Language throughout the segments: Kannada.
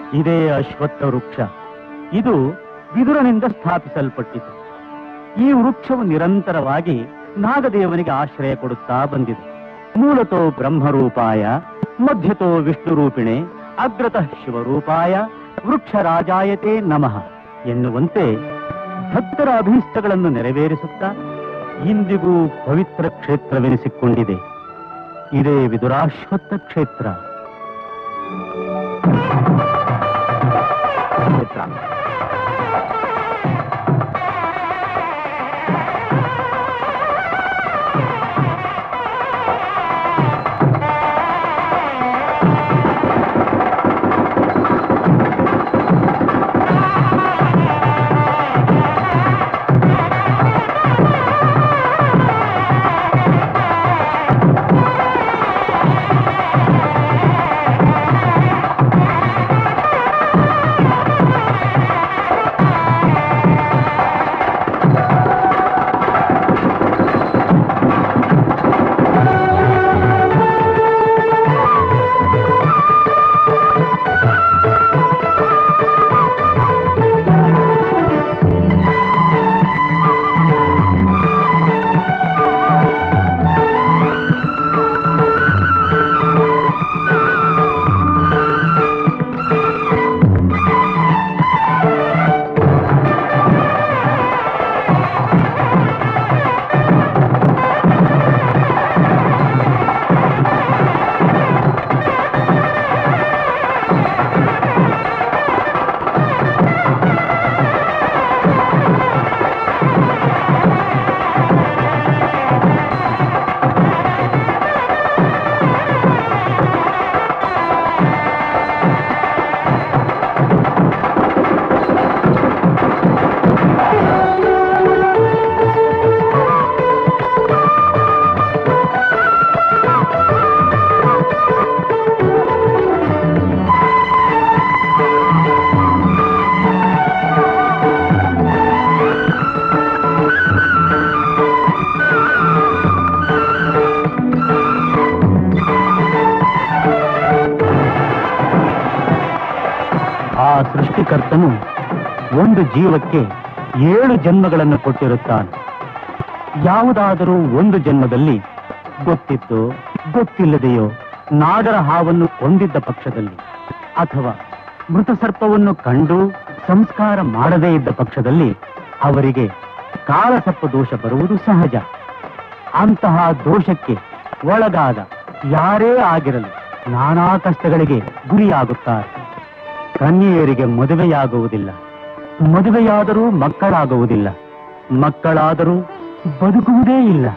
ಇದೇ ಅಶ್ವತ್ಥ ವೃಕ್ಷ ಇದು ವಿದುರನಿಂದ ಸ್ಥಾಪಿಸಲ್ಪಟ್ಟಿತು ಈ ವೃಕ್ಷವು ನಿರಂತರವಾಗಿ ನಾಗದೇವನಿಗೆ ಆಶ್ರಯ ಕೊಡುತ್ತಾ ಬಂದಿದೆ ಮೂಲತೋ ಬ್ರಹ್ಮರೂಪಾಯ ಮಧ್ಯತೋ ವಿಷ್ಣುರೂಪಿಣೆ ಅಗ್ರತಃ ಶಿವರೂಪಾಯ ವೃಕ್ಷರಾಜಾಯತೆ ನಮಃ ಎನ್ನುವಂತೆ ಭಕ್ತರ ಅಭೀಷ್ಟಗಳನ್ನು ನೆರವೇರಿಸುತ್ತಾ ಇಂದಿಗೂ ಪವಿತ್ರ ಕ್ಷೇತ್ರವೆನಿಸಿಕೊಂಡಿದೆ ಇದೇ ವಿದುರಾಶ್ವತ್ಥ ಕ್ಷೇತ್ರ ಕ್ಷೇತ್ರ ಆ ಸೃಷ್ಟಿಕರ್ತನು ಒಂದು ಜೀವಕ್ಕೆ ಏಳು ಜನ್ಮಗಳನ್ನು ಕೊಟ್ಟಿರುತ್ತಾನೆ ಯಾವುದಾದರೂ ಒಂದು ಜನ್ಮದಲ್ಲಿ ಗೊತ್ತಿತ್ತೋ ಗೊತ್ತಿಲ್ಲದೆಯೋ ನಾಡರ ಹಾವನ್ನು ಕೊಂದಿದ್ದ ಪಕ್ಷದಲ್ಲಿ ಅಥವಾ ಮೃತ ಸರ್ಪವನ್ನು ಕಂಡು ಸಂಸ್ಕಾರ ಮಾಡದೇ ಇದ್ದ ಪಕ್ಷದಲ್ಲಿ ಅವರಿಗೆ ಕಾಲಸರ್ಪ ದೋಷ ಬರುವುದು ಸಹಜ ಅಂತಹ ದೋಷಕ್ಕೆ ಒಳಗಾದ ಯಾರೇ ಆಗಿರಲು ನಾನಾ ಕಷ್ಟಗಳಿಗೆ ಗುರಿಯಾಗುತ್ತಾರೆ ಕನ್ಯೆಯರಿಗೆ ಮದುವೆಯಾಗುವುದಿಲ್ಲ ಮದುವೆಯಾದರೂ ಮಕ್ಕಳಾಗುವುದಿಲ್ಲ ಮಕ್ಕಳಾದರೂ ಬದುಕುವುದೇ ಇಲ್ಲ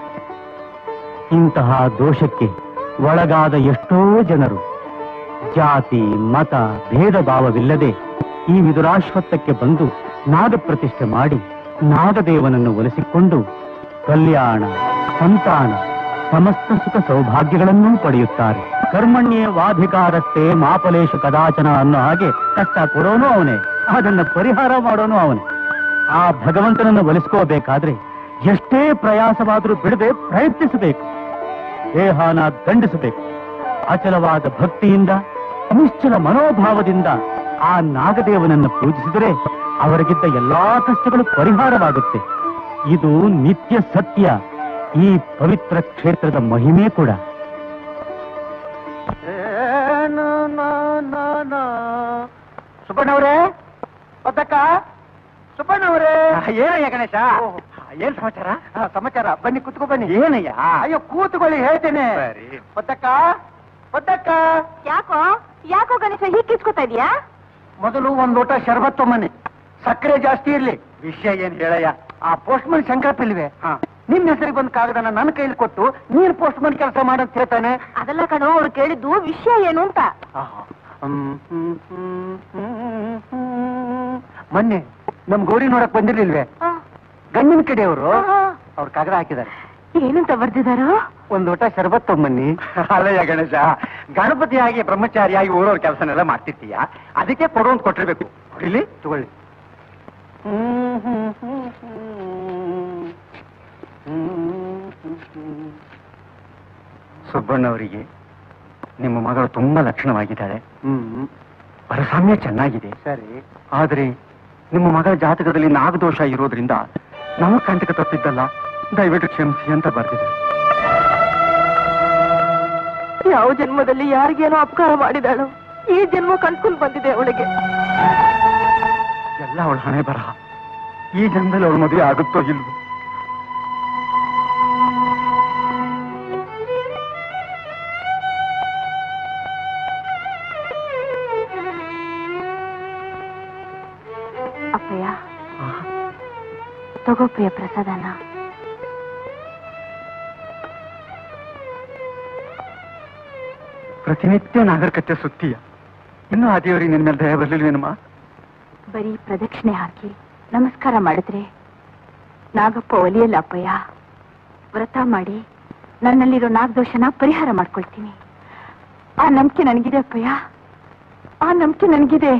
ಇಂತಹ ದೋಷಕ್ಕೆ ಒಳಗಾದ ಎಷ್ಟೋ ಜನರು ಜಾತಿ ಮತ ಭೇದ ಭಾವವಿಲ್ಲದೆ ಈ ವಿದುರಾಶ್ವತ್ಥಕ್ಕೆ ಬಂದು ನಾಗಪ್ರತಿಷ್ಠೆ ಮಾಡಿ ನಾಗದೇವನನ್ನು ಒಲಿಸಿಕೊಂಡು ಕಲ್ಯಾಣ ಸಂತಾನ ಸಮಸ್ತ ಸುಖ ಸೌಭಾಗ್ಯಗಳನ್ನೂ ಪಡೆಯುತ್ತಾರೆ ಕರ್ಮಣ್ಯೇ ವಾಧಿಕಾರಸ್ಥೆ ಮಾಪಲೇಶು ಕದಾಚನ ಅನ್ನೋ ಹಾಗೆ ಕಷ್ಟ ಕೊಡೋನು ಅವನೇ ಅದನ್ನ ಪರಿಹಾರ ಮಾಡೋನು ಅವನೇ ಆ ಭಗವಂತನನ್ನು ಒಲಿಸ್ಕೋಬೇಕಾದ್ರೆ ಎಷ್ಟೇ ಪ್ರಯಾಸವಾದರೂ ಬಿಡದೆ ಪ್ರಯತ್ನಿಸಬೇಕು ದೇಹನ ದಂಡಿಸಬೇಕು ಅಚಲವಾದ ಭಕ್ತಿಯಿಂದ ನಿಶ್ಚಲ ಮನೋಭಾವದಿಂದ ಆ ನಾಗದೇವನನ್ನು ಪೂಜಿಸಿದರೆ ಅವರಿಗಿದ್ದ ಎಲ್ಲಾ ಕಷ್ಟಗಳು ಪರಿಹಾರವಾಗುತ್ತೆ ಇದು ನಿತ್ಯ ಸತ್ಯ ಈ ಪವಿತ್ರ ಕ್ಷೇತ್ರದ ಮಹಿಮೆ ಕೂಡ ಸುಬ್ಬಣ್ಣವ್ರೇ ಒತ್ತಕ್ಕ ಸುಬ್ಬಣ್ಣವ್ರೇ ಏನಯ್ಯ ಗಣೇಶ ಏನ್ ಸಮಾಚಾರ ಸಮಾಚಾರ ಬನ್ನಿ ಕುತ್ಕೋ ಬನ್ನಿ ಏನಯ್ಯ ಅಯ್ಯೋ ಕೂತ್ಕೊಳ್ಳಿ ಹೇಳ್ತೇನೆ ಒತ್ತಕ್ಕ ಒತ್ತಕ್ಕ ಯಾಕೋ ಯಾಕೋ ಗಣೇಶ ಹೀಗೆ ಕಿಚ್ಕೋತಾ ಇದೀಯಾ ಮೊದಲು ಒಂದ್ ಲೋಟ ಶರ್ಬತ್ ತೊಮ್ಮನೆ ಸಕ್ಕರೆ ಜಾಸ್ತಿ ಇರ್ಲಿ ವಿಷಯ ಏನ್ ಹೇಳಯ್ಯ ಆ ಪೋಸ್ಟ್ ಮನ್ ಶಂಕರಪ್ಪಿಲ್ವೇ ನಿಮ್ ಹೆಸರಿಗೆ ಬಂದ್ ಕಾಗದನ ನನ್ನ ಕೈಲಿ ಕೊಟ್ಟು ನೀನ್ ಪೋಸ್ಟ್ ಮನ್ ಕೆಲಸ ಮಾಡಂತ ಹೇಳ್ತಾನೆ ಅದೆಲ್ಲ ಕಣೋ ಅವ್ರು ಕೇಳಿದ್ದು ವಿಷಯ ಏನು ಅಂತ ಮೊನ್ನೆ ನಮ್ ಗೌರಿ ನೋಡಕ್ ಬಂದಿರ್ಲಿಲ್ವೇ ಆ, ಗಂಡಿನ ಕಡೆಯವರು ಆ, ಅವ್ರ ಕಾಗದ ಹಾಕಿದ್ದಾರೆ ಏನಂತ ಬರ್ದಿದಾರೋ ಒಂದ್ ಲೋಟ ಶರಬತ್ ತೊಂಬನ್ನಿ ಅಲ್ಲಯ್ಯ ಗಣೇಶ ಗಣಪತಿಯಾಗಿ ಬ್ರಹ್ಮಚಾರಿಯಾಗಿ ಊರವ್ರ ಕೆಲಸನೆಲ್ಲ ಮಾಡ್ತಿರ್ತೀಯ ಅದಕ್ಕೆ ಕೊಡು ಅಂತ ಕೊಟ್ಟಿರ್ಬೇಕು ಇಲ್ಲಿ ತಗೊಳ್ಳಿ ಸುಬ್ಬಣ್ಣವರಿಗೆ ನಿಮ್ಮ ಮಗಳು ತುಂಬಾ ಲಕ್ಷಣವಾಗಿದ್ದಾಳೆ ಪರಸಾಮ್ಯ ಚೆನ್ನಾಗಿದೆ ಸರಿ ಆದ್ರೆ ನಿಮ್ಮ ಮಗಳ ಜಾತಕದಲ್ಲಿ ನಾಗದೋಷ ಇರೋದ್ರಿಂದ ನಮಗ್ ಕಂಟಕ ತಪ್ಪಿದ್ದಲ್ಲ ದಯವಿಟ್ಟು ಕ್ಷಮಿಸಿ ಅಂತ ಬರ್ದಿದೆ ಯಾವ ಜನ್ಮದಲ್ಲಿ ಯಾರಿಗೇನೋ ಅಪಕಾರ ಮಾಡಿದಾಳು ಈ ಜನ್ಮ ಕಣ್ಕೊಂಡ್ ಬಂದಿದೆ ಅವಳಿಗೆ ಎಲ್ಲ ಅವಳ ಹಣೆ ಬರಹ ಈ ಜನ್ಮದಲ್ಲಿ ಅವಳ ಮದುವೆ ಆಗುತ್ತೋ ಇಲ್ವೋ ಅಪ್ಪಯ್ಯ ತಗೋಪ್ಪಯ್ಯ ಪ್ರಸಾದನ ಪ್ರತಿನಿತ್ಯ ನಾಗರಿಕತೆ ಸುತ್ತೀಯ ಇನ್ನೂ ಆ ದೇವರಿಗೆ ನಿನ್ನ ಮೇಲೆ ದಯ ಬರಲಿಲ್ವೇನಮ್ಮ ಬರೀ ಪ್ರದಕ್ಷಿಣೆ ಹಾಕಿ ನಮಸ್ಕಾರ ಮಾಡಿದ್ರೆ ನಾಗಪ್ಪ ಒಲಿಯಲ್ಲ ಅಪ್ಪಯ್ಯ ವ್ರತ ಮಾಡಿ ನನ್ನಲ್ಲಿರೋ ನಾಗದೋಷನ ಪರಿಹಾರ ಮಾಡ್ಕೊಳ್ತೀನಿ ಆ ನಂಬಿಕೆ ನನಗಿದೆ ಅಪ್ಪಯ್ಯ ಆ ನಂಬಿಕೆ ನನಗಿದೆ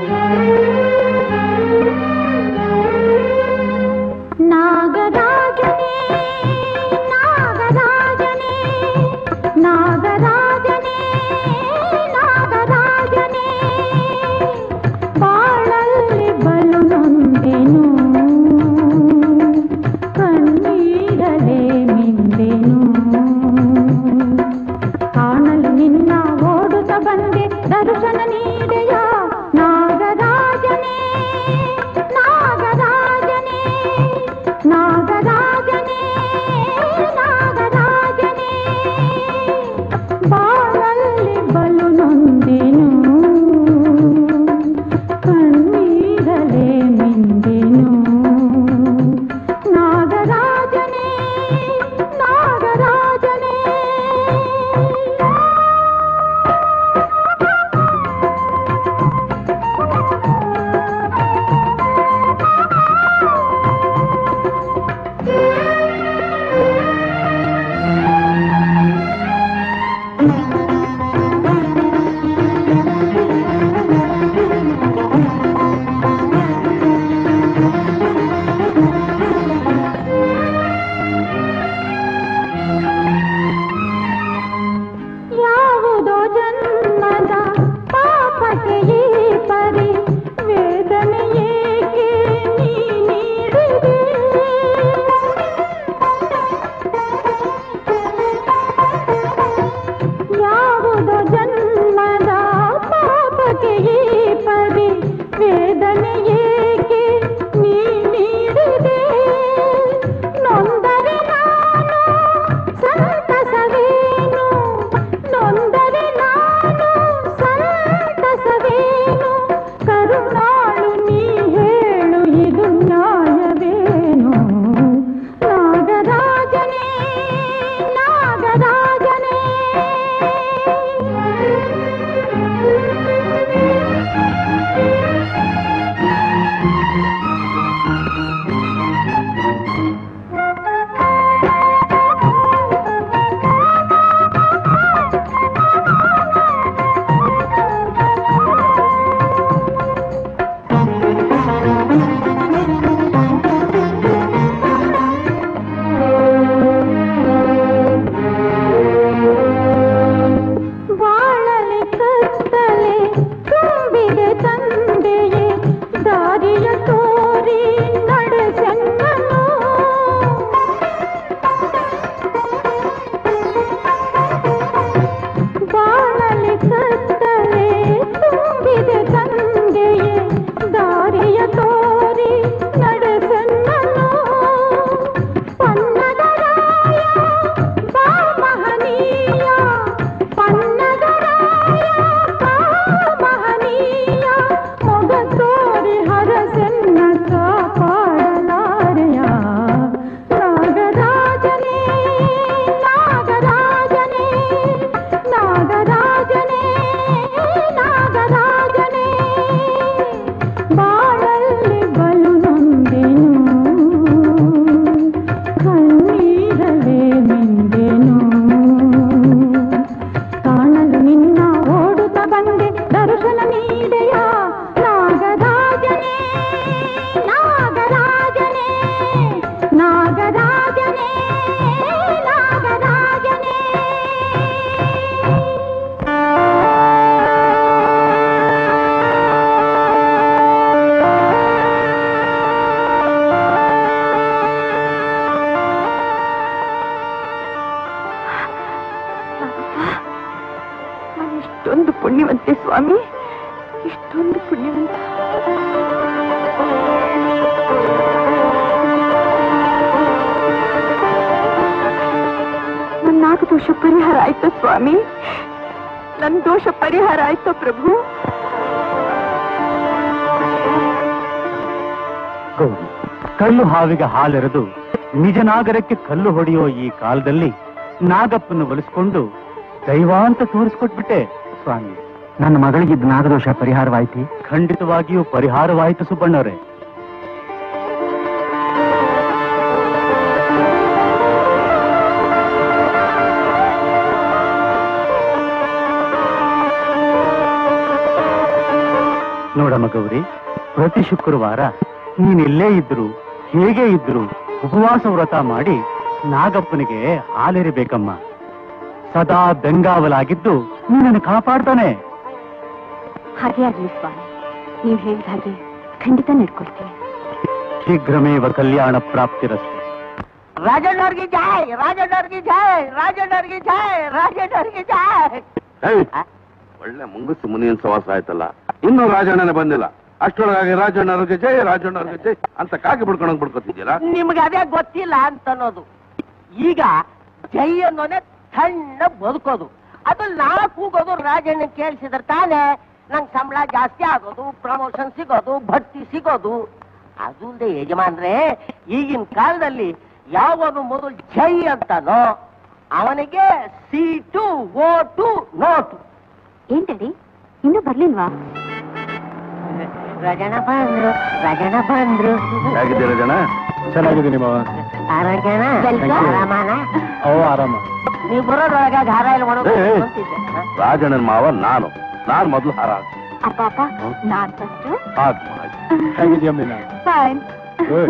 ನಾಗರಾಜ ನಾಗದೋಷ ಪರಿಹಾರ ಆಯ್ತು ಸ್ವಾಮಿ ನನ್ ದೋಷ ಪರಿಹಾರ ಆಯ್ತು ಪ್ರಭು ಗೌರಿ ಕಲ್ಲು ಹಾವಿಗೆ ಹಾಲೆರೆದು ನಿಜ ನಾಗರಕ್ಕೆ ಕಲ್ಲು ಹೊಡೆಯೋ ಈ ಕಾಲದಲ್ಲಿ ನಾಗಪ್ಪನ ಒಲಿಸ್ಕೊಂಡು ದೈವ ಅಂತ ತೋರಿಸ್ಕೊಟ್ಬಿಟ್ಟೆ ಸ್ವಾಮಿ ನನ್ನ ಮಗಳಿಗಿದ್ದ ನಾಗದೋಷ ಪರಿಹಾರವಾಯ್ತಿ ಖಂಡಿತವಾಗಿಯೂ ಪರಿಹಾರವಾಯಿತು ಸುಬ್ಬಣ್ಣವರೇ ನೋಡಮ್ಮ ಗೌರಿ ಪ್ರತಿ ಶುಕ್ರವಾರ ನೀನೆಲ್ಲೇ ಇದ್ರು ಹೇಗೆ ಇದ್ರು ಉಪವಾಸ ವ್ರತ ಮಾಡಿ ನಾಗಪ್ಪನಿಗೆ ಹಾಲೆರಿಬೇಕಮ್ಮ ಸದಾ ಬೆಂಗಾವಲಾಗಿದ್ದು ನೀನನ್ನು ಕಾಪಾಡ್ತಾನೆ ಹಾಗೆ ಆಗ್ಲಿ ಸ್ವಾಮಿ ನೀವ್ ಹೇಳಿದ ಹಾಗೆ ಖಂಡಿತ ನಡ್ಕೊಳ್ತೀನಿ ಶೀಘ್ರಮೇವ ಕಲ್ಯಾಣ ಪ್ರಾಪ್ತಿರಸ್ತು ರಾಜಣ್ಣವ್ರಿಗೆ ಜಾಯ್ ರಾಜಣ್ಣವ್ರಿಗೆ ಜಾಯ್ ರಾಜಣ್ಣವ್ರಿಗೆ ಜಾಯ್ ರಾಜಣ್ಣವ್ರಿಗೆ ಜಾಯ್ ಏಯ್, ಒಳ್ಳೆ ಮುಂಗುಸು ಮುನಿಯನ್ ಸವಾಸ ಆಯ್ತಲ್ಲ ಇನ್ನೂ ರಾಜಣ್ಣನೇ ಬಂದಿಲ್ಲ ಅಷ್ಟರೊಳಗಾಗಿ ರಾಜಣ್ಣವ್ರಿಗೆ ಜೈ ರಾಜಣ್ಣವ್ರಿಗೆ ಜೈ ಅಂತ ಕಾಗಿ ಬಿಡ್ಕೊಂಡಂಗ್ ಬಿಡ್ಕೊತಿದ್ದೀರಾ ನಿಮ್ಗೆ ಅದೇ ಗೊತ್ತಿಲ್ಲ ಅಂತ ಅನ್ನೋದು ಈಗ ಜೈ ಅನ್ನೋನೆ ಸಣ್ಣ ಬದುಕೋದು ಅದು ನಾ ಕೂಗೋದು ರಾಜಣ್ಣ ಕೇಳಿಸಿದ್ರೆ ತಾನೇ ನಂಗೆ ಸಂಬಳ ಜಾಸ್ತಿ ಆಗೋದು ಪ್ರಮೋಷನ್ ಸಿಗೋದು ಬಡ್ತಿ ಸಿಗೋದು ಅದು ಅಲ್ದೆ ಯಜಮಾನ್ರೆ ಈಗಿನ ಕಾಲದಲ್ಲಿ ಯಾವನು ಮೊದಲು ಜೈ ಅಂತಾನೋ ಅವನಿಗೆ ಸೀಟು ಓಟು ನೋಟು ಏನ್ ಡ್ಯಾಡಿ ಇನ್ನೂ ಬರ್ಲಿಲ್ವಾ ರಾಜಣ್ಣ ಬಂದ್ರು ರಾಜಣ್ಣ ಬಂದ್ರು ಹೇಗಿದ್ದೀರಾ ಜನ ಚೆನ್ನಾಗಿದ್ದೀನಿ ಮಾವ ಆರೋಗ್ಯನ Welcome. ಆರಾಮನ ಓ ಆರಾಮ ನೀವು ಬರೋದ್ರೊಳಗ ಧಾರ ಎಲ್ಲ ಒಣಗ ಏ, ಏ. ಅಂತಿದ್ದೆ. ಹ? ರಾಜಣ್ಣನ ಮಾವ ನಾನು ನಾನ್ ಮೊದ್ಲು ಹಾರ ಹಾಕ್ತೀನಿ. ಅಪ್ಪ ಅಪ್ಪ ನಾನ್ ಫಸ್ಟ್ ಹಾಕು ಆಯ್ತು. ಹೇಗಿದ್ಯಾ ಮೀನಾ ಫೈನ್ Good.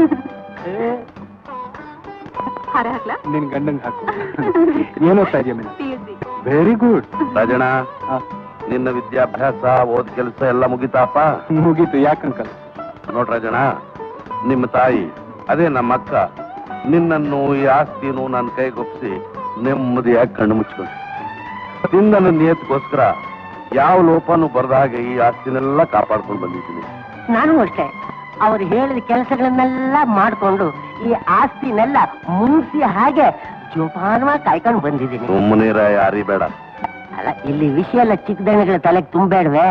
ಹಾರ ಹಾಕ್ಲಾ ನಿನ್ ಗಂಡಂಗ್ ಹಾಕು ಏನ್ ಓದ್ತಾ ಇದೆಯಾ Meena P U C very good Rajanna ನಿನ್ನ ವಿದ್ಯಾಭ್ಯಾಸ ಓದ್ ಕೆಲಸ ಎಲ್ಲ ಮುಗಿತಾಪ ಮುಗೀತು ಯಾಕಂಕಲ್ ನೋಡ್ ರಾಜಣ್ಣ ನಿಮ್ಮ ತಾಯಿ ಅದೇ ನಮ್ಮ ಅಕ್ಕ ನಿನ್ನನ್ನು ಈ ಆಸ್ತಿಯನ್ನು ನನ್ನ ಕೈಗೊಪ್ಸಿ ನೆಮ್ಮದಿಯಾಗಿ ಕಣ್ಣು ಮುಚ್ಕೊಂಡು ತಿಂದನ ನಿಯತ್ಗೋಸ್ಕರ ಯಾವ ಲೋಪನೂ ಬರದ ಹಾಗೆ ಈ ಆಸ್ತಿನೆಲ್ಲ ಕಾಪಾಡ್ಕೊಂಡು ಬಂದಿದ್ದೀನಿ ನಾನು ಅಷ್ಟೇ ಅವ್ರು ಹೇಳಿದ ಕೆಲಸಗಳನ್ನೆಲ್ಲ ಮಾಡ್ಕೊಂಡು ಈ ಆಸ್ತಿನೆಲ್ಲ ಮುನ್ಸಿ ಹಾಗೆ ಜೋಪಾನವಾಗಿ ಕಾಯ್ಕೊಂಡು ಬಂದಿದ್ದೀನಿ ಸುಮ್ಮನೆ ಯಾರಿ ಬೇಡ ಅಲ್ಲ ಇಲ್ಲಿ ವಿಷಯ ಎಲ್ಲ ಚಿಕ್ಕದಣ್ಣಗಳ ತಲೆಗೆ ತುಂಬಬೇಡ್ವೆ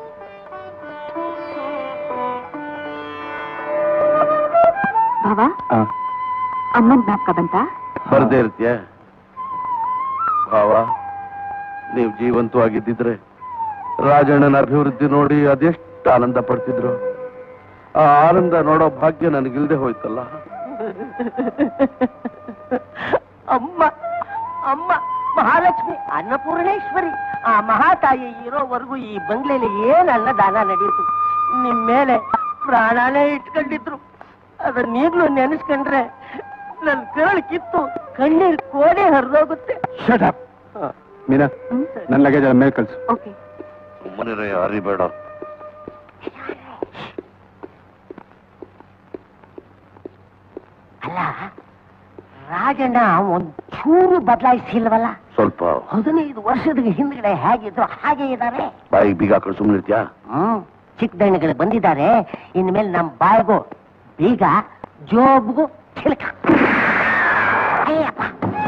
ಭಾವ ಅಮ್ಮನ್ ಜ್ಞಾಪಕ ಬಂತ ಬರ್ದೇ ಇರ್ತೀಯ ಭಾವ ನೀವು ಜೀವಂತವಾಗಿದ್ದಿದ್ರೆ ರಾಜಣ್ಣನ ಅಭಿವೃದ್ಧಿ ನೋಡಿ ಅದೆಷ್ಟು ಆನಂದ ಪಡ್ತಿದ್ರು ಆ ಆನಂದ ನೋಡೋ ಭಾಗ್ಯ ನನಗಿಲ್ದೆ ಹೋಯ್ತಲ್ಲ ಅಮ್ಮ ಅಮ್ಮ ಮಹಾಲಕ್ಷ್ಮಿ ಅನ್ನಪೂರ್ಣೇಶ್ವರಿ ಆ ಮಹಾತಾಯಿ ಇರೋವರೆಗೂ ಈ ಬಂಗ್ಲೆಯಲ್ಲಿ ಏನ್ ಅನ್ನದಾನ ನಡೆಯಿತು ನಿಮ್ ಮೇಲೆ ಪ್ರಾಣನೇ ಇಟ್ಕೊಂಡಿದ್ರು ಅದನ್ನ ಈಗ್ಲೂ ನೆನೆಸ್ಕೊಂಡ್ರೆ ನನ್ ಕರಳು ಕಿತ್ತು ಕಣ್ಣೀರ್ ಕೋಡೆ ಹರಿದೋಗುತ್ತೆ ಶಟ್ ಅಪ್ ಮೀನಾ ನನ್ನ ಲಗೇಜ್ ಮೇಲೆ ಕಳ್ಸು ಓಕೆ ಸುಮ್ಮನೆ ಅರಿಬೇಡ ಅಲ್ಲ ರಾಜಣ್ಣ ಒಂದ್ ಚೂರು ಬದಲಾಯಿಸಿಲ್ವಲ್ಲ ಸ್ವಲ್ಪ ಹದಿನೈದು ವರ್ಷದ ಹಿಂದ್ಗಡೆ ಹೇಗಿದ್ರು ಹಾಗೆ ಇದ್ದಾರೆ ಬಾಯಿಗೆ ಬೀಗ ಹಾಕೊಂಡು ಸುಮ್ಮನಿರ್ತೀಯಾ ಹ್ಮ್ ಚಿಕ್ಕದಣ್ಣಗಳು ಬಂದಿದ್ದಾರೆ ಇನ್ಮೇಲೆ ನಮ್ ಬಾಯ್ಗೂ ಬೀಗ ಜೋಬ್ಗೂ ಚಿಲಕ ಅಯ್ಯಪ್ಪ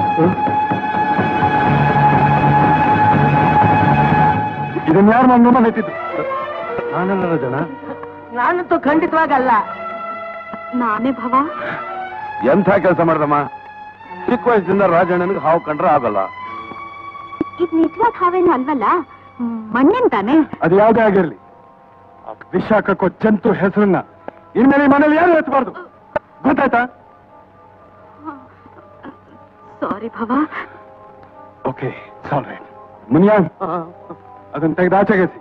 ಇದನ್ನ ಯಾರು ನನ್ನ ನೆತ್ತಿದ್ದು ನಾನಲ್ಲ ಜನ ನಾನಂತೂ ಖಂಡಿತವಾಗಲ್ಲ ನಾನೇ ಭವ ಎಂಥ ಕೆಲಸ ಮಾಡ್ದಮ್ಮ ಚಿಕ್ಕ ವಯಸ್ಸಿಂದ ರಾಜಣ್ಣನಿಗೆ ಹಾವು ಕಂಡ್ರೆ ಆಗಲ್ಲ ಇದ್ ನಿಜವಾದ ಹಾವೇನು ಅಲ್ವಲ್ಲ ಮಣ್ಣಿನ ತಾನೆ ಅದು ಯಾವ್ದೇ ಆಗಿರ್ಲಿ ಆ ವಿಷ ಕಕ್ಕೋ ಜಂತು ಹೆಸರನ್ನ ಇನ್ಮೇಲೆ ಈ ಮನೇಲಿ ಯಾರು ಎತ್ತಬಾರ್ದು ಗೊತ್ತಾಯ್ತಾ ಸಾರಿ ಭವ ಓಕೆ ಸಾರಿ ಮುನಿಯಾ ಅದನ್ನ ತೆಗೆದು ಆಚೆಗೆಸಿ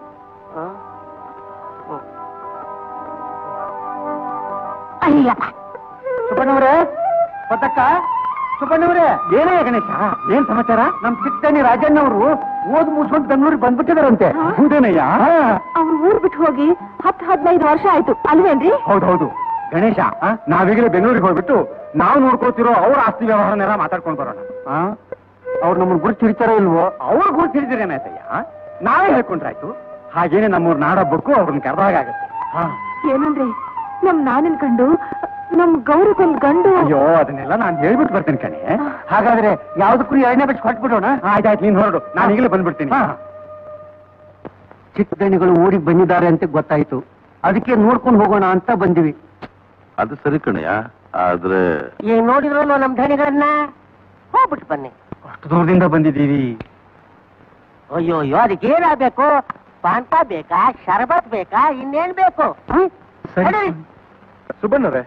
ಅಯ್ಯಪ್ಪ ಸುಬ್ಬಣ್ಣವ್ರೆ ಪದಕ್ಕ ಸುಬ್ಬಣ್ಣವ್ರೆ ಏನೇ ಗಣೇಶ ಏನ್ ಸಮಾಚಾರ ನಮ್ ಚಿಕ್ಕನಿ ರಾಜಣ್ಣವರು ಓದ್ ಮುಗಿಸ್ಕೊಂಡು ಬೆಂಗಳೂರಿಗೆ ಬಂದ್ಬಿಟ್ಟಿದಾರಂತೆ ಹೌದೇನಯ್ಯ ಅವ್ರು ಊರ್ ಬಿಟ್ಟು ಹೋಗಿ ಹತ್ತು ಹದಿನೈದು ವರ್ಷ ಆಯ್ತು ಅಲ್ವೇನ್ರಿ ಹೌದೌದು ಗಣೇಶ ನಾವೀಗಲೇ ಬೆಂಗಳೂರಿಗೆ ಹೋಗ್ಬಿಟ್ಟು ನಾವು ನೋಡ್ಕೋತಿರೋ ಅವ್ರ ಆಸ್ತಿ ವ್ಯವಹಾರನೆಲ್ಲ ಮಾತಾಡ್ಕೊಂಡು ಬರೋಣ ಅವ್ರು ನಮ್ಮನ್ನ ಗುರುತು ಹಿಡಿತಾರೋ ಇಲ್ವೋ ಅವ್ರು ಗುರುತು ಹಿಡಿದಿರೇನಾಯ್ತಯ್ಯ ನಾವೇ ಹೇಳ್ಕೊಂಡ್ರಾಯ್ತು ಹಾಗೇನೆ ನಮ್ಮೂರ್ ನಾಡಬ್ಬಕ್ಕೂ ಅವ್ರನ್ನ ಕರೆದಾಗ ಆಗತ್ತೆ ಏನಂದ್ರೆ ನಮ್ ನಾನನ್ ಕಂಡು ನಮ್ ಗೌರಿಗೊಂದ್ ಗಂಡು ಅಯ್ಯೋ ಅದನ್ನೆಲ್ಲ ನಾನು ಹೇಳ್ಬಿಟ್ಟು ಬರ್ತೀನಿ ಕಣೆ ಹಾಗಾದ್ರೆ ಯಾವ್ದಕ್ಕೂ ಎರಡನೇ ಬಿಟ್ಟು ಹೊಟ್ಬಿಡೋಣ ಆಯ್ತಾಯ್ತು ನೀನ್ ಹೊರಡು ನಾನು ಈಗಲೇ ಬಂದ್ಬಿಡ್ತೀನಿ ಚಿಕ್ಕ ದಣಿಗಳು ಊರಿಗೆ ಬಂದಿದ್ದಾರೆ ಅಂತ ಗೊತ್ತಾಯ್ತು ಅದಕ್ಕೆ ನೋಡ್ಕೊಂಡು ಹೋಗೋಣ ಅಂತ ಬಂದಿವಿ ಅದು ಸರಿ ಕಣಯ್ಯ ಆದ್ರೆ ಈಗ ನೋಡಿದ್ರು ನಮ್ ಧಣಿಗಳನ್ನ ಹೋಗ್ಬಿಟ್ಟು ಬನ್ನಿ ಅಷ್ಟು ದೂರದಿಂದ ಬಂದಿದ್ದೀವಿ ಅಯ್ಯೋ ಅಯ್ಯೋ ಅದಕ್ಕೆ ಏನಾಗಬೇಕು ಪಾನ್ಕ ಬೇಕಾ ಶರಬತ್ ಬೇಕಾ ಇನ್ನೇನ್ ಬೇಕು ಹ್ಮ್? ಸರಿ. ನಡೀರಿ. ಸುಬ್ಬಣ್ಣವ್ರೆ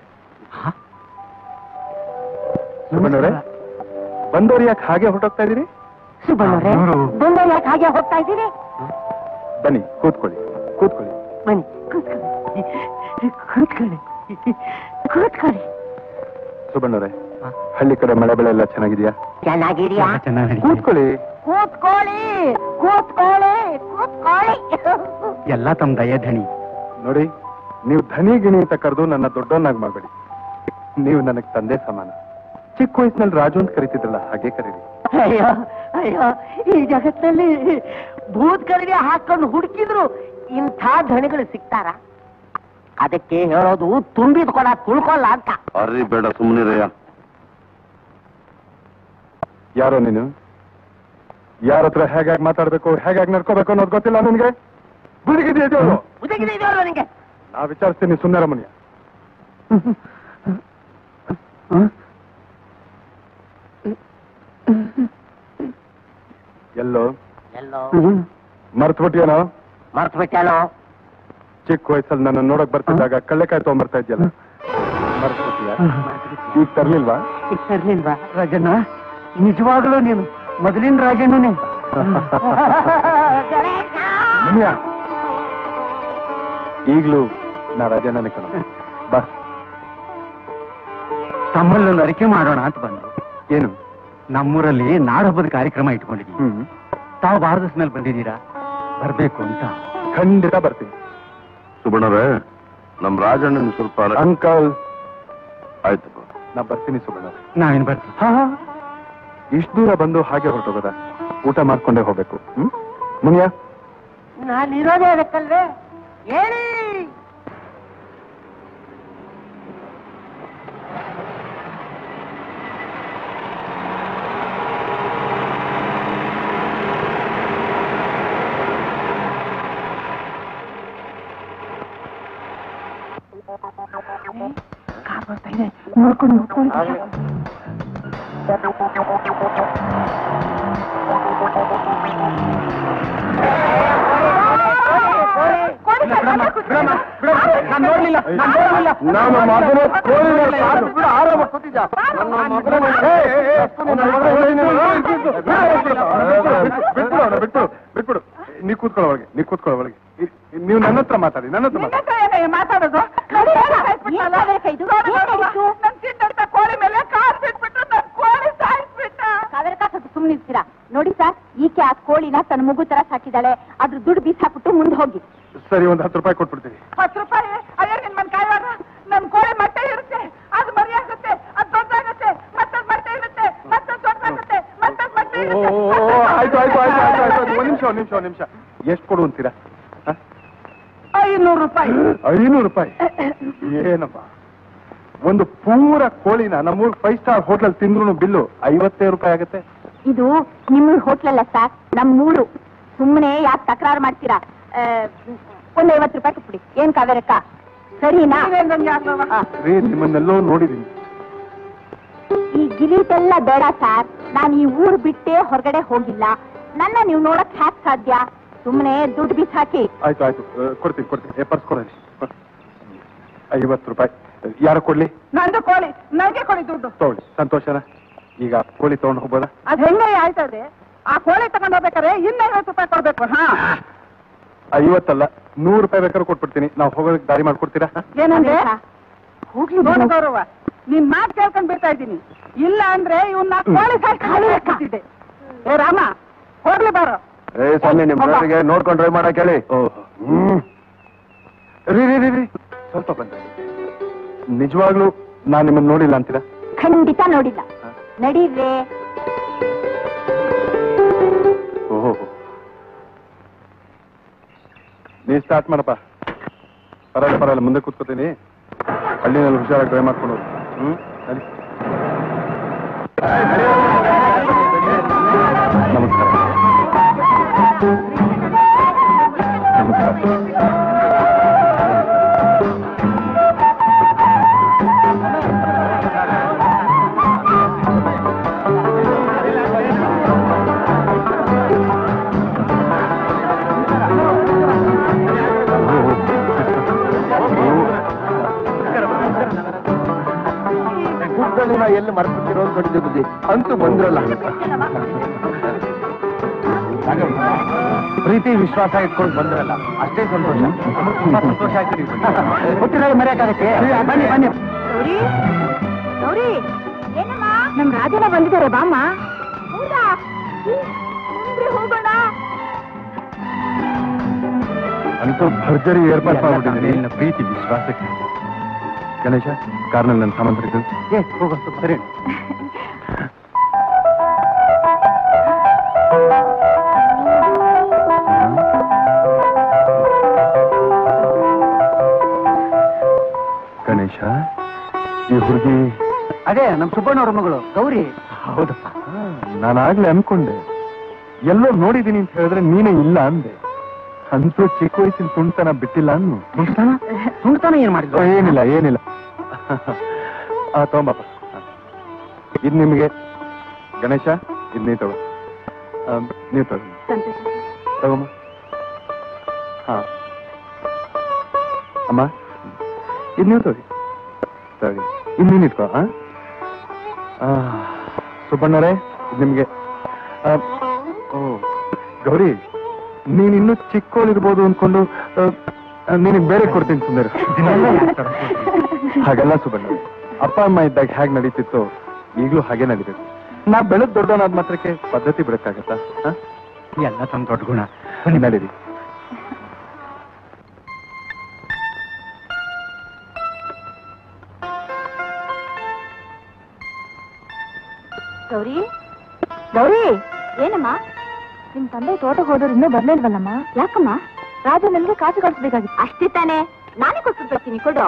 ಸುಬ್ಬಣ್ಣವ್ರೆ ಬಂದವ್ರು ಯಾಕೆ ಹಾಗೆ ಹೊರಟೋಗ್ತಾ ಇದೀರಿ ಸುಬ್ಬಣ್ಣವ್ರೆ ಅವ್ರು- ಬಂದ ಯಾಕೆ ಹಾಗೆ ಹೋಗ್ತಾ ಇದ್ದೀರಿ ಬನ್ನಿ ಕೂತ್ಕೊಳ್ಳಿ ಕೂತ್ಕೊಳ್ಳಿ ಬನ್ನಿ ಕೂತ್ಕೊಳ್ಳಿ ಕೂತ್ಕೊಳ್ಳಿ ಕೂತ್ಕೊಳ್ಳಿ ಸುಬ್ಬಣ್ಣವ್ರೆ ಹಳ್ಳಿ ಕಡೆ ಮಳೆ ಬೆಳೆ ಎಲ್ಲ ಚೆನ್ನಾಗಿದ್ಯಾ ಚೆನ್ನಾಗಿದ್ಯಾ ಚೆನ್ನಾಗಿ ಕೂತ್ಕೊಳ್ಳಿ ಕೂತ್ಕೊಳ್ಳಿ ಕೂತ್ಕೊಳ್ಳಿ ಕೂತ್ಕೊಳ್ಳಿ ಎಲ್ಲ ತಮ್ಮ ದಯ ಧಣಿ ನೋಡಿ ನೀವು ಧನಿ ಗಿಣಿ ಅಂತ ಕರೆದು ನನ್ನ ದೊಡ್ಡವನ್ನಾಗಿ ಮಾಡಬೇಡಿ ನೀವು ನನಗೆ ತಂದೆ ಸಮಾನ ಚಿಕ್ಕ ವಯಸ್ಸಿನಲ್ಲಿ ರಾಜು ಅಂತ ಕರಿತಿದ್ರಲ್ಲ ಹಾಗೆ ಕರೀರಿ ಅಯ್ಯೋ ಅಯ್ಯೋ ಈ ಜಗತ್ತಲ್ಲಿ ಭೂತ್ಗಳಿಗೆ ಹಾಕೊಂಡು ಹುಡುಕಿದ್ರು ಇಂಥ ಧಣಿಗಳು ಸಿಗ್ತಾರ ಅದಕ್ಕೆ ಹೇಳೋದು ತುಂಬಿದ ಕೊಡ ತುಳ್ಕೊಲ್ಲ ಅಂತ ಅರ್ರಿ ಬೇಡ ಸುಮ್ಮನಿರಯ್ಯ ಯಾರೋ ನೀನು ಯಾರ ಹತ್ರ ಹೇಗಾಗಿ ಮಾತಾಡ್ಬೇಕು ಹೇಗಾಗಿ ನಡ್ಕೋಬೇಕು ಅನ್ನೋದು ಗೊತ್ತಿಲ್ಲ ನಿನ್ಗೆ ಬುದಿಗಿದೆಯೋ ಉದಗಿದೆ ಇದೆಯಲ್ಲ ನಿಂಗೆ ನಾ ವಿಚಾರಿಸ್ತೀನಿ ಸುಂದರಮುನಿಯ ಎಲ್ಲೋ ಎಲ್ಲೋ ಮರ್ತು ಬಿಟ್ಟಿಯೇನೋ ಮರ್ತು ಬಿಟ್ಟೇನೋ ಚಿಕ್ಕ ವಯಸ್ಸಲ್ಲಿ ನನ್ನ ನೋಡಕ್ ಬರ್ತಿದ್ದಾಗ ಕಳ್ಳೆಕಾಯಿ ತಗೊಂಡ್ಬರ್ತಾ ಇದ್ಯಲ್ಲ ಮರ್ತು ಬಿಟ್ಟಿಯ ಈಗ ತರ್ಲಿಲ್ವಾ ಇರ್ಲಿಲ್ವಾ ರಾಜಣ್ಣ ನಿಜವಾಗ್ಲೂ ನೀನು ಮೊದಲಿನ ರಾಜಣ್ಣನೇ ಮುನಿಯ ಈಗ್ಲೂ ನಾ ರಾಜಣ್ಣನೇ ಕಣ ಬಾ ತಮ್ಮಲ್ಲೊಂದು ಅರಿಕೆ ಮಾಡೋಣ ಅಂತ ಬಂದು ಏನು ನಮ್ಮೂರಲ್ಲಿ ನಾಡಹಬ್ಬದ ಕಾರ್ಯಕ್ರಮ ಇಟ್ಕೊಂಡಿದ್ದೀವಿ ಹ್ಮ್ ತಾವು ಭಾಳ ದಿವಸ ಮೇಲೆ ಬಂದಿದ್ದೀರಾ ಬರ್ಬೇಕು ಅಂತ ಖಂಡಿತ ಬರ್ತೀನಿ ಸುಬ್ಬಣ್ಣರೇ ನಮ್ ರಾಜಣ್ಣನ ಸ್ವಲ್ಪ ಅಲ- ಅಂಕಲ್ ಆಯ್ತಪ್ಪ ನಾ ಬರ್ತೀನಿ ಸುಬ್ಬಣ್ಣ ನಾವೇನು ಬರ್ತೀವಿ ಹಾ ಹಾ ಇಷ್ಟು ದೂರ ಬಂದು ಹಾಗೆ ಹೊರಟೋಗದ ಊಟ ಮಾಡ್ಕೊಂಡೇ ಹೋಗ್ಬೇಕು ಹ್ಮ್ ಮುನಿಯ ನಾನಿರೋದೇ ಅದಕ್ಕಲ್ವೇ ಹೇಳಿ ನೋಡ್ಲಿಲ್ಲ ನಾನು ಮಗನ ಕೋಳಿನ ಕಾದು ಬಿಡು, ಆರಾಮ ಕೂತಿದ್ದ. ನನ್ನ ಮಗನ- ಏ, ಏ, ಏ, ನನ್ನ ಮಗನ ಕೋಳಿನ- ಬಿಟ್ಟು, ಬಿಟ್ಟು ಅವ್ನ, ಬಿಟ್ಟು ಬಿಟ್ಬಿಡು ನೀ ಕೂತ್ಕೊಳ್ಳೋ ಒಳಗೆ ನೀ ಕೂತ್ಕೊಳ್ಳೋ ಒಳಗೆ ಇ- ನೀವು ನನ್ನ ಹತ್ರ ಮಾತಾಡಿ ನನ್ನ ಹತ್ರ ಮಾತಾಡಿ ಮಾತಾಡೋದು ಕೋಳಿ ಮೇಲೆ ಕಾಲ್ ಬಿಟ್ಬಿಟ್ಟು ನನ್ ಕೋಳಿ ಸಾಯಿಸ್ಬಿಟ್ಟ ಸ್ವಲ್ಪ ಸುಮ್ಮನಿರ್ತೀರಾ ನೋಡಿ ಸರ್ ಈಕೆ ಆ ಕೋಳಿನ ತನ್ನ ಮಗು ತರ ಸಾಕಿದಾಳೆ ಅದ್ರ ದುಡ್ಡು ಬೀಸಾಕ್ಬಿಟ್ಟು ಮುಂದೆ ಹೋಗಿ ಸರಿ ಒಂದು ಹತ್ತು ರೂಪಾಯಿ ಕೊಟ್ಬಿಡ್ತೀನಿ ಹತ್ತು ರೂಪಾಯಿ ಅಯ್ಯೋ ನಿನ್ ಮನ್ ಕಾಯುವಾಗ ನನ್ ಕೋಳಿ ಮೊಟ್ಟೆ ಇರುತ್ತೆ ಅದು ಮರಿ ಆಗುತ್ತೆ ಅದು ದೊಡ್ಡಾಗುತ್ತೆ ಮತ್ತದ್ ಮೊಟ್ಟೆ ಇರುತ್ತೆ ಮತ್ತದ್ ದೊಡ್ಡಾಗುತ್ತೆ ಮತ್ತದ್ ಮೊಟ್ಟೆ ಓ, ಓ, ಓ, ಆಯ್ತು ಆಯ್ತು ಆಯ್ತು ಆಯ್ತು ಆಯ್ತು ಆಯ್ತು. ಒಂದ್ ನಿಮಿಷ ಒಂದ್ ನಿಮಿಷ ಒಂದ್ ನಿಮಿಷ ಎಷ್ಟು ಕೊಡು ಅಂತೀರಾ ಹ? ಐನೂರು ರೂಪಾಯಿ ಐನೂರು ರೂಪಾಯಿ ಏನಪ್ಪ ಒಂದು ಪೂರ ಕೋಳಿನ ನಮ್ಮೂರ್ ಫೈವ್ ಸ್ಟಾರ್ ಹೋಟೆಲ್ ತಿಂದ್ರು ಬಿಲ್ಲು ಐವತ್ತೇ ರೂಪಾಯಿ ಆಗುತ್ತೆ ಇದು ನಿಮ್ಮ ಹೋಟ್ಲಲ್ಲ ಸರ್ ನಮ್ಮೂರು ಸುಮ್ಮನೆ ಯಾಕೆ ತಕರಾರು ಮಾಡ್ತೀರಾ ಆ, ಒಂದ್ ಐವತ್ತು ರೂಪಾಯಿ ಕೊಟ್ಬಿಡಿ ಏನ್ ಕಾವೇರಕ್ಕ ಸರಿನಾ ಆ. ರೀ ನಿಮ್ಮನ್ನೆಲ್ಲೋ ನೋಡಿದೀನಿ ಈ ಗಿರೀಟೆಲ್ಲ ಬೇಡ ಸರ್ ನಾನು ಈ ಊರು ಬಿಟ್ಟೇ ಹೊರಗಡೆ ಹೋಗಿಲ್ಲ ನನ್ನ ನೀವು ನೋಡಕ್ ಹ್ಯಾಕ್ ಸಾಧ್ಯ ಸುಮ್ಮನೆ ದುಡ್ಡು ಬಿಸಾಕಿ ಆಯ್ತು ಆಯ್ತು ಆ, ಕೊಡ್ತೀನಿ ಕೊಡ್ತೀನಿ ಏ ಪರ್ಸ್ ಕೊಡಿ ಐವತ್ತು ರೂಪಾಯಿ ಯಾರು ಕೊಡ್ಲಿ ನಂದು ಕೋಳಿ ನನಗೆ ಕೊಡಿ ದುಡ್ಡು ತಗೊಳ್ಳಿ ಸಂತೋಷನ ಈಗ ಕೋಳಿ ತಗೊಂಡು ಹೋಗ್ಬೋದಾ ಅದ್ ಹೆಂಗೆ ಆಯ್ತದೆ ಆ ಕೋಳಿ ತಗೊಂಡ್ ಹೋಗ್ಬೇಕಾದ್ರೆ ಇನ್ನೈವತ್ತು ರೂಪಾಯಿ ಕೊಡ್ಬೇಕು ಹಾ ಐವತ್ತಲ್ಲ ನೂರು ರೂಪಾಯಿ ಬೇಕಾದ್ರೆ ಕೊಟ್ಬಿಡ್ತೀನಿ ನಾವು ಹೋಗೋದಕ್ಕೆ ದಾರಿ ಮಾಡ್ಕೊಡ್ತೀರಾ ಏನಂದ್ರೆ ಹೋಗ್ಲಿ ನೋಡು ಗೌರವ ನಿನ್ ಮಾತು ಕೇಳ್ಕೊಂಡ್ ಬಿಡ್ತಾ ಇದ್ದೀನಿ ಇಲ್ಲ ಅಂದ್ರೆ ಇವನ್ನ ಕೋಳಿ ಸಾಕಿದ್ದೆ ಏ ರಾಮ ಹೋಗ್ಲಿ ಬಾರೋ ಏ ಸ್ವಾಮಿ ನಿಮ್ ಡ್ರೈವರ್ಗೆ ನೋಡ್ಕೊಂಡು ಡ್ರೈವ್ ಮಾಡಕ್ ಹೇಳಿ ಹ್ಮ್ ರೀ ರೀ ರೀ ರೀ ಸ್ವಲ್ಪ ಬಂದೆ ನಿಜವಾಗ್ಲೂ ನಾನ್ ನಿಮ್ಮನ್ನ ನೋಡಿಲ್ಲ ಅಂತೀರಾ ಖಂಡಿತ ನೋಡಿಲ್ಲ ನಡೀರ್ರೆ ಓಹೋ ನೀ ಸ್ಟಾರ್ಟ್ ಮಾಡಪ್ಪ ಪರವಾಗಿಲ್ಲ ಪರವಾಗಿಲ್ಲ ಮುಂದೆ ಕೂತ್ಕೋತೀನಿ ಹಳ್ಳಿನಲ್ಲಿ ಹುಷಾರಾಗಿ ಡ್ರೈವ್ ಮಾಡ್ಕೊಂಡು ಹೋಗಿ ಹ್ಮ್ ಸರಿ ನಮಸ್ಕಾರ ನಮಸ್ಕಾರ ಗುಡ್ಡಲ್ಲಿ ನಾ ಎಲ್ಲಿ ಮರ್ತಿರೋ ದೊಡ್ಡ ಬುದ್ಧಿ ಅಂತೂ ಬಂದ್ರಲ್ಲ ಪ್ರೀತಿ ವಿಶ್ವಾಸ ಇಟ್ಕೊಂಡು ಬಂದ್ರಲ್ಲ ಅಷ್ಟೇ ಸಂತೋಷ ತುಂಬಾ ಸಂತೋಷ ಆಯ್ತು ನೀವು ಹುಟ್ಟಿದಾಗ ಮರೆಯಕ್ಕಾಗತ್ತೆ ಬನ್ನಿ ಬನ್ನಿ ಗೌರಿ ಗೌರಿ ಏನಮ್ಮ ನಮ್ ರಾಜನ ಬಂದಿದ್ದಾರೆ ಬಾಮ್ಮ ಹೌದಾ ಮುಂದೆ ಹೋಗೋಣ ಅಂತೂ ಭರ್ಜರಿ ಏರ್ಪಾಟ್ ಮಾಡ್ಬಿಟ್ಟಿದ್ದೀನಿ ನಿನ್ನ ಪ್ರೀತಿ ವಿಶ್ವಾಸಕ್ಕೆ ಗಣೇಶ ಕಾರ್ನಲ್ಲಿ ನನ್ನ ಸಾಮಂತರಿದ್ದು ಏ ಹೋಗು ಸರಿ ಗಣೇಶ ಈ ಹುಡುಗಿ ಅದೇ ನಮ್ ಸುಬ್ಬಣ್ಣವ್ರ ಮಗಳು ಗೌರಿ ಹೌದಪ್ಪ ನಾನಾಗ್ಲೇ ಅನ್ಕೊಂಡೆ ಎಲ್ಲೋ ನೋಡಿದೀನಿ ಅಂತ ಹೇಳಿದ್ರೆ ನೀನೇ ಇಲ್ಲ ಅಂದೆ ಅಂತೂ ಚಿಕ್ಕ ವಯಸ್ಸಿನ ತುಂಟತನ ಬಿಟ್ಟಿಲ್ಲ ಅನ್ನು ಸುಂಟತನ ಏನ್ ಮಾಡಿದ್ರು ಏನಿಲ್ಲ ಏನಿಲ್ಲ ಆ ತಗೊಂಬಪ್ಪ ಇದು ನಿಮಗೆ ಗಣೇಶ ಇದು ನೀವು ತಗೋ ಆ, ನೀವು ತಗೋ ಸಂತೋಷ ತಗೊಮ್ಮ ಹಾ ಅಮ್ಮ ಇದು ನೀವು ತಗೊಳ್ಳಿ ತಗೊಳ್ಳಿ ಇದು ನೀನು ಇಟ್ಕೋ ಹಾ ಆ, ಸುಬ್ಬಣ್ಣರೇ ಇದು ನಿಮಗೆ ಆ, ಓ ಗೌರಿ ನೀನ್ ಇನ್ನೂ ಚಿಕ್ಕೋಳಿರ್ಬೋದು ಅನ್ಕೊಂಡು ನಿನಗೆ ಬೇರೆ ಕೊಡ್ತೀನಿ ಸುಂದರ ಹಾಗೆಲ್ಲ ಸುಬ್ಬಣ್ಣ ಅಪ್ಪ ಅಮ್ಮ ಇದ್ದಾಗ ಹೇಗೆ ನಡೀತಿತ್ತು ಈಗಲೂ ಹಾಗೆ ನಡೀಬೇಕು ನಾ ಬೆಳೆದ್ ದೊಡ್ಡವನಾದ ಮಾತ್ರಕ್ಕೆ ಪದ್ಧತಿ ಬಿಡಕ್ಕಾಗತ್ತಾ ಹಾ ಎಲ್ಲ ತಮ್ಮ ದೊಡ್ಡ ಗುಣ ಬನ್ನಿ ನಡೀರಿ ಗೌರಿ ಗೌರಿ ಏನಮ್ಮ ನಿಮ್ ತಂದೆ ತೋಟಕ್ಕೆ ಹೋದವ್ರು ಇನ್ನೂ ಬರ್ಲಿಲ್ವಲ್ಲಮ್ಮ ಯಾಕಮ್ಮ ರಾಜ ನನ್ಗೆ ಕಾಸು ಕಳಿಸ್ಬೇಕಾಗಿತ್ತು ಅಷ್ಟೇ ತಾನೇ ನಾನೇ ಕೊಟ್ಟು ಬರ್ತೀನಿ ಕೊಡು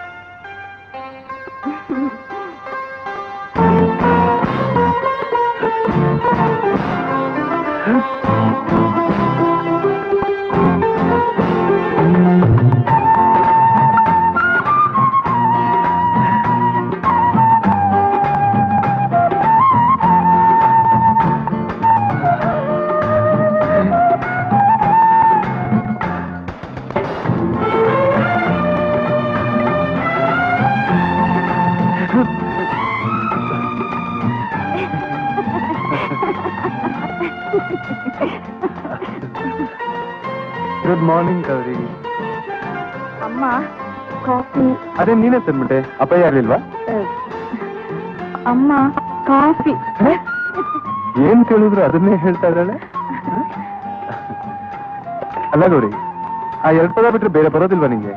ಗುಡ್ ಮಾರ್ನಿಂಗ್ ಗೌರಿ ಅಮ್ಮ ಕಾಫಿ ಅದೇ ನೀನೇ ತಂದ್ಬಿಟ್ಟೆ ಅಪ್ಪಯ್ಯ ಇರ್ಲಿಲ್ವಾ ಅಮ್ಮ ಕಾಫಿ ಏನ್ ಕೇಳಿದ್ರು ಅದನ್ನೇ ಹೇಳ್ತಾ ಇದ್ದಾಳೆ ಹ? ಅಲ್ಲ ಗೌರಿ ಆ ಎರಡ್ ಪದ ಬಿಟ್ರೆ ಬೇರೆ ಬರೋದಿಲ್ವಾ ನಿಂಗೆ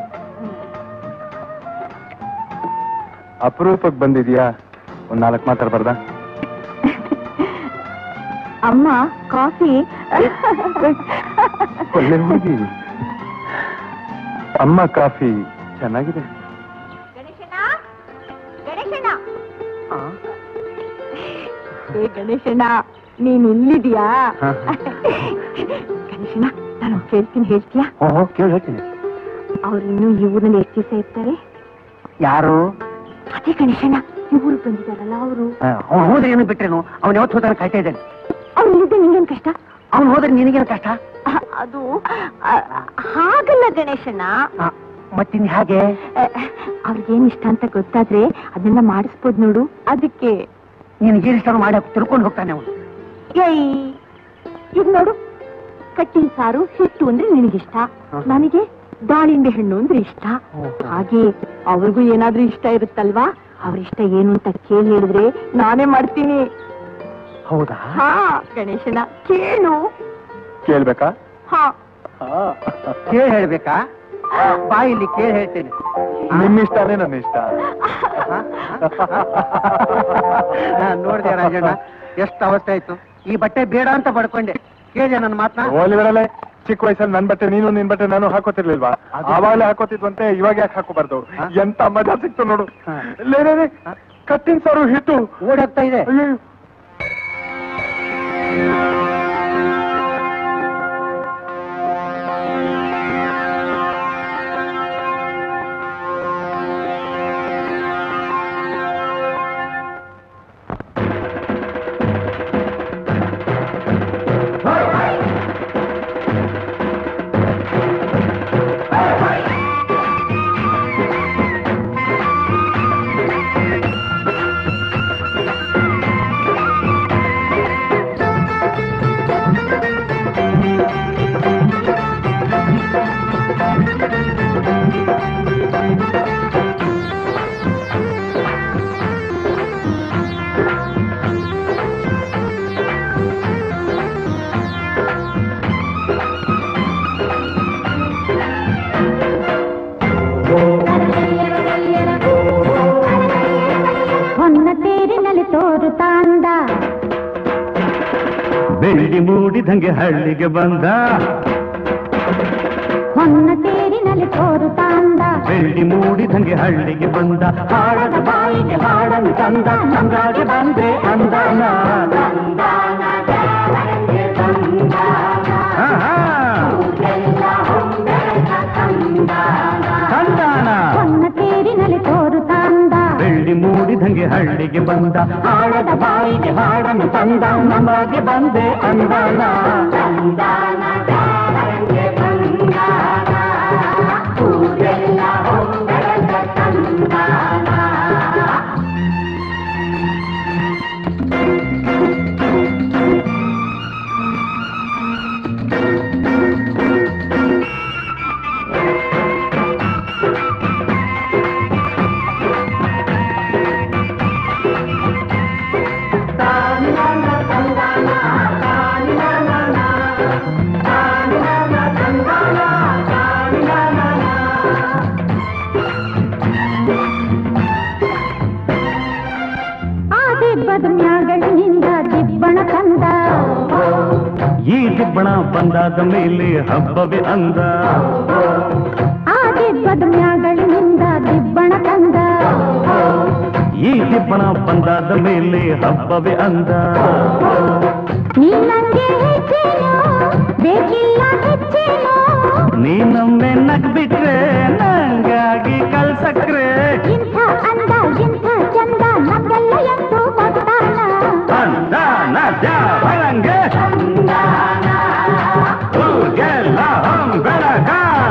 ಅಪರೂಪಕ್ಕೆ ಬಂದಿದ್ಯಾ ಒಂದ್ ನಾಲ್ಕು ಮಾತಾಡ್ಬಾರ್ದಾ ಅಮ್ಮ ಕಾಫಿ ಒಳ್ಳೆ ಹುಡುಗಿ ಅಮ್ಮ ಕಾಫಿ ಚೆನ್ನಾಗಿದೆ ಗಣೇಶನ ಗಣೇಶನ ಏ ಗಣೇಶನ ನೀನ್ ಇಲ್ಲಿದ್ಯಾ ಹ. ಗಣೇಶನ ನಾನು ಕೇಳ್ತೀನಿ ಹೇಳ್ತೀಯಾ ಓಹೋ ಕೇಳಿ ಹೇಳ್ತೀನಿ ಅವ್ರು ಇನ್ನೂ ಈ ಊರಲ್ಲಿ ಎಷ್ಟು ದಿವಸ ಇರ್ತಾರೆ ಯಾರು ಅದೇ ಗಣೇಶನ ಈ ಊರಿಗೆ ಬಂದಿದ್ದಾರಲ್ಲ ಅವರು ಅವ್ನು ಹೋದ್ರೆ ಏನು ಬಿಟ್ರೇನು ಅವ್ನು ಯಾವತ್ತು ಹೋದ್ರೆ ಕಾಯ್ತಾ ಇದ್ದಾನೆ ಅವ್ರು ಇಲ್ಲಿದ್ದೆ ನಿಂಗೇನ್ ಕಷ್ಟ ಅವ್ನು ಹೋದ್ರೆ ನಿನಗೇನು ಕಷ್ಟ ಅ- ಅದು ಅ- ಹಾಗಲ್ಲ ಗಣೇಶನ ಮತ್ತಿನ್ ಹಾಗೆ ಅವ್ರಿಗೇನ್ ಇಷ್ಟ ಅಂತ ಗೊತ್ತಾದ್ರೆ ಅದನ್ನ ಮಾಡಿಸ್ಬೋದು ನೋಡು ಅದಕ್ಕೆ ನೀನು ಏನಿಷ್ಟ ಮಾಡಿ ತಿಳ್ಕೊಂಡು ಹೋಗ್ತಾನೆ ಅವನು ಏಯ್ ಈಗ ನೋಡು ಕಟ್ಟಿನ ಸಾರು ಹಿಟ್ಟು ಅಂದ್ರೆ ನಿನಗಿಷ್ಟ ನನಗೆ ದಾಳಿಂಬೆ ಹಣ್ಣು ಅಂದ್ರೆ ಇಷ್ಟ ಹಾಗೆ ಅವ್ರಿಗೂ ಏನಾದ್ರೂ ಇಷ್ಟ ಇರುತ್ತಲ್ವಾ ಅವ್ರ ಇಷ್ಟ ಏನು ಅಂತ ಕೇಳಿ ಹೇಳಿದ್ರೆ ನಾನೇ ಮಾಡ್ತೀನಿ ಹೌದಾ ಹಾ ಗಣೇಶನ ಕೇಳು ಕೇಳ್ಬೇಕಾ ಹಾ ಕೇಳಿ ಹೇಳ್ಬೇಕಾ ಬಾಯಲ್ಲಿ ಕೇಳಿ ಹೇಳ್ತೇನೆ ನಿನ್ನ ಇಷ್ಟನೇ ನನ್ನ ಇಷ್ಟ ನೋಡಿದೆ ರಾಜಣ್ಣ ಎಷ್ಟು ಅವಸ್ಥೆ ಆಯ್ತು ಈ ಬಟ್ಟೆ ಬೇಡ ಅಂತ ಪಡ್ಕೊಂಡೆ ಕೇಳಿದೆ ನನ್ನ ಮಾತನ್ನ ಹೋಲಿ ಬಿಡಲೆ ಚಿಕ್ಕ ವಯಸ್ಸಲ್ಲಿ ನನ್ ಬಟ್ಟೆ ನೀನು ನಿನ್ ಬಟ್ಟೆ ನಾನು ಹಾಕೋತಿರ್ಲಿಲ್ವಾ ಆವಾಗಲೇ ಹಾಕೋತಿದ್ವಂತೆ ಇವಾಗ ಯಾಕೆ ಹಾಕೋಬಾರ್ದು ಎಂತ ಮಜಾ ಸಿಕ್ತು ನೋಡು ಲೇನೇ ಕಟ್ಟಿಂಗ್ ಸಾರು ಹಿಟ್ಟು ಓಡಾಗ್ತಾ ಇದೆ ಅಯ್ಯೋ ಹೊನ್ನ ತೇರಿನಲ್ಲಿ ತೋರುತ್ತಾಂದ ಬೆಳ್ಳಿ ಮೂಡಿದಂಗೆ ಹಳ್ಳಿಗೆ ಬಂದ ಹೊನ್ನ ತೇರಿನಲ್ಲಿ ತೋರುತ್ತಾಂದ ಬೆಳ್ಳಿ ಮೂಡಿದಂಗೆ ಹಳ್ಳಿಗೆ ಬಂದ ಹಾಡದ ಬಾಯಿಗೆ ಹಾಡನ್ನು ತಂದ ಚಂದ್ರಾಗೆ ಬಂದೆ ಅಂದಾನ ಆಹಾ. ತಂದಾನ ಹೊನ್ನ ತೇರಿನಲ್ಲಿ ತೋರುತ್ತಾಂದ ಬೆಳ್ಳಿ ಮೂಡಿದಂಗೆ ಹಳ್ಳಿಗೆ ಬಂದ ಹಾಡದ ಬಾಯಿಗೆ ಹಾಡನ್ನು ತಂದ ನಮಗೆ ಬಂದೆ ಅಂದಾನ ಆ ದಿಬ್ಬದ ಮ್ಯಾಗಳಿನಿಂದ ದಿಬ್ಬಣ ತಂದ ಈ ದಿಬ್ಬಣ ಬಂದಾದ ಮೇಲೆ ಹಬ್ಬವೇ ಅಂದ ಆ ದಿಬ್ಬದ ಮ್ಯಾಗಳಿನಿಂದ ದಿಬ್ಬಣ ತಂದ ಈ ದಿಬ್ಬಣ ಬಂದಾದ ಮೇಲೆ ಹಬ್ಬವೇ ಅಂದ ನೀ ನಂಗೆ ಹೆಚ್ಚೇನು ಬೇಕಿಲ್ಲ ಹೆಚ್ಚೇನು ನೀನೊಮ್ಮೆ ನಗ್ಬಿಟ್ರೆ ನಂಗಾಗಿ ಕಲ್ಸಕ್ರೆ ಇಂಥ ಅಂದ ಇಂಥ ಚಂದ ನಮ್ಗೆಲ್ಲ ಎಂದು ಕೊಡ್ತಾನ ಅಂದಾನ ಜಾವರಂಗೆ ಊರ್ಗೆಲ್ಲ ಹೊಂಬೆಳಗ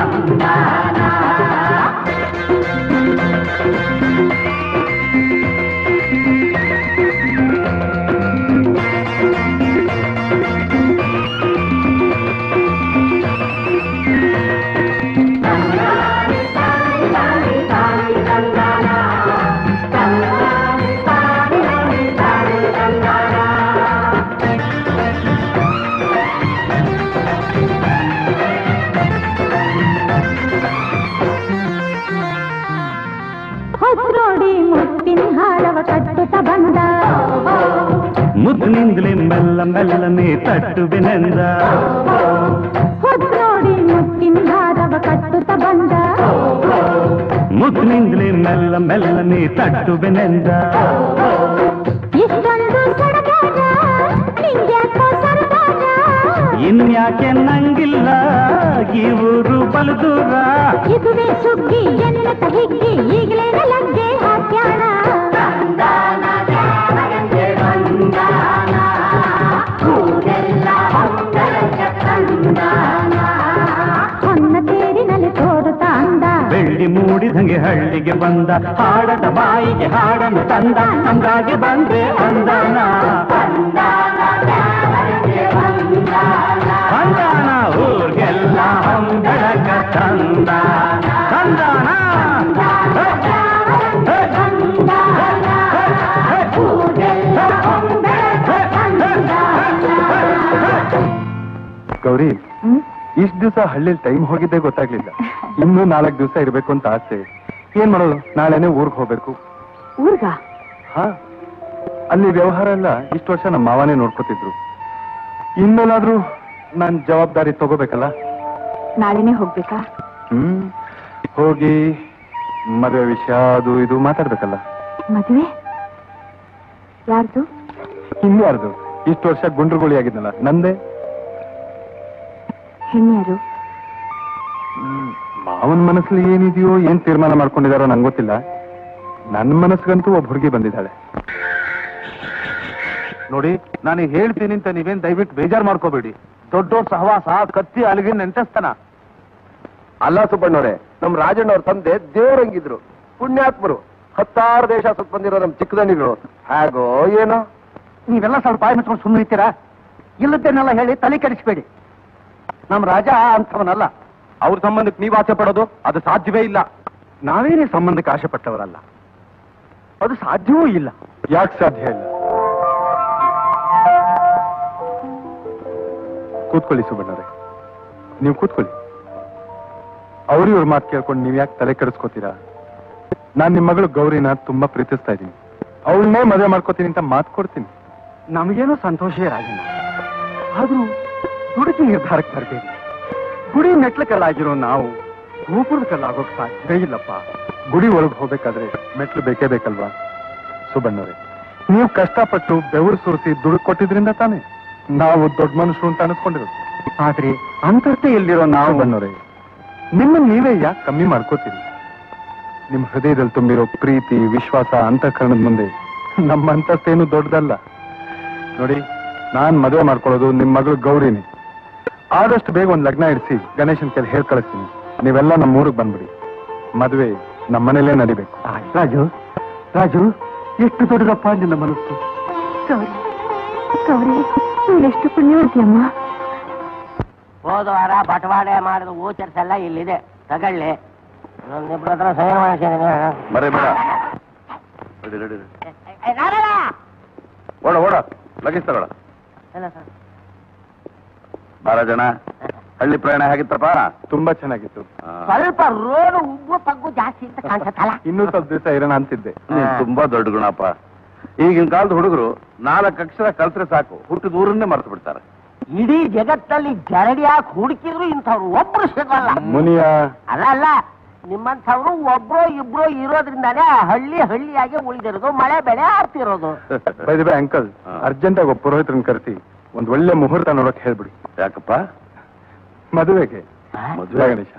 ಹೊಸ್ರೋಡಿ ಮುತ್ತಿನ ಹಾರವ ಕಟ್ಟುತ್ತ ಬಂದ ಮುದ್ದಿನಿಂದಲೇ ಮೆಲ್ಲ ಮೆಲ್ಲನೆ ತಟ್ಟುವೆನೆಂದ ಹೊಸ್ರೋಡಿ ಮುತ್ತಿನ ಹಾರವ ಕಟ್ಟುತ್ತ ಬಂದ ಮುದ್ದಿನಿಂದಲೇ ಮೆಲ್ಲ ಮೆಲ್ಲನೆ ತಟ್ಟುವೆನೆಂದ ಇಷ್ಟೊಂದು ಸಡಗಾರ ನಿಂಗ್ಯಾಕೋ ಸರ್ದಾರ ಇನ್ಯಾಕೆ ನಂಗಿಲ್ಲ ಈ ಊರು ಬಲು ದೂರ ಇದುವೇ ಸುಗ್ಗಿ ಎನ್ನುತ್ತ ಹಿಗ್ಗಿ ಈಗಲೇ ಲಗ್ಗೆ ಹಾಕ್ಯಾಣ ಹೊನ್ನ ತೇರಿನಲ್ಲಿ ತೋರುತ್ತಾಂದ ಬೆಳ್ಳಿ ಮೂಡಿದಂಗೆ ಹಳ್ಳಿಗೆ ಬಂದ ಹಾಡದ ಬಾಯಿಗೆ ಹಾಡನ್ನು ತಂದ ಅಂದಾಗೆ ಬಂದ್ರೆ ಅಂದಾನ ಅಂದಾನ ಊರ್ಗೆಲ್ಲ ಹೊಂಬೆಳಕ ತಂದ ತಂದಾನ ಗೌರಿ ಇಷ್ಟ ದಿವಸ ಹಳ್ಳಿಲಿ ಟೈಮ್ ಹೋಗಿದ್ದೆ ಗೊತ್ತಾಗ್ಲಿಲ್ಲ ಇನ್ನೂ ನಾಲ್ಕು ದಿವಸ ಇರ್ಬೇಕು ಅಂತ ಆಸೆ ಏನ್ ಮಾಡೋದು ನಾಳೆನೆ ಊರ್ಗ್ ಹೋಗ್ಬೇಕು ಊರ್ಗ ಹಾ ಅಲ್ಲಿ ವ್ಯವಹಾರ ಎಲ್ಲ ಇಷ್ಟು ವರ್ಷ ನಮ್ಮ ಮಾವನೇ ನೋಡ್ಕೋತಿದ್ರು ಇನ್ಮೇಲಾದ್ರೂ ನಾನ್ ಜವಾಬ್ದಾರಿ ತಗೋಬೇಕಲ್ಲ ನಾಳೆನೇ ಹೋಗ್ಬೇಕಾ ಹ್ಮ್ ಹೋಗಿ ಮದುವೆ ವಿಷಯ ಅದು ಇದು ಮಾತಾಡ್ಬೇಕಲ್ಲ ಮದುವೆ ಯಾರ್ದು ಇನ್ಯಾರ್ದು ಇಷ್ಟು ವರ್ಷ ಗುಂಡ್ರುಗುಳಿ ಆಗಿದ್ನಲ್ಲ ನಂದೇ ಹೆಣ್ಯಾರು ಮಾವನ್ ಮನಸ್ಸಲ್ಲಿ ಏನಿದೆಯೋ ಏನ್ ತೀರ್ಮಾನ ಮಾಡ್ಕೊಂಡಿದಾರೋ ನಂಗೆ ಗೊತ್ತಿಲ್ಲ ನನ್ನ ಮನಸ್ಸಿಗಂತೂ ಒಬ್ಬ ಹುಡುಗಿ ಬಂದಿದ್ದಾಳೆ ನೋಡಿ ನಾನು ಹೇಳ್ತೀನಿ ಅಂತ ನೀವೇನ್ ದಯವಿಟ್ಟು ಬೇಜಾರ್ ಮಾಡ್ಕೋಬೇಡಿ ದೊಡ್ಡೋರ್ ಸಹವಾಸ ಕತ್ತಿ ಅಲ್ಲಿಗೆ ನೆಂಟಸ್ತಾನ ಅಲ್ಲ ಸುಬ್ಬಣ್ಣವ್ರೆ ನಮ್ ರಾಜಣ್ಣವ್ರ ತಂದೆ ದೇವರಂಗಿದ್ರು ಪುಣ್ಯಾತ್ಮರು ಹತ್ತಾರು ದೇಶ ಸುತ್ತ ಬಂದಿರೋ ನಮ್ ಚಿಕ್ಕದಣಿಗಳು ಹೇಗೋ ಏನೋ ನೀವೆಲ್ಲ ಸ್ವಲ್ಪ ಬಾಯಿ ಮುಚ್ಕೊಂಡು ಸುಮ್ಮನೆ ಇರ್ತೀರಾ ಇಲ್ಲದ್ದೇನೆಲ್ಲ ಹೇಳಿ ತಲೆ ಕೆಡಿಸ್ಬೇಡಿ ನಮ್ ರಾಜ ಅಂಥವನಲ್ಲ ಅವ್ರ ಸಂಬಂಧಕ್ಕೆ ನೀವು ಆಸೆ ಪಡೋದು ಅದು ಸಾಧ್ಯವೇ ಇಲ್ಲ ನಾವೇನೇ ಸಂಬಂಧಕ್ಕೆ ಆಸೆ ಪಟ್ಟವರಲ್ಲ ಅದು ಸಾಧ್ಯವೂ ಇಲ್ಲ ಯಾಕೆ ಸಾಧ್ಯ ಇಲ್ಲ ಕೂತ್ಕೊಳ್ಳಿ ಸುಬ್ಬಣ್ಣವ್ರೆ ನೀವು ಕೂತ್ಕೊಳ್ಳಿ ಅವ್ರ ಇವ್ರ ಮಾತು ಕೇಳ್ಕೊಂಡು ನೀವ್ ಯಾಕೆ ತಲೆ ಕೆಡಿಸ್ಕೋತೀರಾ ನಾನ್ ನಿಮ್ ಮಗಳು ಗೌರಿನ ತುಂಬಾ ಪ್ರೀತಿಸ್ತಾ ಇದ್ದೀನಿ ಅವಳನ್ನೇ ಮದುವೆ ಮಾಡ್ಕೋತೀನಿ ಅಂತ ಮಾತು ಕೊಡ್ತೀನಿ ನಮಗೇನೋ ಸಂತೋಷವೇ ರಾಜಣ್ಣ ಆದ್ರೂ ದುಡುಕಿ ನಿರ್ಧಾರಕ್ಕೆ ಬರಬೇಡಿ ಗುಡಿ ಮೆಟ್ಲ ಕಲ್ಲಾಗಿರೋ ನಾವು ಗೋಪುರದ ಕಲ್ಲಾಗೋಕ್ ಸಾಧ್ಯವೇ ಇಲ್ಲಪ್ಪ ಗುಡಿ ಒಳಗೆ ಹೋಗ್ಬೇಕಾದ್ರೆ ಮೆಟ್ಲು ಬೇಕೇ ಬೇಕಲ್ವಾ ಸುಬ್ಬಣ್ಣವ್ರೆ ನೀವು ಕಷ್ಟಪಟ್ಟು ಬೆವರು ಸುರಿಸಿ ದುಡ್ಡು ಕೊಟ್ಟಿದ್ರಿಂದ ತಾನೇ ನಾವು ದೊಡ್ಡ ಮನುಷ್ಯರು ಅಂತ ಅನಿಸ್ಕೊಂಡಿರೋದು ಆದ್ರೆ ಅಂತರ್ತೆ ಎಲ್ಲಿರೋ ನಾವು ಸುಬ್ಬಣ್ಣವ್ರೆ ನಿಮ್ಮನ್ನ ನೀವೇ ಯಾಕೆ ಕಮ್ಮಿ ಮಾಡ್ಕೋತೀರಿ ನಿಮ್ ಹೃದಯದಲ್ಲಿ ತುಂಬಿರೋ ಪ್ರೀತಿ ವಿಶ್ವಾಸ ಅಂತಃಕರಣದ ಮುಂದೆ ನಮ್ಮ ಅಂತಸ್ತೇನು ದೊಡ್ಡದಲ್ಲ ನೋಡಿ ನಾನ್ ಮದುವೆ ಮಾಡ್ಕೊಳ್ಳೋದು ನಿಮ್ ಮಗಳು ಗೌರಿನಿ ಆದಷ್ಟು ಬೇಗ ಒಂದ್ ಲಗ್ನ ಇಡಿಸಿ ಗಣೇಶನ್ ಕೈಲಿ ಹೇಳ್ ಕಳಿಸ್ತೀನಿ ನೀವೆಲ್ಲ ನಮ್ಮ ಊರಿಗೆ ಬಂದ್ಬಿಡಿ ಮದುವೆ ನಮ್ಮ ಮನೇಲೇ ನಡಿಬೇಕು ಆ, ರಾಜು ರಾಜು ಎಷ್ಟು ದೊಡ್ಡದಪ್ಪ ನಿನ್ನ ಮನಸ್ಸು ಗೌರಿ ಗೌರಿ ನೀನೆಷ್ಟು ಪುಣ್ಯವತಿಯಮ್ಮ ಹೋದ ವಾರ ಬಟವಾಡೆ ಮಾಡಿದ ಓಚರ್ಸ್ ಎಲ್ಲ ಇಲ್ಲಿದೆ ತಗೊಳ್ಳಿ ನೊಂದಿಬ್ರ ಹತ್ರ ಸಹಿ ಮಾಡ್ಸಿದ್ದೀನಿ ಮರೆ ಬೇಡ ರೆಡಿ ರೆಡಿ ಏ, ಏ, ನಾನಲ್ಲ. ಓಡ ಓಡ ಲಗೇಜ್ ತಗೊಳ ಇಲ್ಲ ಸರ್. ಬಾರ ಜನ ಹಳ್ಳಿ ಪ್ರಯಾಣ ಹೇಗಿತ್ತಪ್ಪ ತುಂಬಾ ಚೆನ್ನಾಗಿತ್ತು ಆ, ಸ್ವಲ್ಪ ರೋಡ್ ಉಬ್ಬು ತಗ್ಗು ಜಾಸ್ತಿ ಅಂತ ಕಾಣಿಸುತ್ತಲ್ಲ ಇನ್ನೂ ಸ್ವಲ್ಪ ದಿವಸ ಇರೋಣ ಅಂತಿದ್ದೆ ನೀನ್ ತುಂಬಾ ದೊಡ್ಡ ಗುಣಪ್ಪ ಈಗಿನ ಕಾಲದ ಹುಡುಗರು ನಾಲ್ಕು ಅಕ್ಷರ ಕಲ್ತ್ರೆ ಸಾಕು ಹುಟ್ಟಿದ ಊರನ್ನೇ ಮರ್ತು ಬಿಡ್ತಾರೆ ಇಡೀ ಜಗತ್ತಲ್ಲಿ ಜರಡಿಯಾಗಿ ಹುಡುಕಿದ್ರು ಇಂಥವ್ರು ಒಬ್ರು ಸಿಗಲ್ಲ ಮುನಿಯ ಅಲ್ಲ ಅಲ್ಲ ನಿಮ್ಮಂಥವ್ರು ಒಬ್ರೋ ಇಬ್ರೋ ಇರೋದ್ರಿಂದಾನೇ ಆ ಹಳ್ಳಿ ಹಳ್ಳಿಯಾಗಿ ಉಳಿದಿರೋದು ಮಳೆ ಬೆಳೆ ಆಡ್ತಿರೋದು ಬೈ ಬೈ ಅಂಕಲ್ ಹಾ. ಅರ್ಜೆಂಟ್ ಆಗಿ ಒಬ್ಬ ಪುರೋಹಿತರನ್ನ ಕರೆಸಿ ಒಂದ್ ಒಳ್ಳೆ ಮುಹೂರ್ತ ನೋಡಕ್ ಹೇಳ್ಬಿಡಿ ಯಾಕಪ್ಪ ಮದುವೆಗೆ ಮದುವೆ ಗಣೇಶ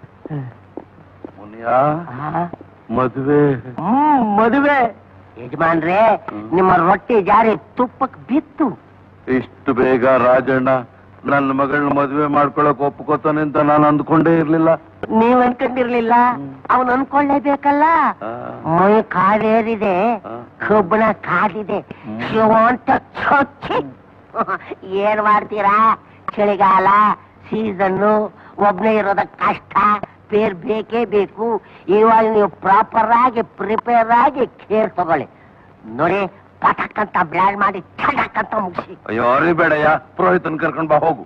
ಮುನಿಯಾ ಮದುವೆ ಹ್ಮ್ ಮದುವೆ ಯಜಮಾನ್ರೆ ನಿಮ್ಮ ರೊಟ್ಟಿ ಜಾರಿ ತುಪ್ಪಕ್ ಬಿತ್ತು ಇಷ್ಟು ಬೇಗ ರಾಜಣ್ಣ ನನ್ನ ಮಗಳನ್ನ ಮದುವೆ ಮಾಡ್ಕೊಳಕ್ ಒಪ್ಕೋತಾನೆ ಅಂತ ನಾನು ಅಂದ್ಕೊಂಡೇ ಇರ್ಲಿಲ್ಲ ನೀವ್ ಅನ್ಕೊಂಡಿರ್ಲಿಲ್ಲ ಅವನ್ ಅನ್ಕೊಳ್ಳೇಬೇಕಲ್ಲ ಆ, ಮೈ ಕಾಡೇರಿದೆ ಆ. ಕಬ್ಬಣ ಕಾದಿದೆ ಶಿವಂತ ಚೊಚ್ಚಿ ಏನ್ ಮಾಡ್ತೀರಾ ಚಳಿಗಾಲ ಸೀಸನ್ನು ಒಬ್ನೇ ಇರೋದ ಕಷ್ಟ ಪೇರ್ ಬೇಕೇ ಬೇಕು ಇವಾಗ ನೀವು ಪ್ರಾಪರ್ ಆಗಿ ಪ್ರಿಪೇರ್ ಆಗಿ ಕೇರ್ ತಗೊಳ್ಳಿ ನೋಡಿ ಪಟಕ್ ಅಂತ ಬ್ಲಾಡ್ ಮಾಡಿ ಚಟಕ್ ಅಂತ ಮುಗಿಸಿ ಅಯ್ಯೋ ಅರಿ ಬೇಡಯ್ಯ ಪುರೋಹಿತನ್ ಕರ್ಕೊಂಡ್ ಬಾ ಹೋಗು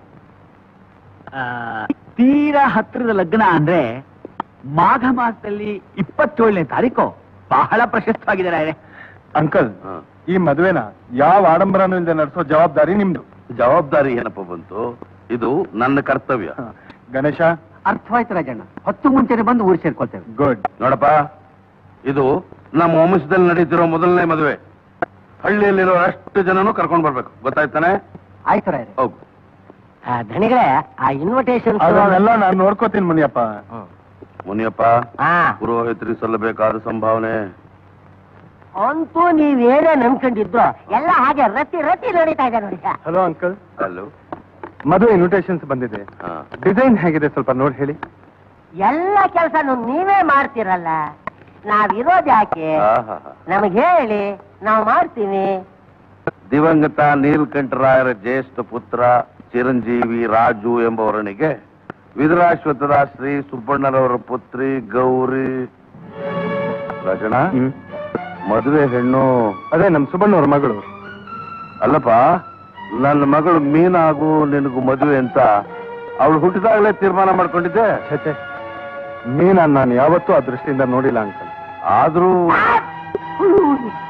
ತೀರಾ ಹತ್ತಿರದ ಲಗ್ನ ಅಂದ್ರೆ ಮಾಘ ಮಾಸದಲ್ಲಿ ಇಪ್ಪತ್ತೇಳನೇ ತಾರೀಕು ಬಹಳ ಪ್ರಶಸ್ತವಾಗಿದ್ದಾರೆ ಅಂಕಲ್ ಹಾ. ಈ ಮದುವೆನ ಯಾವ ಆಡಂಬರನೂ ಇಲ್ಲದೆ ನಡೆಸೋ ಜವಾಬ್ದಾರಿ ನಿಮ್ದು ಜವಾಬ್ದಾರಿ ಏನಪ್ಪ ಬಂತು ಇದು ನನ್ನ ಕರ್ತವ್ಯ ಹಾ. ಗಣೇಶ ಅರ್ಥವಾಯ್ತು ರಾಜಣ್ಣ ಹೊತ್ತು ಮುಂಚೆನೆ ಬಂದು ಊರು ಸೇರ್ಕೊಳ್ತೇವೆ ಗುಡ್ ನೋಡಪ್ಪ ಇದು ನಮ್ಮ ವಂಶದಲ್ಲಿ ನಡೀತಿರೋ ಮೊದಲನೇ ಮದುವೆ ಹಳ್ಳಿಯಲ್ಲಿರೋ ಅಷ್ಟು ಜನನು ಕರ್ಕೊಂಡ್ ಬರ್ಬೇಕು ಗೊತ್ತಾಯ್ತಾನೆ ಆಯ್ತು ರಾಯರೇ ಹೋಗು ಧಣಿಗಳೇ ಆ ಇನ್ವಿಟೇಷನ್ ಅದನ್ನೆಲ್ಲ ನಾನು ನೋಡ್ಕೋತೀನಿ ಮುನಿಯಪ್ಪ ಮುನಿಯಪ್ಪ ಹಾ ಪುರೋಹಿತರಿಗೆ ಸಲ್ಲಬೇಕಾದ ಸಂಭಾವನೆ ಅಂತೂ ನೀವೇನೇನ್ ಅನ್ಕೊಂಡಿದ್ರು ಎಲ್ಲ ಹಾಗೆ ರತಿ ರತಿ ನಡೀತಾ ಇದೆ ನೋಡಿ ಹಲೋ ಅಂಕಲ್ ಅಲ್ಲೋ ಮದುವೆ ಇನ್ವಿಟೇಷನ್ಸ್ ಬಂದಿದೆ ಹಾ. ಡಿಸೈನ್ ಹೇಗಿದೆ ಸ್ವಲ್ಪ ನೋಡಿ ಹೇಳಿ ಎಲ್ಲ ಕೆಲಸನು ನೀವೇ ಮಾಡ್ತೀರಲ್ಲ ನಾವಿರೋದ್ ಯಾಕೆ ಆಹಾಹಾ. ನಮಗೆ ಹೇಳಿ ನಾವು ಮಾಡ್ತೀವಿ ದಿವಂಗತ ನೀಲಕಂಠರಾಯರ ಜ್ಯೇಷ್ಠ ಪುತ್ರ ಚಿರಂಜೀವಿ ರಾಜು ಎಂಬವರನಿಗೆ ವಿದುರಾಶ್ವತ್ಥದ ಶ್ರೀ ಸುಬ್ಬಣ್ಣರವರ ಪುತ್ರಿ ಗೌರಿ ರಾಜಣ್ಣ ಮದುವೆ ಹೆಣ್ಣು ಅದೇ ನಮ್ ಸುಬ್ಬಣ್ಣವ್ರ ಮಗಳು ಅಲ್ಲಪ್ಪ ನನ್ನ ಮಗಳು ಮೀನಾಗು ನಿನಗೂ ಮದುವೆ ಅಂತ ಅವಳು ಹುಟ್ಟಿದಾಗಲೇ ತೀರ್ಮಾನ ಮಾಡ್ಕೊಂಡಿದ್ದೆ ಛೆ ಮೀನ ನಾನು ಯಾವತ್ತೂ ಆ ದೃಷ್ಟಿಯಿಂದ ನೋಡಿಲ್ಲ ಅಂಕಲ್ ಆದ್ರೂ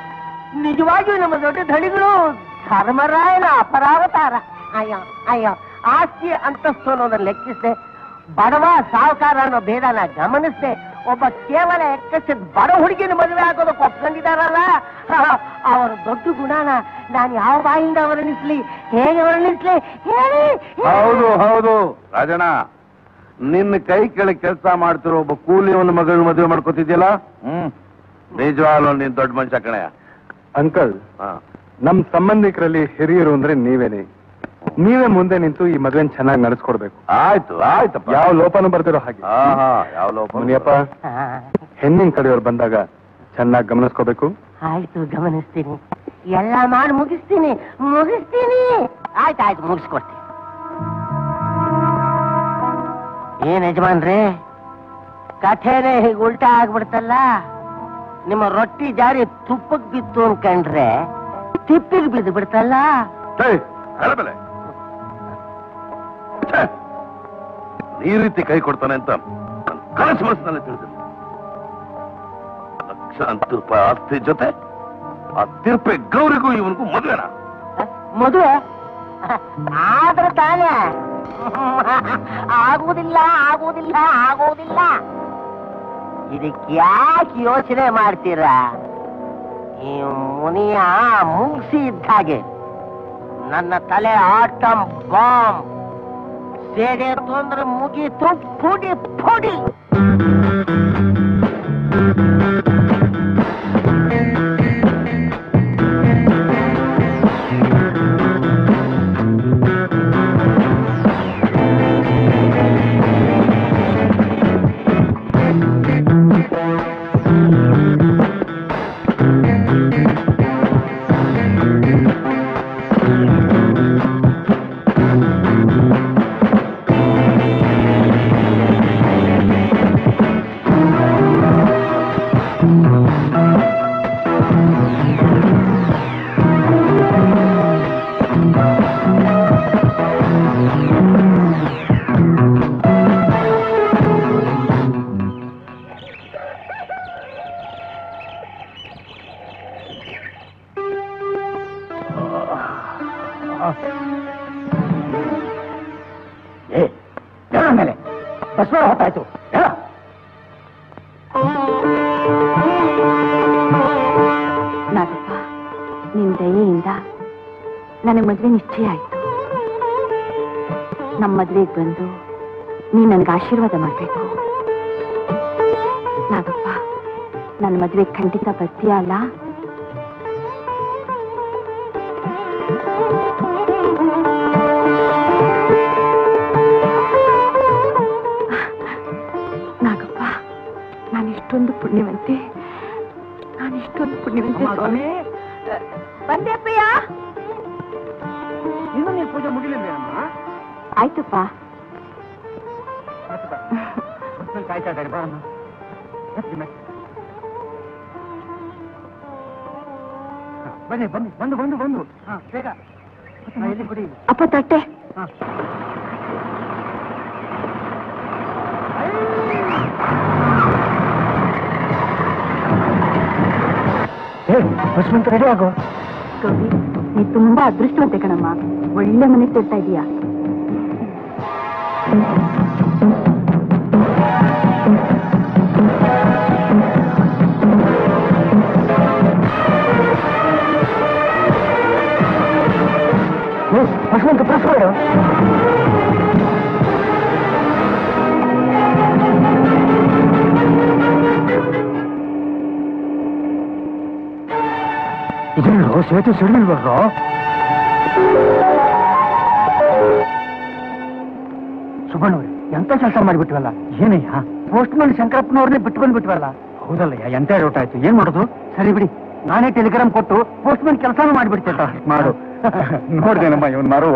ನಿಜವಾಗಿಯೂ ನಮ್ಮ ದೊಡ್ಡ ಧಣಿಗಳು ಧರ್ಮರಾಯನ ಅಪರಾವತಾರ ಅಯ್ಯೋ ಅಯ್ಯೋ ಆಸ್ತಿ ಅಂತಸ್ತು ಅನ್ನೋದನ್ನ ಲೆಕ್ಕಿಸದೆ ಬಡವ ಸಾಹುಕಾರ ಅನ್ನೋ ಭೇದನ ಗಮನಿಸದೆ ಒಬ್ಬ ಕೇವಲ ಎಕ್ಕಸಿದ ಬಡ ಹುಡುಗಿನ ಮದುವೆ ಆಗೋದಕ್ಕೆ ಒಪ್ಕೊಂಡಿದಾರಲ್ಲ ಅವರ ದೊಡ್ಡ ಗುಣನ ನಾನು ಯಾವ ಬಾಯಿಂದ ವರ್ಣಿಸ್ಲಿ ಹೇಗೆ ವರ್ಣಿಸ್ಲಿ ಹೇಳಿ ಹೌದು ಹೌದು ರಾಜಣ್ಣ ನಿನ್ನ ಕೈ ಕೆಳಗೆ ಕೆಲಸ ಮಾಡ್ತಿರೋ ಒಬ್ಬ ಕೂಲಿಯವನ ಮಗಳನ್ನ ಮದುವೆ ಮಾಡ್ಕೊತಿದ್ಯಲ್ಲ ಹ್ಮ್ ನಿಜವಾಗ್ಲೂ ನೀನ್ ದೊಡ್ಡ ಮನುಷ್ಯ ಕಣಯ್ಯ ಅಂಕಲ್ ಹಾ. ನಮ್ ಸಂಬಂಧಿಕರಲ್ಲಿ ಹಿರಿಯರು ಅಂದ್ರೆ ನೀವೇನೆ ನೀವೇ ಮುಂದೆ ನಿಂತು ಈ ಮದ್ವೆನ್ ಚೆನ್ನಾಗಿ ನಡೆಸ್ಕೊಡ್ಬೇಕು ಆಯ್ತು ಆಯ್ತಪ್ಪ ಯಾವ ಲೋಪನೂ ಬರ್ದಿರೋ ಹಾಗೆ ಹಾ ಹಾ ಯಾವ ಲೋಪ ಮುನಿಯಪ್ಪ ಹೆಣ್ಣಿನ ಕಡೆಯವ್ರು ಬಂದಾಗ ಚೆನ್ನಾಗಿ ಗಮನಿಸ್ಕೋಬೇಕು ಆಯ್ತು ಗಮನಿಸ್ತೀನಿ ಎಲ್ಲ ಮಾಡಿ ಮುಗಿಸ್ತೀನಿ ಮುಗಿಸ್ತೀನಿ ಆಯ್ತು ಆಯ್ತು ಮುಗಿಸ್ಕೊಡ್ತೀನಿ ಏನ್ ಯಜಮಾನ್ರಿ ಕಥೆನೇ ಹೀಗೆ ಉಲ್ಟಾ ಆಗ್ಬಿಡ್ತಲ್ಲ ನಿಮ್ಮ ರೊಟ್ಟಿ ಜಾರಿ ತುಪ್ಪಕ್ ಬಿತ್ತು ಅನ್ಕಂಡ್ರೆ ತಿಪ್ಪಿಗೆ ಬಿದ್ದು ಬಿಡ್ತಲ್ಲ ಏಯ್, ಹೇಳಬೆಲೆ. ಛೆ, ಈ ರೀತಿ ಕೈ ಕೊಡ್ತಾನೆ ಅಂತ ನನ್ ಕನಸು ಮನಸ್ಸಿನಲ್ಲಿ ತಿಳಿದಿಲ್ಲ ಲಕ್ಷಾಂತರ ರೂಪಾಯಿ ಆಸ್ತಿ ಜೊತೆ ಆ ತಿರ್ಪೆ ಗೌರಿಗೂ ಇವನಿಗೂ ಮದುವೆನಾ ಮದುವೆ ಆದ್ರೆ ತಾನೇ ಆಗುವುದಿಲ್ಲ ಆಗುವುದಿಲ್ಲ ಆಗುವುದಿಲ್ಲ ಇದಕ್ಕೆ ಯಾಕೆ ಯೋಚನೆ ಮಾಡ್ತೀರಾ ಈ ಮುನಿಯ ಮುಗಿಸಿ ಇದ್ದ ಹಾಗೆ ನನ್ನ ತಲೆ ಆಟಂ ಬಾಂಬ್ ಸೇಡೆ ತೊಂದ್ರೆ ಮುಗೀತು ಪುಡಿ ಪುಡಿ ಏ ಹೇಳ ಮೇಲೆ ಬಸವ ಹೊತ್ತಾಯ್ತು ಹೇಳ ನಾಗಪ್ಪ ನಿನ್ ದಯೆಯಿಂದ ನನಗೆ ಮದ್ವೆ ನಿಶ್ಚಯ ಆಯ್ತು ನಮ್ಮ ಮದ್ವೆಗೆ ಬಂದು ನೀ ನನಗೆ ಆಶೀರ್ವಾದ ಮಾಡ್ಬೇಕು ನಾಗಪ್ಪ ನನ್ನ ಮದ್ವೆ ಖಂಡಿತ ಬರ್ತೀಯ ಅಲ್ಲ ನಾಗಪ್ಪ ನಾನು ಇಷ್ಟೊಂದು ಪುಣ್ಯವಂತೆ ನಾನು ಇಷ್ಟೊಂದು ಪುಣ್ಯವಂತೆ ಸ್ವಾಮಿ ಬಂದೆ ಪ್ರಿಯ ಇನ್ನು ನೀನು ಪೂಜೆ ಮುಗಿಲಿಲ್ಲ ಆಯ್ತಪ್ಪ ಕಾಯ್ತಾ ಇದ್ದಾರೆ ಬಾ ಅಮ್ಮ. ಎತ್ತಿ ಮೆಟ್ಲು. ಹ, ಬನ್ನಿ ಬನ್ನಿ ಬಂದು ಬಂದು ಬಂದು ಹಾ ಬೇಗ ಹಾ, ಎಲ್ಲಿ ಕುಡಿ ಅಪ್ಪ ತಟ್ಟೆ ಏ ಬಸ್ಮಂತ ರೆಡಿ ಆಗೋ ಗೌರಿ ನೀ ತುಂಬಾ ಅದೃಷ್ಟವಂತೆ ಕಣಮ್ಮ ಒಳ್ಳೆ ಮನೆ ಸೇರ್ತಾ ಇದೀಯಾ ಬಸ್ಮಂತ ಪ್ರೆಸ್ ಮಾಡು ಇದೇನು ಸೇತು ಸಿಡಿಲ್ಬಾರ್ದು ಸುಬ್ಬಣ್ಣವ್ರೆ ಎಂತ ಕೆಲಸ ಮಾಡಿಬಿಟ್ವಲ್ಲ ಏನಯ್ಯ ಪೋಸ್ಟ್ ಮ್ಯಾನ್ ಶಂಕರಪ್ಪನವ್ರನ್ನೇ ಬಿಟ್ಟು ಬಂದ್ಬಿಟ್ವಲ್ಲ ಹೌದಲ್ಲಯ್ಯ ಎಂತ ರೋಟ ಆಯ್ತು ಏನ್ ಮಾಡೋದು ಸರಿ ಬಿಡಿ ನಾನೇ ಟೆಲಿಗ್ರಾಮ್ ಕೊಟ್ಟು ಪೋಸ್ಟ್ ಮ್ಯಾನ್ ಕೆಲಸನೂ ಮಾಡ್ಬಿಡ್ತೇನೆ ಮಾಡು ನೋಡ್ದೇನಮ್ಮ ಇವನ್ ಮಾರು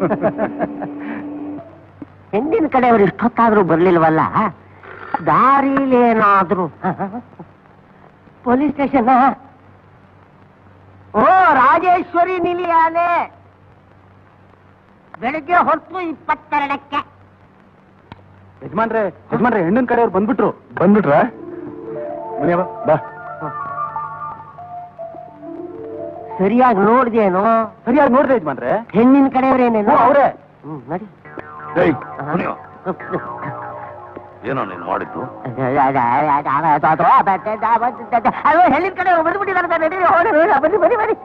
ಹೆಣ್ಣಿನ ಕಡೆಯವರು ಇಷ್ಟೊತ್ತಾದ್ರೂ ಬರ್ಲಿಲ್ವಲ್ಲ ದಾರಿಲೇನಾದ್ರೂ ಪೊಲೀಸ್ ಸ್ಟೇಷನ್ ಓ ರಾಜೇಶ್ವರಿ ನಿಲಿಯಾನೆ ಬೆಳಿಗ್ಗೆ ಹೊತ್ತು ಇಪ್ಪತ್ತೆರಡಕ್ಕೆ ಯಜಮಾನ್ರೆ ಯಜಮಾನ್ರೆ ಹೆಣ್ಣಿನ ಕಡೆಯವ್ರು ಬಂದ್ಬಿಟ್ರು ಬಂದ್ಬಿಟ್ರ ಮುನಿಯವ್ವ ಬಾ ಸರಿಯಾಗಿ ನೋಡ್ದೇನು ಸರಿಯಾಗಿ ನೋಡ್ದೆ ಯಜಮಾನ್ರೆ ಹೆಣ್ಣಿನ ಕಡೆಯವರೇನೇನು ಅವರೇ ಹ್ಮ್ ನಡಿ ಏಯ್, ಕುಣಿಯೋ. ಏನೋ ನೀನು ಮಾಡಿದ್ದು ಅಯ್ಯೋ ಹೇಳಿದ ಕಡೆ ಬಂದ್ಬಿಟ್ಟಿದ್ದಾರೆ ನಡಿ ಬನ್ನಿ ಬನ್ನಿ ಬನ್ನಿ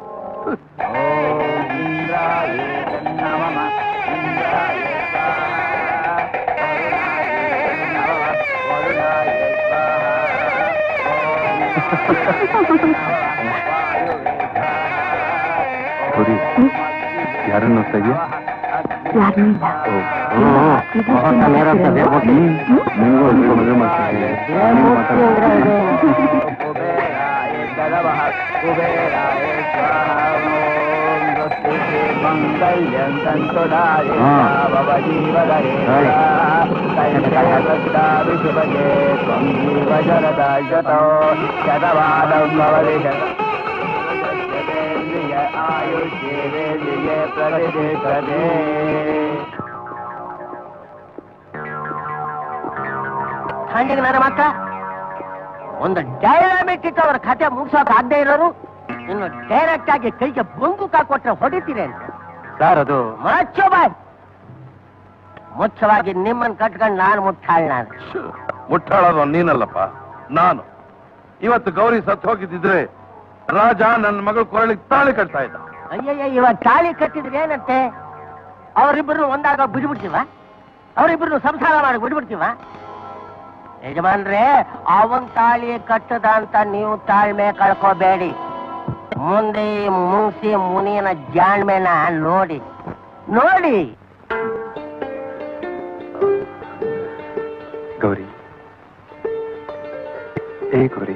ಗೌರಿ ಯಾರನ್ನು ನೋಡ್ತಾ ಇದೆಯಾ ಯಾರನ್ನೂ ಇಲ್ಲ ನಿಮಗೂ ಒಂದು ಮದುವೆ ಮಾಡ್ತೀನಿ ನೀನು ಮಾತಾಡು. ಖಂಡಿಗೆ ನನ್ನ ಮಕ್ಕ ಒಂದು ಡೈನಾಮಿಕ್ ಇಟ್ಟು ಅವರ ಕತೆ ಮುಗಿಸೋಕೆ ಆಗದೆ ಇರೋರು ಇನ್ನು ಡೈರೆಕ್ಟ್ ಆಗಿ ಕೈಗೆ ಬಂದೂಕ ಕೊಟ್ರೆ ಹೊಡಿತೀರಿ ಅಂತ ಸರ್ ಅದು ಮುಚ್ಚು ಬಾಯ್ ಮುಚ್ಚವಾಗಿ ನಿಮ್ಮನ್ನ ಕಟ್ಕೊಂಡು ನಾನು ಮುಟ್ಟಾಳ್ ನಾನು ಮುಟ್ಟಾಳೋದು ನೀನಲ್ಲಪ್ಪ ನಾನು ಇವತ್ತು ಗೌರಿ ಸತ್ತು ಹೋಗಿದ್ದಿದ್ರೆ ರಾಜ ನನ್ನ ಮಗಳ ಕೊರಳಿಗೆ ತಾಳಿ ಕಟ್ತಾ ಇದ್ದ ಅಯ್ಯಯ್ಯ ಇವಾಗ ತಾಳಿ ಕಟ್ಟಿದ್ರೆ ಏನಂತೆ ಅವರಿಬ್ಬರು ಒಂದಾಗ ಬಿಡ್ಬಿಡ್ತೀವ ಅವರಿಬ್ಬರು ಸಂಸಾರ ಮಾಡಿ ಬಿಡ್ಬಿಡ್ತೀವ ಯಜಮಾನ್ರೆ ಅವನ್ ತಾಳಿ ಕಟ್ಟದ ಅಂತ ನೀವು ತಾಳ್ಮೆ ಕಳ್ಕೋಬೇಡಿ ಮುಂದೆ ಈ ಮುಂಗ್ಸಿ ಮುನಿಯನ ಜಾಣ್ಮೆನ ನೋಡಿ ನೋಡಿ ಗೌರಿ ಏ ಗೌರಿ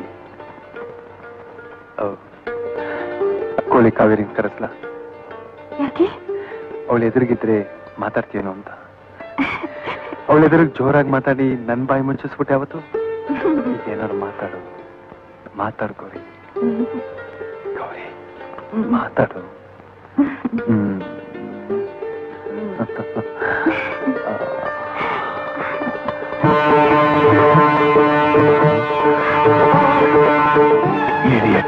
ಅವ್, ಕೋಳಿ ಕಾವೇರಿ ಕರೆಸ್ಲಾ ಯಾಕೆ ಅವಳು ಎದುರಿಗಿದ್ರೆ ಮಾತಾಡ್ತೀಯೇನೋ ಅಂತ ಅವಳ ಎದುರಿಗೆ ಜೋರಾಗಿ ಮಾತಾಡಿ ನನ್ ಬಾಯಿ ಮುಚ್ಚಿಸ್ಬಿಟ್ಟೆ ಅವತ್ತು ಈಗ ಏನಾದ್ರು ಮಾತಾಡು ಮಾತಾಡು ಗೌರಿ ಗೌರಿ ಮಾತಾಡು ಹ್ಮ್ Idiot.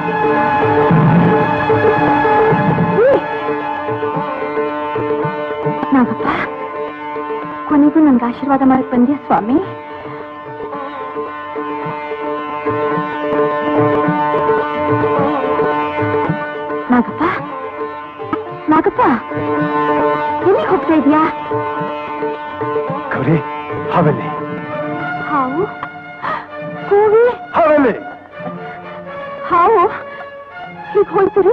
ನಾಗಪ್ಪ ಕೊನೆಗೂ ನನ್ಗೆ ಆಶೀರ್ವಾದ ಮಾಡಕ್ ಬಂದ್ಯಾ ಸ್ವಾಮಿ ನಾಗಪ್ಪ ನಾಗಪ್ಪ ಎಲ್ಲಿಗೆ ಹೋಗ್ತಾ ಇದೀಯಾ ಗೌರಿ ಹಾವಲ್ಲಿ ಹಾವು ಕೂವಿ ಹಾವಲ್ಲಿ ಹಾವು ಹೀಗೆ ಹೋಗ್ತೀರಿ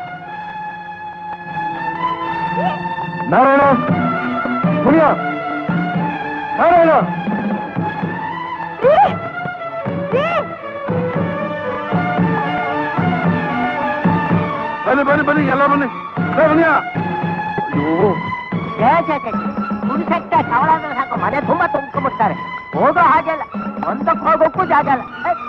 ನಾರಾಯಣ ಮುನಿಯ ನಾರಾಯಣ ಬನ್ನಿ ಬನ್ನಿ ಬನ್ನಿ ಎಲ್ಲ ಬನ್ನಿ ಏ, ಬನ್ನಿಯಾ ಕುಡಿಸಕ್ಕ ಸವಳಾದ್ರೆ ಸಾಕು ಮನೆ ತುಂಬಾ ತುಂಬ್ಕೊಂಡ್ಬಿಡ್ತಾರೆ ಹೋಗೋ ಹಾಗೆಲ್ಲ ಒಂದಕ್ಕೆ ಹೋಗೋಕ್ಕೂ ಜಾಗ ಇಲ್ಲ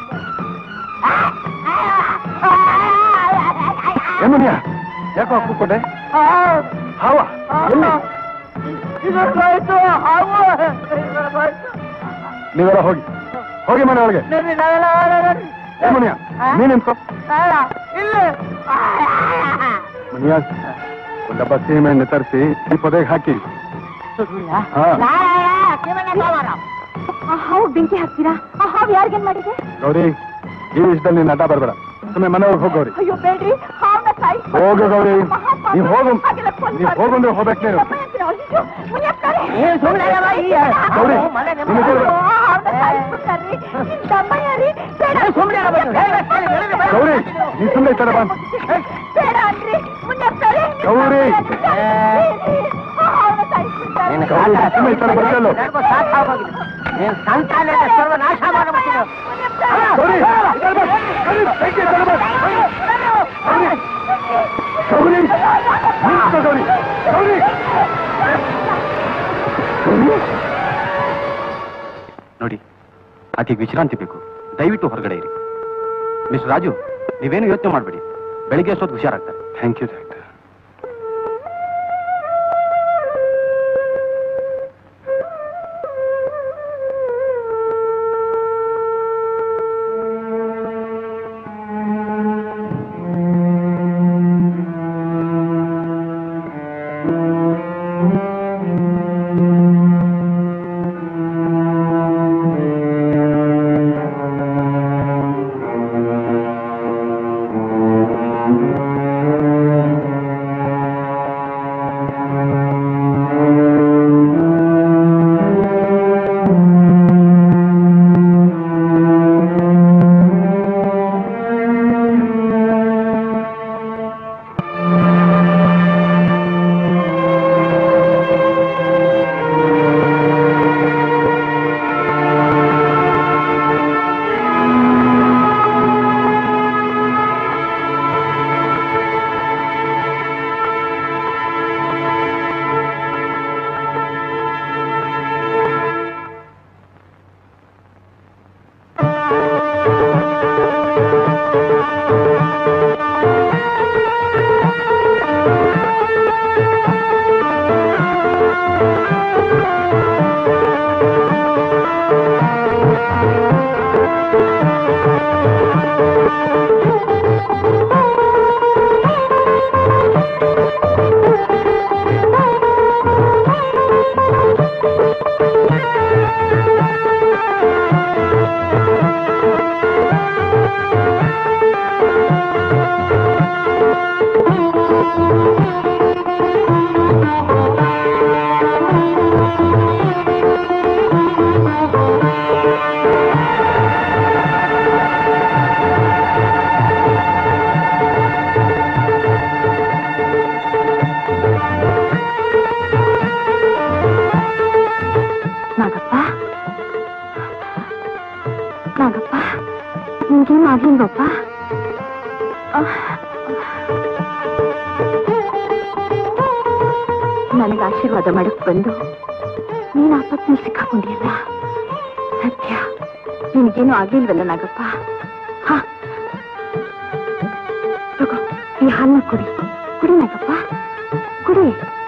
ಏ ಮುನಿಯ ಯಾಕೋ ಕೂತ್ಕೊಂಡೆ ಹಾವ ಎಲ್ಲಿ ಇದಕ್ಕಾಯ್ತು ಹಾವು ನೀವೆಲ್ಲ ಹೋಗಿ ಹೋಗಿ ಮನೆ ಒಳಗೆ ನಡಿ, ನಾವೆಲ್ಲ ಹೊರಡೋಣ. ಏ ಮುನಿಯ ನೀನ್ ನಿಂತ್ಕೋ ಬೇಡ, ಇಲ್ಲಿ ಮುನಿಯ ಒಂದು ಡಬ್ಬ ಸೀಮೆಎಣ್ಣೆ ತರಿಸಿ ಈ ಪೊದೆಗೆ ಹಾಕಿ ಹಾ ನಾರಾಯಣ, ಶಿವನ ಸೋಮವಾರ. ಆ ಹಾವು ಬೆಂಕಿ ಹಾಕ್ತೀರಾ ಆ ಹಾವು ಯಾರಿಗೇನ್ ಮಾಡಿದೆ ಗೌರಿ ಈ ವಿಷಯದಲ್ಲಿ ನೀನ್ ಅಡ್ಡ ಬರ್ಬೇಡ ಸುಮ್ಮನೆ ಮನೆ ಒಳಗೆ ಹೋಗಿ ಗೌರಿ ಅಯ್ಯೋ ಬೇಡ್ರಿ ಹಾವನ್ನ ಸಾಯಿಸ್ಬಿಟ್ಟು ಹೋಗು ಗೌರಿ ಮಹಾಪಾಪ. ನೀವ್ ಹೋಗು ಹಾಗೆಲ್ಲ ಕೊಂದು ನೀವ್ ಹೋಗು ಅಂದ್ರೆ ಹೋಗ್ಬೇಕು ನೀನು ಅಯ್ಯೋ, ಮುನಿಯಪ್ಪನವ್ರೆ. ಏ, ಸುಮ್ನೆ ಅಲ್ಲ ಈ ಗೌರಿ, ಹಾವು ಮನೆ ನಿಮ್ಮ ನಿನ್ನ ಅಯ್ಯೋ, ಗೌರಿ. ಆ ಹಾವನ್ನ ಸಾಯಿಸ್ಬಿಟ್ಟಾರ್ರಿ. ನಿಮ್ ತಮ್ಮಯ್ಯ ರೀ. ಬೇಡ. ಏ, ಸುಮ್ನೆ ಅಲ್ಲ ಬಂದು. ಹೇಳು, ಹೇಳು, ಹೇಳು, ಹೇಳು. ಗೌರಿ ನೀ ಸುಮ್ಮನೆ ಇರ್ತಾರೆ ಬಾ ಬೇಡ ಅನ್ರಿ ಮುನಿಯಪ್ಪನವ್ರೆ. ನಿಮ್ ಗೌರಿ. ತಮ್ಮಯ್ಯ ರೀ. ಆ ಹಾವನ್ನ ಸಾಯಿಸ್ಬಿಟ್ಟಾರ್ರಿ. ನಿನ್ನ ಗೌರಿ, ಕಾಟ ಸುಮ್ನೆ ಇರ್ತಾರೆ ಬರ್ಕಲ್ಲು. ನಡ್ಕೊ, ಸಾಕಾಗೋಗಿದೆ. ನೀನ್ ಸಂತಾನ ಸರ್ವನಾಶ ಮಾಡಬಿಟ್ಟಿದ್ದು ಗೌರಿ ಇದ್ದಾರೆ ಬಾ. ಗೌರಿ, ಬೆಂಕಿ ಇದ್ದಾರೆ ಬಾ. ಗೌರಿ ಗೌರಿ ನಿಂತ್ಕೋ ಗೌರಿ ಗೌರಿ ನೋಡಿ ಆಕೆಗೆ ವಿಶ್ರಾಂತಿ ಬೇಕು ದಯವಿಟ್ಟು ಹೊರಗಡೆ ಇರಿ ಮಿಸ್ಟರ್ ರಾಜು ನೀವೇನು ಯೋಚನೆ ಮಾಡಬೇಡಿ ಬೆಳಿಗ್ಗೆ ಅಷ್ಟೊತ್ತು ಹುಷಾರಾಗ್ತಾರೆ thank you doctor Nagappa Nagappa ನಿನ್ಗೇನು ಆಗ್ಲಿಲ್ವಪ್ಪ ನನಗೆ ಆಶೀರ್ವಾದ ಮಾಡಕ್ ಬಂದು ನೀನು ಆಪತ್ನ ಸಿಕ್ಕಾಕೊಂಡಿಯಲ್ಲ ಸತ್ಯ ನಿನಗೇನು ಆಗ್ಲಿಲ್ವಲ್ಲ ನಾಗಪ್ಪ ಹಾ ತಗೋ ಈ ಹಾಲನ್ನ ಕುಡಿ ಕುಡಿ ನಾಗಪ್ಪ ಕುಡಿ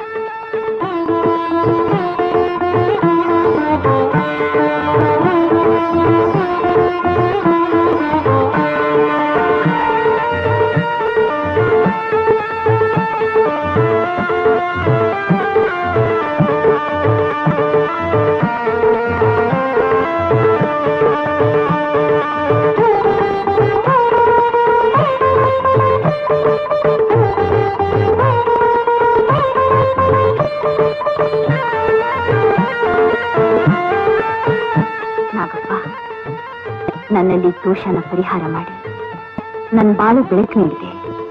ನಾಗಪ್ಪ ನನ್ನಲ್ಲಿ ದೋಷನ ಪರಿಹಾರ ಮಾಡಿ ನನ್ನ ಬಾಳು ಬೆಳಕು ನೀಡಿದೆ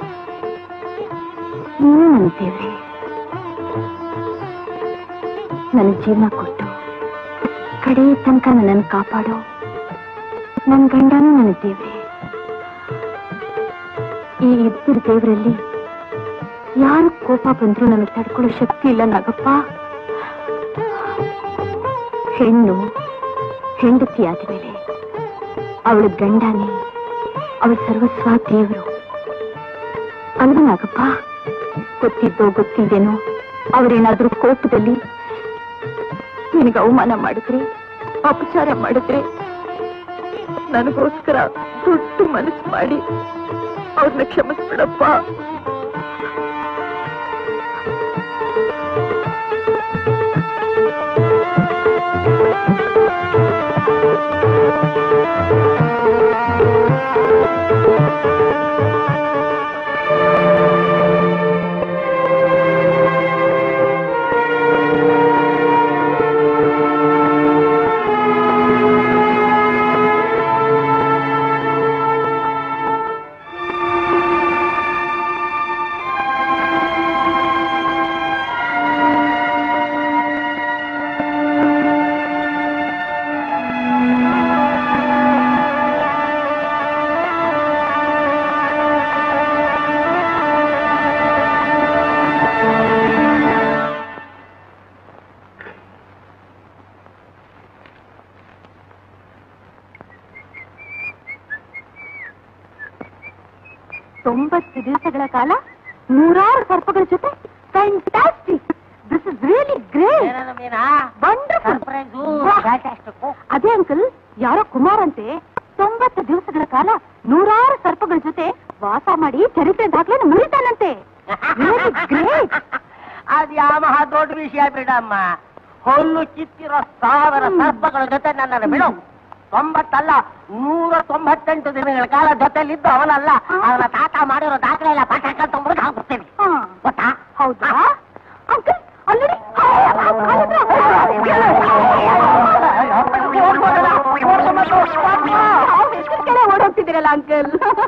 ನೀನು ನನ್ನ ದೇವ್ರೆ ನನ್ನ ಜೀವನ ಕೊಟ್ಟು ಕಡೆ ತನಕ ನನ್ನನ್ನು ಕಾಪಾಡೋ ನನ್ನ ಗಂಡನೂ ನನ್ನ ದೇವ್ರೆ ಈ ಇಬ್ಬರು ದೇವರಲ್ಲಿ ಯಾರು ಕೋಪ ಬಂದ್ರೂ ನನಗೆ ತಡ್ಕೊಳ್ಳೋ ಶಕ್ತಿ ಇಲ್ಲ ನಾಗಪ್ಪ ಹೆಣ್ಣು ಹೆಂಡತಿ ಆದ್ಮೇಲೆ ಅವಳ ಗಂಡನೇ ಅವಳ ಸರ್ವಸ್ವ ದೇವರು ಅಲ್ವ ನಾಗಪ್ಪ ಗೊತ್ತಿದ್ದೋ ಗೊತ್ತಿಲ್ದೇನೋ ಅವರೇನಾದ್ರೂ ಕೋಪದಲ್ಲಿ ನಿನಗೆ ಅವಮಾನ ಮಾಡಿದ್ರೆ ಅಪಚಾರ ಮಾಡಿದ್ರೆ ನನಗೋಸ್ಕರ ದೊಡ್ಡ ಮನಸ್ಸು ಮಾಡಿ ಅವ್ರನ್ನ ಕ್ಷಮಿಸ್ಬಿಡಪ್ಪ ತೊಂಬತ್ತು ದಿವಸಗಳ ಕಾಲ ನೂರಾರು ಸರ್ಪಗಳ ಜೊತೆ fantastic this is really great ಏನದು ಮೀನಾ ವಂಡರ್ಫುಲ್ ಸರ್ಪ್ರೈಸು ವಾಹ್. ಫ್ಯಾಂಟಾಸ್ಟಿಕ್ಕು. ಅದೇ ಅಂಕಲ್ ಯಾರೋ ಕುಮಾರ್ ಅಂತೆ ತೊಂಬತ್ತು ದಿವಸಗಳ ಕಾಲ ನೂರಾರು ಸರ್ಪಗಳ ಜೊತೆ ವಾಸ ಮಾಡಿ ಚರಿತ್ರೆ ದಾಖಲೆಯನ್ನು ಮುರಿತಾನಂತೆ ಗ್ರೇಟ್ ಅದ್ ಯಾವ ಮಹಾ ದೊಡ್ಡ ವಿಷಯ ಬಿಡಮ್ಮ ಹೊಲ್ಲು ಕಿತ್ತಿರೋ ಸಾವಿರ ಸರ್ಪಗಳ ಜೊತೆ ನನ್ನನ್ನು ಬಿಡು ತೊಂಬತ್ತಲ್ಲ ನೂರ ತೊಂಬತ್ತೆಂಟು ದಿನಗಳ ಕಾಲ ಜೊತೆಲಿದ್ದು ಅವನಲ್ಲ ಅವನ ತಾತ ಮಾಡಿರೋ ದಾಖಲೆ ಎಲ್ಲ ಪಟಾಕ ತೊಂಬತ್ತು ಹಾಕ್ಬಿಡ್ತೀನಿ ಗೊತ್ತಾ ಹೌದಾ ಅಂಕಲ್ ಅಲ್ಲಿ ಓಡೋಗ್ತಿದ್ದೀರಲ್ಲ ಅಂಕಲ್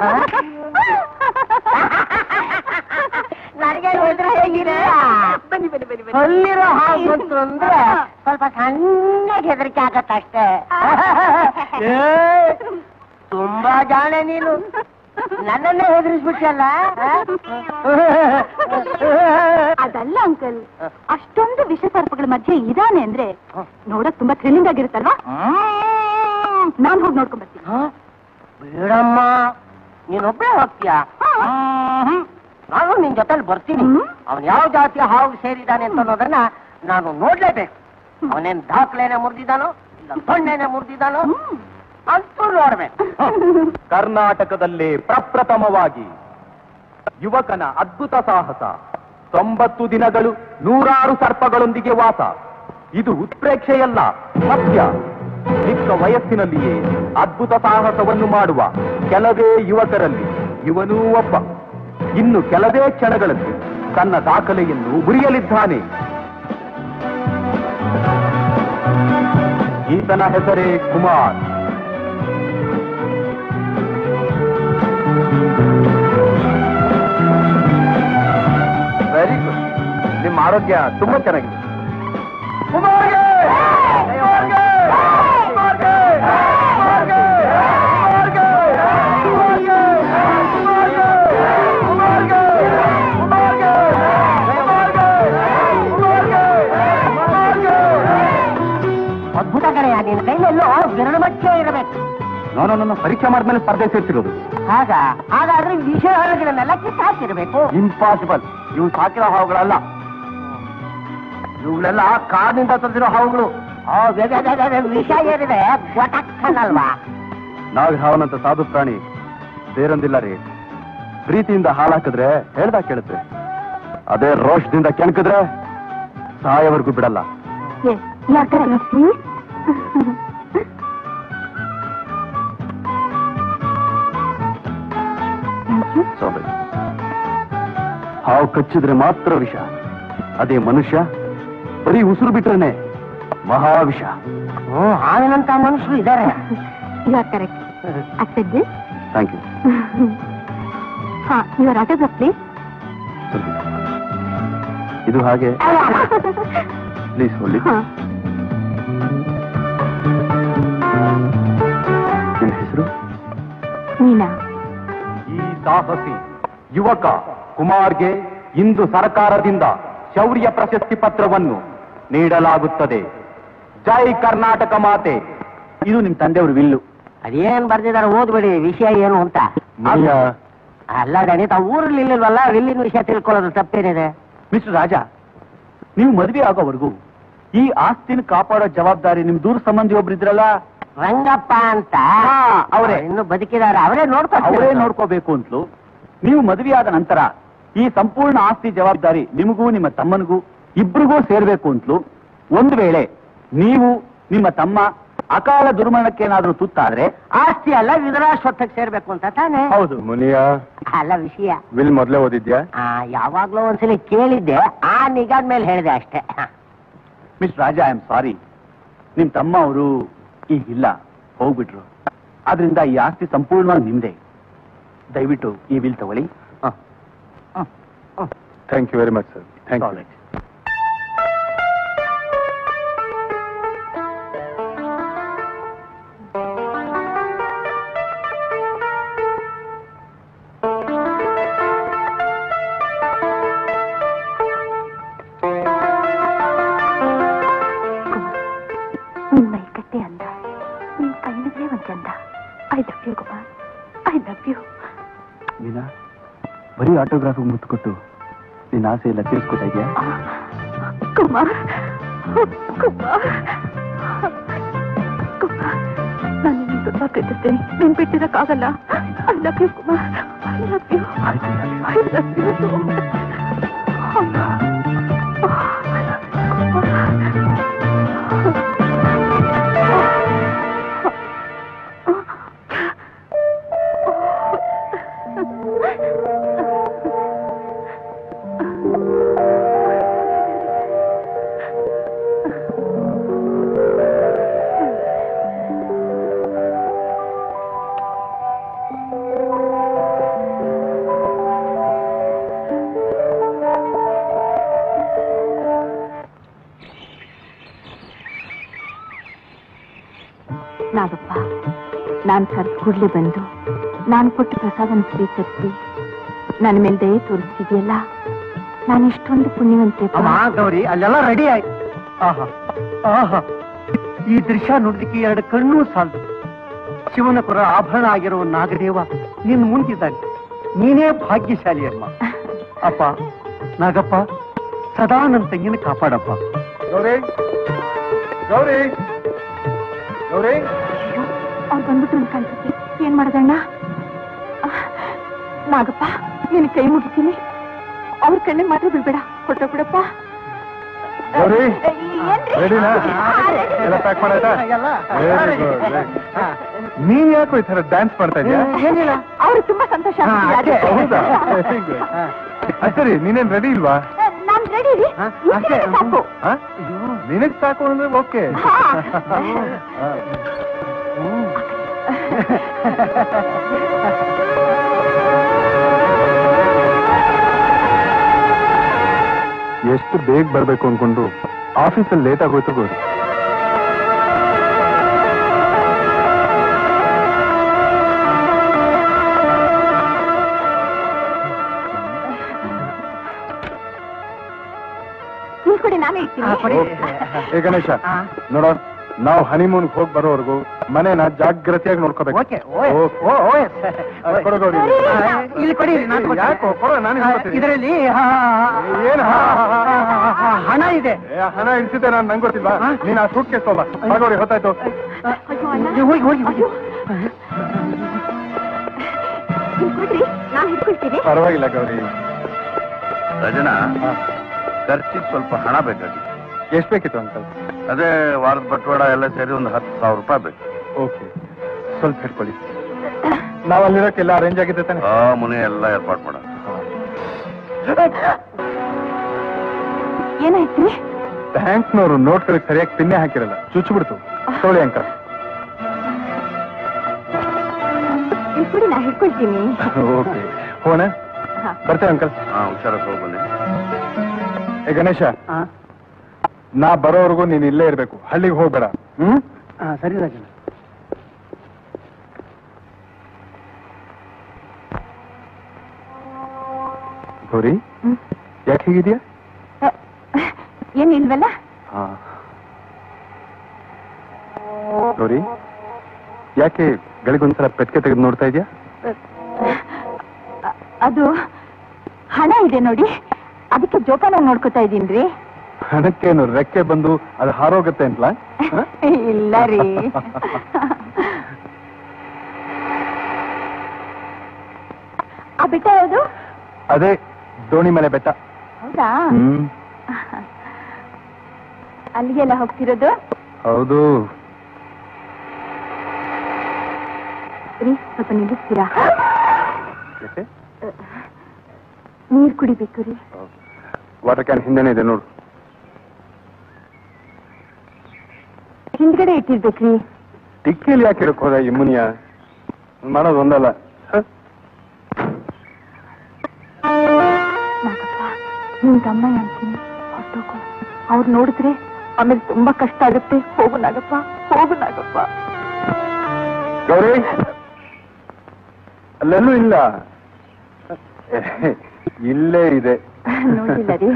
ನನಗೆ ಹೇಳಿದ್ರೆ ಹೇಗಿದೆ ಬನ್ನಿ ಬನ್ನಿ ಬನ್ನಿ ಬನ್ನಿ ಹೊಲ್ಲಿರೋ ಹಾವು ಬಂತು ಅಂದ್ರೆ ಸ್ವಲ್ಪ ಸಣ್ಣಗೆ ಹೆದರಿಕೆ ಆಗತ್ತಷ್ಟೇ ಏ, ತುಂಬಾ ಜಾಣೆ ನೀನು ನನ್ನನ್ನೇ ಹೆದರಿಸ್ಬಿಟ್ಟಲ್ಲ ಅದಲ್ಲ ಅಂಕಲ್ ಅಷ್ಟೊಂದು ವಿಷ ಸರ್ಪಗಳ ಮಧ್ಯೆ ಇದಾನೆ ಅಂದ್ರೆ ನೋಡಕ್ ತುಂಬಾ ಥ್ರಿಲ್ಲಿಂಗ್ ಆಗಿರುತ್ತಲ್ವಾ ನಾನ್ ಹೋಗಿ ನೋಡ್ಕೊಂಡ್ ಬರ್ತೀನಿ ಬೇಡಮ್ಮ ನೀನೊಬ್ಬಳೇ ಹೋಗ್ತೀಯಾ ನಾನು ನಿನ್ ಜೊತೆಲಿ ಬರ್ತೀನಿ ಹ್ಮ್. ಅವನ್ ಯಾವ ಜಾತಿಯ ಹಾವು ಸೇರಿದಾನೆ ಅಂತ ಅನ್ನೋದನ್ನ ನಾನು ನೋಡ್ಲೇಬೇಕು ಅವನೇನ್ ದಾಖಲೆನೆ ಮುರಿದಿದ್ದಾನೋ ಇಲ್ಲ ದೊಣ್ಣೆನೆ ಮುರಿದಿದ್ದಾನೋ ಹ್ಮ್. ಅಂತೂ ನೋಡ್ಬೇಕು ಕರ್ನಾಟಕದಲ್ಲಿ ಪ್ರಪ್ರಥಮವಾಗಿ ಯುವಕನ ಅದ್ಭುತ ಸಾಹಸ ತೊಂಬತ್ತು ದಿನಗಳು ನೂರಾರು ಸರ್ಪಗಳೊಂದಿಗೆ ವಾಸ ಇದು ಉತ್ಪ್ರೇಕ್ಷೆಯಲ್ಲ ಸತ್ಯ ಚಿಕ್ಕ ವಯಸ್ಸಿನಲ್ಲಿಯೇ ಅದ್ಭುತ ಸಾಹಸವನ್ನು ಮಾಡುವ ಕೆಲವೇ ಯುವಕರಲ್ಲಿ ಇವನೂ ಒಬ್ಬ ಇನ್ನು ಕೆಲವೇ ಕ್ಷಣಗಳಲ್ಲಿ ತನ್ನ ದಾಖಲೆಯನ್ನು ಮುರಿಯಲಿದ್ದಾನೆ ಈತನ ಹೆಸರೇ ಕುಮಾರ್ ವೆರಿ ಗುಡ್ ನಿಮ್ಮ ಆರೋಗ್ಯ ತುಂಬಾ ಚೆನ್ನಾಗಿದೆ ಕುಮಾರ್ಗೆ! ಕುಮಾರ್ಗೆ! ಕುಮಾರ್ಗೆ! ಕುಮಾರ್ಗೆ! ಕುಮಾರ್ಗೆ! ಕುಮಾರ್ಗೆ! ಕುಮಾರ್ಗೆ! ಕುಮಾರ್ಗೆ! ಕುಮಾರ್ಗೆ! ಕುಮಾರ್ಗೆ! ಕುಮಾರ್ಗೆ! ಅದ್ಭುತ ಕಣೆಯ ನಿನ್ನ ಕೈಲೆಲ್ಲೋ ಬೆರಳು ಮಚ್ಚೆ ಇರಬೇಕು ನಾನು ನನ್ನ ಪರೀಕ್ಷೆ ಮಾಡಿದ್ಮೇಲೆ ಸ್ಪರ್ಧೆ ಸೇರ್ತಿರೋದು ಆಗ ಹಾಗಾದ್ರೆ ವಿಷಯ ಹೊರಗಿನನ್ನೆಲ್ಲ ಕಿತ್ತಾಕಿರ್ಬೇಕು ಇಂಪಾಸಿಬಲ್ ಇವು ಸಾಕಿರೋ ಹಾವುಗಳಲ್ಲ ಇವುಗಳೆಲ್ಲ ಕಾಡಿನಿಂದ ತಂದಿರೋ ಹಾವುಗಳು ಓ, ಬೆ- ಬೆ- ಬೆ- ಬೆ- ವಿಷ ಏನಿದೆ ಗೊತ್ತಾಗ್ತಾನಲ್ವಾ ನಾಗ್ ಹಾವನಂತ ಸಾಧು ಪ್ರಾಣಿ ಬೇರೊಂದಿಲ್ಲ ರೀ ಪ್ರೀತಿಯಿಂದ ಹಾಳಾಕಿದ್ರೆ ಹೇಳ್ದಾಗ ಕೇಳುತ್ತೆ ಅದೇ ರೋಷದಿಂದ ಕೆಣಕಿದ್ರೆ ಸಾಯವರೆಗೂ ಬಿಡಲ್ಲ Yes, you are correct, please. Thank you. ಸಾರಿ ಹಾವು ಕಚ್ಚಿದ್ರೆ ಮಾತ್ರ ವಿಷ ಅದೇ ಮನುಷ್ಯ ಬರೀ ಉಸಿರು ಬಿಟ್ರೇನೆ ಮಹಾವಿಷ ಹ್ಮ್ ಹಾವಿನಂತ ಮನುಷ್ಯರು ಇದ್ದಾರೆ You are correct. Accept this. Thank you Ha, your autograph, please. ಇದು ಹಾಗೆ ಪ್ಲೀಸ್ ಹೊಳ್ಳಿ Ha. ನಿಮ್ಮ ಹೆಸರು Meena. ಈ ಸಾಹಸಿ ಯುವಕ ಕುಮಾರ್ಗೆ ಇಂದು ಸರ್ಕಾರದಿಂದ ಶೌರ್ಯ ಪ್ರಶಸ್ತಿ ಪತ್ರವನ್ನು ನೀಡಲಾಗುತ್ತದೆ ಜೈ ಕರ್ನಾಟಕ ಮಾತೆ ಇದು ನಿಮ್ ತಂದೆಯವರು ವಿಲ್ಲು ಅದೇನ್ ಬರ್ದಿದಾರೆ ಓದ್ಬೇಡಿ ವಿಷಯ ಏನು ಅಂತ ಅಲ್ಲ ದಣಿ ತಾವು ಊರಲ್ಲಿ ಇಲ್ಲಿಲ್ವಲ್ಲ ಇಲ್ಲಿನ ವಿಷಯ ತಿಳ್ಕೊಳ್ಳೋದು ತಪ್ಪೇನಿದೆ ಮಿಸ್ಟರ್ ರಾಜ ನೀವು ಮದುವೆ ಆಗೋವರೆಗೂ ಈ ಆಸ್ತಿನ ಕಾಪಾಡೋ ಜವಾಬ್ದಾರಿ ನಿಮ್ ದೂರ ಸಂಬಂಧಿ ಒಬ್ರು ಇದ್ರಲ್ಲ ರಂಗಪ್ಪ ಅಂತ ಅವ್ರೇ. ಇನ್ನು ಬದುಕಿದಾರೆ ಅವರೇ ನೋಡ್ಕೊ ಅವರೇ ನೋಡ್ಕೋಬೇಕು ಅಂತಲೂ ನೀವು ಮದುವೆಯಾದ ನಂತರ ಈ ಸಂಪೂರ್ಣ ಆಸ್ತಿ ಜವಾಬ್ದಾರಿ ನಿಮಗೂ ನಿಮ್ಮ ತಮ್ಮನಿಗೂ ಇಬ್ರಿಗೂ ಸೇರ್ಬೇಕು ಅಂತಲೂ ಒಂದು ವೇಳೆ ನೀವು ನಿಮ್ಮ ತಮ್ಮ ಅಕಾಲ ದುರ್ಮರಣಕ್ಕೇನಾದ್ರೂ ತುತ್ತಾದ್ರೆ ಆಸ್ತಿ ಅಲ್ಲ ವಿಧರಾಶ್ವತ್ಥಕ್ಕೆ ಸೇರ್ಬೇಕು ಅಂತ ತಾನೇ ಹೌದು ಮುನಿಯ ಅಲ್ಲ ವಿಷಯ ವಿಲ್ ಮೊದ್ಲೇ ಓದಿದ್ಯಾ ಆ, ಯಾವಾಗ್ಲೋ ಒಂದ್ಸಲಿ ಕೇಳಿದ್ದೆ ಆ ನಿಗಾದ ಮೇಲೆ ಹೇಳಿದೆ ಅಷ್ಟೇ miss Raja I am sorry ನಿಮ್ ತಮ್ಮ ಅವರು ಈಗಿಲ್ಲ ಹೋಗ್ಬಿಟ್ರು ಆದ್ರಿಂದ ಈ ಆಸ್ತಿ ಸಂಪೂರ್ಣವಾಗಿ ನಿಮ್ದೆ ದಯವಿಟ್ಟು ಈ ವಿಲ್ ತಗೊಳ್ಳಿ thank you very much sir thank you ನಿನ್ ಮೈಕಟ್ಟೆ ಅಂದ ನಿನ್ ಕಣ್ಣಿಗೆ ಒಂದ್ ಚಂದ I love you Kumar I love you Meena ಬರೀ ಆಟೋಗ್ರಾಫಿಗೆ ಮುತ್ತು ಕೊಟ್ಟು ನಿನ್ನ ಆಸೆ ಎಲ್ಲ ತೀರ್ಸ್ಕೊತಾ ಇದೆಯಾ ಕುಮಾರ್ ಕುಮಾರ್ ಕುಮಾರ್ ನಾನು ನಿನ್ನ ತುಂಬಾ ಪ್ರೀತಿಸ್ತೇನೆ ನೀನ್ ಬಿಟ್ಟಿರಕ್ಕಾಗಲ್ಲ I love you Kumar I love you I love you Nagappa ನಾನು ಸರ್ಫ್ ಕೂಡಲೇ ಬಂದು ನಾನು ಕೊಟ್ಟ ಪ್ರಸಾದನ ಸ್ವೀಕರಿಸಿ ನನ್ನ ಮೇಲೆ ದಯೆ ತೋರಿಸ್ತಿದೆಯಲ್ಲ ನಾನು ಇಷ್ಟೊಂದು ಪುಣ್ಯವಂತೆ ಅಮ್ಮ ಗೌರಿ ಅಲ್ಲೆಲ್ಲ ರೆಡಿ ಆಯ್ತು ಆಹಾ ಆಹಾ ಈ ದೃಶ್ಯ ನೋಡ್ಲಿಕ್ಕೆ ಎರಡು ಕಣ್ಣು ಸಾಲದು ಶಿವನ ಪುರ ಆಭರಣ ಆಗಿರುವ ನಾಗದೇವ ನಿನ್ ಮುಂದಿದ್ದಾನೆ ನೀನೇ ಭಾಗ್ಯಶಾಲಿ ಅಮ್ಮ ಅಪ್ಪ ನಾಗಪ್ಪ ಸದಾ ನನ್ನ ತಂಗಿನ ಕಾಪಾಡಪ್ಪ ಗೌರಿ ಗೌರಿ ಗೌರಿ ಅವ್ರು ಬಂದ್ಬಿಟ್ರು ಅಂತ ಕಾಣ್ತೈತಿ ಏನ್ ಮಾಡೋದಣ್ಣ ಆ, ನಾಗಪ್ಪ ನಿನ್ ಕೈ ಮುಗಿತೀನಿ ಅವ್ರ ಕಣ್ಣಿಗೆ ಮಾತ್ರ ಬಿಡ್ಬೇಡ ಕೊಟ್ಟ ಬಿಡಪ್ಪ ಗೌರಿ ಏನ್ರಿ? ರೆಡಿನಾ ಹಾ, ready. ಎಲ್ಲ ಪ್ಯಾಕ್ ಮಾಡಾಯ್ತಾ ಎಲ್ಲ Very good, very good. ನೀನ್ ಯಾಕೋ ಈ ತರ ಡ್ಯಾನ್ಸ್ ಮಾಡ್ತಾ ಇದೀಯಾ ಏನಿಲ್ಲ ಅವ್ರು ತುಂಬಾ ಸಂತೋಷ ಹಾ, ಆಗ್ತಿದೆ, ಅದೇ. ಅದಕ್ಕೆ. ಹೌದಾ Very good. ಅದ್ ಸರಿ ನೀನೇನ್ ರೆಡಿ ಇಲ್ವಾ ನಾನ್ ರೆಡಿ ರೀ ಹಾ, ಇಷ್ಟಿದ್ರೆ ಅಷ್ಟೇ. ಸಾಕು ಆ? ನಿನಗ್ ಸಾಕು ಅಂದ್ರೆ ಓಕೆ ಹಾ. ಎಷ್ಟು ಬೇಗ ಬರ್ಬೇಕು ಅನ್ಕೊಂಡು ಆಫೀಸಲ್ಲಿ ಲೇಟ್ ಆಗೋಯ್ತು ಗೌರಿ ನೀವ್ ಕೊಡಿ ನಾನೇ ಇರ್ತೀನಿ ಹಾ, ಕೊಡಿ. ಏ ಗಣೇಶ ಹಾ. ನೋಡೋ ನಾವು ಹನಿಮೂನ್ ಹೋಗಿ ಬರೋವರೆಗೂ ಮನೇನ ಜಾಗ್ರತೆಯಾಗಿ ನೋಡ್ಕೋಬೇಕು okay oh yes, oh oh yes. ಅದು ಕೊಡು ಗೌರಿ. ಆ, ಇಲ್ಲಿ ಕೊಡಿ ನಾನು ಕೊಡ್ತೀನಿ. ಯಾಕೋ ಕೊಡು ನಾನು ಆ, ಇಸ್ಕೊತೀನಿ. ಇದರಲ್ಲಿ ಏನ್ ಹಾ, ಹಾ, ಹಾ, ಹಾ, ಹಾ, ಹಾ. ಹಣ ಇದೆ ಏ, ಆ ಹಣ ಇಡ್ಸಿದ್ದೆ ನಾನು ನಂಗೆ ಗೊತ್ತಿಲ್ವಾ ಹಾ? ನೀನ್ ಆ ಸೂಟ್ ಕೇಸ್ ತಗೋಬಾ ಬಾಗೋರಿ ಹೊತ್ತಾಯ್ತು ಅಯ್ಯೋ ಅಣ್ಣ ನೀವು ಹೋಗಿ ಹೋಗಿ ಹೋಗಿ ಅಯ್ಯೋ. ನೀವ್ ಕೊಡ್ರಿ ನಾನ್ ಹಿಡ್ಕೊಳ್ತೀನಿ ಪರವಾಗಿಲ್ಲ ಗೌರಿ ರಜನ ಖರ್ಚಿಗೆ ಸ್ವಲ್ಪ ಹಣ ಬೇಕಾಗಿತ್ತು ಎಷ್ಟ್ ಬೇಕಿತ್ತು ಅಂಕಲ್ ಅದೇ ವಾರದ ಬಟ್ವಾಡ ಎಲ್ಲ ಸೇರಿ ಒಂದು ಹತ್ತು ಸಾವಿರ ರೂಪಾಯಿ ಬೇಕು ಓಕೆ ಸ್ವಲ್ಪ ಹಿಡ್ಕೊಳ್ಳಿ ನಾವ್ ಅಲ್ಲಿರೋಕ್ಕೆಲ್ಲ ಅರೇಂಜ್ ಆಗಿದೆ ತಾನೆ ಆ ಮುನೆ ಎಲ್ಲ ಏರ್ಪಾಟ್ ಮಾಡ ಏನಾಯ್ತ್ರಿ ಬ್ಯಾಂಕ್ನವರು ನೋಟ್ಗಳಿಗೆ ಸರಿಯಾಗಿ ಪಿನ್ನೆ ಹಾಕಿರಲ್ಲ ಚುಚ್ಚಿಬಿಡ್ತು ತೊಳಿ ಅಂಕಲ್ ನೀವ್ ಕೊಡಿ ನಾ ಹಿಡ್ಕೊಳ್ತೀನಿ ಓಕೆ ಹೋಣ ಹಾ. ಬರ್ತೇವೆ ಅಂಕಲ್ ಹಾ ಹುಷಾರಾಗಿ ಹೋಗಿ ಬನ್ನಿ ಏ ಗಣೇಶ ಆ, ನಾ ಬರೋವರೆಗೂ ನೀನ್ ಇಲ್ಲೇ ಇರ್ಬೇಕು ಹಳ್ಳಿಗೆ ಹೋಗ್ಬೇಡ ಹ್ಮ್ ಆ, ಸರಿ ರಾಜನ್ ಗೌರಿ ಹ್ಮ್. ಯಾಕೆ ಹೀಗಿದ್ಯಾ ಅ, ಏನ್ ಇಲ್ವಲ್ಲ ಹಾ ಗೌರಿ ಯಾಕೆ ಗಳಿಗೊಂದ್ಸಲ ಪೆಟ್ಕೆ ತೆಗೆದು ನೋಡ್ತಾ ಇದೆಯಾ ಅ- ಅದು ಹಣ ಇದೆ ನೋಡಿ ಅದಕ್ಕೆ ಜೋಪಾನ ನೋಡ್ಕೊತಾ ಇದೀನ್ರಿ ಹಣಕ್ಕೇನು ರೆಕ್ಕೆ ಬಂದು ಅದು ಹಾರೋಗತ್ತೆ ಅಂತಲಾ ಹ? ಇಲ್ಲ ರೀ ಆ ಬೆಟ್ಟ ಯಾವುದು ಅದೇ ದೋಣಿ ಮೇಲೆ ಬೆಟ್ಟ ಹೌದಾ ಹ್ಮ್ ಅಲ್ಲಿಗೆಲ್ಲ ಹೋಗ್ತಿರೋದು ಹೌದು ರೀ ಸ್ವಲ್ಪ ನಿಲ್ಲಿಸ್ತೀರಾ ಯಾಕೆ ನೀರ್ ಕುಡಿಬೇಕು ರೀ ವಾಟರ್ ಕ್ಯಾನ್ ಹಿಂದೆನೇ ಇದೆ ನೋಡು ಹಿಂದ್ಗಡೆ ಇಟ್ಟಿರ್ಬೇಕ್ರಿ ಟಿಕ್ಕಿಯಲ್ಲಿ ಯಾಕೆ ಇಡಕ್ ಹೋದ ಈ ಮುನಿಯ ಮಾಡೋದು ಒಂದಲ್ಲ ಹ? ನಾಗಪ್ಪ ನಿನ್ ತಮ್ಮಯ್ಯ ಅಂತೀನಿ ಹೊರಟೋಗು ಅವ್ರು ನೋಡಿದ್ರೆ ಆಮೇಲೆ ತುಂಬಾ ಕಷ್ಟ ಆಗುತ್ತೆ ಹೋಗು ನಾಗಪ್ಪ ಹೋಗು ನಾಗಪ್ಪ ಗೌರಿ ಅಲ್ಲೆಲ್ಲೂ ಇಲ್ಲ ಇಲ್ಲೇ ಇದೆ ನೋಡಿಲ್ಲ ರೀ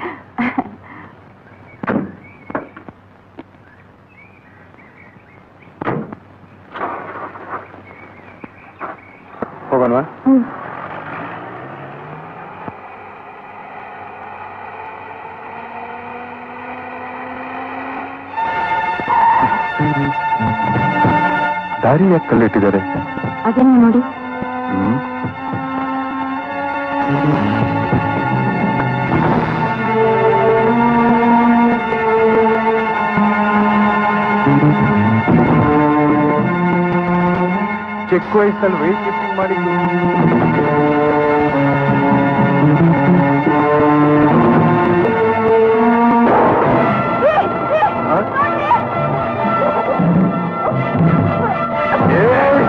ಹೋಗೋಣವಾ ಹ್ಮ್ ದಾರಿ ಯಾಕೆ ಕಲ್ಲಿಟ್ಟಿದ್ದಾರೆ ಅದನ್ನ ನೋಡಿ ಹ್ಮ್ ಚಿಕ್ಕ ವಯಸ್ಸಲ್ಲಿ ವೆಯ್ಟ್ ಲಿಫ್ಟಿಂಗ್ ಮಾಡಿದ್ದು ಆ? ಏಯ್!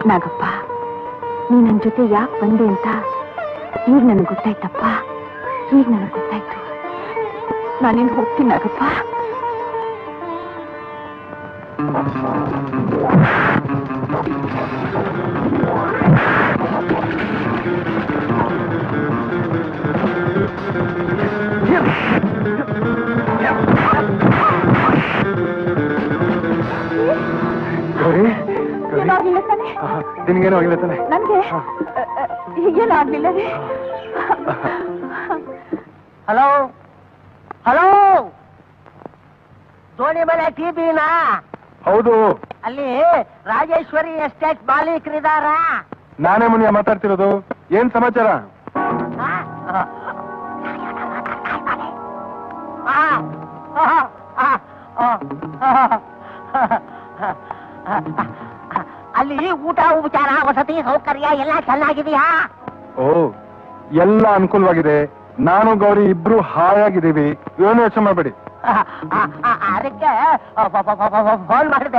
ನಾಗಪ್ಪ ನೀ ನನ್ ಜೊತೆ ಯಾಕೆ ಬಂದೆ ಅಂತ ಈಗ ನನಗೆ ಗೊತ್ತಾಯ್ತಪ್ಪ ಈಗ ನನಗೆ ಗೊತ್ತಾಯ್ತು ನಾನೇನು ಹೋಗ್ತೀನಿ ನಾಗಪ್ಪ ಗೌರಿ ಗೌರಿ ಏನಾಗ್ಲಿಲ್ಲ ತಾನೆ ಆಹಾ, ನಿನ್ಗೇನೂ ಆಗಿಲ್ಲ ತಾನೆ ನನ್ಗೆ ಹೀಗೇನಾಗ್ಲಿಲ್ಲ ರೀ ಹಲೋ ಹಲೋ ದೋಣಿ ಮೇಲೆ ಟಿಬಿನಾ ಹೌದು ಅಲ್ಲಿ ರಾಜೇಶ್ವರಿ ಎಸ್ಟೇಟ್ ಮಾಲೀಕರಿದಾರ ನಾನೇ ಮುನಿಯ ಮಾತಾಡ್ತಿರೋದು ಏನ್ ಸಮಾಚಾರ ಅಲ್ಲಿ ಊಟ ಉಪಚಾರ ವಸತಿ ಸೌಕರ್ಯ ಎಲ್ಲ ಚೆನ್ನಾಗಿದೆಯಾ ಓ ಎಲ್ಲ ಅನುಕೂಲವಾಗಿದೆ ನಾನು ಗೌರಿ ಇಬ್ರು ಹಾಯಾಗಿದ್ದೀವಿ ಏನು ಯೋಚನೆ ಮಾಡಬೇಡಿ ಅದಕ್ಕೆ ಫೋನ್ ಮಾಡಿದೆ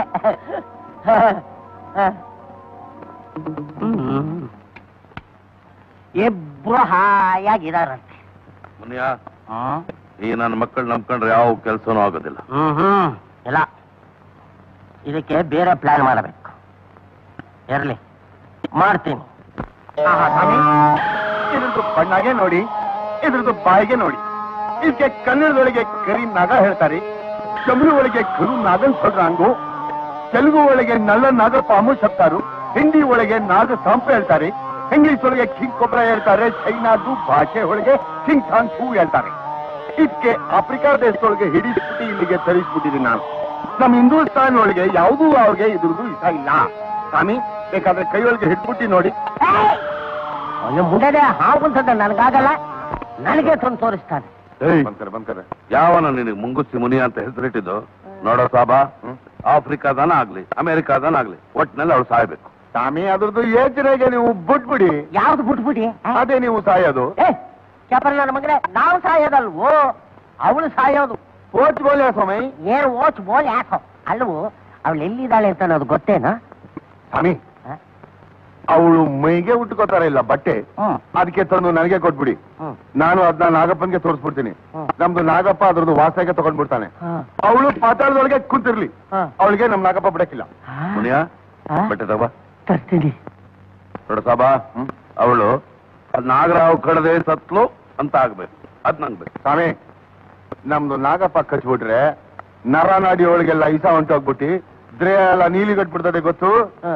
ಇಬ್ರು ಹಾಯಾಗಿದಾರಂತೆ ಮುನಿಯ ಈ ನನ್ನ ಮಕ್ಕಳು ನಂಬ್ಕೊಂಡ್ರೆ ಯಾವ ಕೆಲಸನೂ ಆಗೋದಿಲ್ಲ ಹ್ಮ್ ಹ್ಮ್ ಇಲ್ಲ ಇದಕ್ಕೆ ಬೇರೆ ಪ್ಲಾನ್ ಮಾಡಬೇಕು ಇರ್ಲಿ ಮಾಡ್ತೀನಿ ಆಹಾ, ಸ್ವಾಮಿ, ಇದ್ರದ್ದು ಬಣ್ಣಗೆ ನೋಡಿ ಇದ್ರದ್ದು ಬಾಯಿಗೆ ನೋಡಿ ಇದಕ್ಕೆ ಕನ್ನಡದೊಳಗೆ ಕರಿ ನಾಗ ಹೇಳ್ತಾರೆ ತಮಿಳು ಒಳಗೆ ಕರು ನಾಗನ್ ಸೊಲ್ರಾಂಗು ತೆಲುಗು ಒಳಗೆ ನಲ್ಲ ನಾಗ ಪಾಮು ಸತ್ತಾರು ಹಿಂದಿ ಒಳಗೆ ನಾಗ ಸಾಂಪ ಹೇಳ್ತಾರೆ ಇಂಗ್ಲಿಷ್ ಒಳಗೆ ಕಿಂಗ್ ಕೊಬ್ರ ಹೇಳ್ತಾರೆ ಚೈನಾದು ಭಾಷೆ ಒಳಗೆ ಕಿಂಗ್ ಥಾಂಗ್ ಹೂ ಹೇಳ್ತಾರೆ ಇದಕ್ಕೆ ಆಫ್ರಿಕಾ ದೇಶದೊಳಗೆ ಹಿಡಿಸ್ಬಿಟ್ಟು ಇಲ್ಲಿಗೆ ತರಿಸ್ಬಿಟ್ಟಿದ್ದೀನಿ ನಾನು ನಮ್ಮ ಹಿಂದೂಸ್ತಾನ್ ಒಳಗೆ ಯಾವುದೂ ಅವ್ರಿಗೆ ಇದ್ರದ್ದು ಇಷ್ಟ ಇಲ್ಲ ಸ್ವಾಮಿ ಬೇಕಾದ್ರೆ ಕೈ ಒಳಗೆ ಹಿಡ್ಬಿಟ್ಟು ನೋಡಿ ಅವನು ಮುಂದೆ ಹಾವು ಅಂತಂದ ನನಗಾಗಲ್ಲ ನನಗೆ ತಂದು ತೋರಿಸ್ತಾನೆ ಬಂದ್ಕರೆ ಬಂದ್ಕರೆ ಯಾವನ ನಿನಗೆ ಮುಂಗುಸಿ ಮುನಿ ಅಂತ ಹೆಸರಿಟ್ಟಿದ್ದು ನೋಡೋ ಸಾಬ ಆಫ್ರಿಕಾದನ ಆಗ್ಲಿ ಅಮೆರಿಕಾದನ ಆಗ್ಲಿ ಒಟ್ನಲ್ಲಿ ಅವಳು ಸಾಯ್ಬೇಕು ಸ್ವಾಮಿ ಅದ್ರದ್ದು ಯೋಚನೆಗೆ ನೀವು ಬಿಟ್ಬಿಡಿ ಯಾವ್ದು ಬಿಟ್ಬಿಡಿ ಅದೇ ನೀವು ಸಾಯೋದು ಏ ಚಪಲ್ ನನ್ನ ಮಗನೇ ನಾವು ಸಾಯೋದಲ್ವೋ ಅವಳು ಸಾಯೋದು ಓಚ್ ಬೋಲೆ ಸ್ವಾಮಿ ಏನು ಓಚ್ ಬೋಲ್ ಯಾಕೋ ಅಲ್ವೋ ಅವಳು ಎಲ್ಲಿದ್ದಾಳೆ ಅಂತ ಅನ್ನೋದು ಗೊತ್ತೇನಾ ಸ್ವಾಮಿ ಹ? ಅವಳು ಮೈಗೆ ಉಟ್ಕೋತಾರ ಇಲ್ಲ ಬಟ್ಟೆ ಹ್ಮ್. ಅದಕ್ಕೆ ತಂದು ನನಗೆ ಕೊಟ್ಬಿಡಿ ಹ್ಮ್. ನಾನು ಅದನ್ನ ನಾಗಪ್ಪನ್ಗೆ ತೋರಿಸ್ಬಿಡ್ತೀನಿ ಹ್ಮ್. ನಮ್ದು ನಾಗಪ್ಪ ಅದ್ರದ್ದು ವಾಸಗೆ ತಗೊಂಡ್ಬಿಡ್ತಾನೆ ಹ್ಮ್. ಅವಳು ಪಾತಾಳದೊಳಗೆ ಕುಂತಿರ್ಲಿ ಹ್ಮ್. ಅವಳಿಗೆ ನಮ್ ನಾಗಪ್ಪ ಬಿಡಕ್ಕಿಲ್ಲ ಮುನಿಯ ಹಾ? ಬಟ್ಟೆ ತಗೋ ತರ್ತೀನಿ ನೋಡ ಸಾಬ ಅವಳು ನಾಗರಾವ್ ಕಡದೆ ಸತ್ಲು ಅಂತ ಆಗ್ಬೇಕು ಅದ್ ನಂಗ್ ಬೇಕು ಸ್ವಾಮಿ ನಮ್ದು ನಾಗಪ್ಪ ಕಚ್ಬಿಟ್ರೆ ನರ ನಾಡಿ ಒಳಗೆಲ್ಲ ಐಸ ಹೊಂಟೋಗ್ಬಿಟ್ಟು ದ್ರೆ ಎಲ್ಲ ನೀಲಿ ಕಟ್ಬಿಡ್ತದೆ ಗೊತ್ತು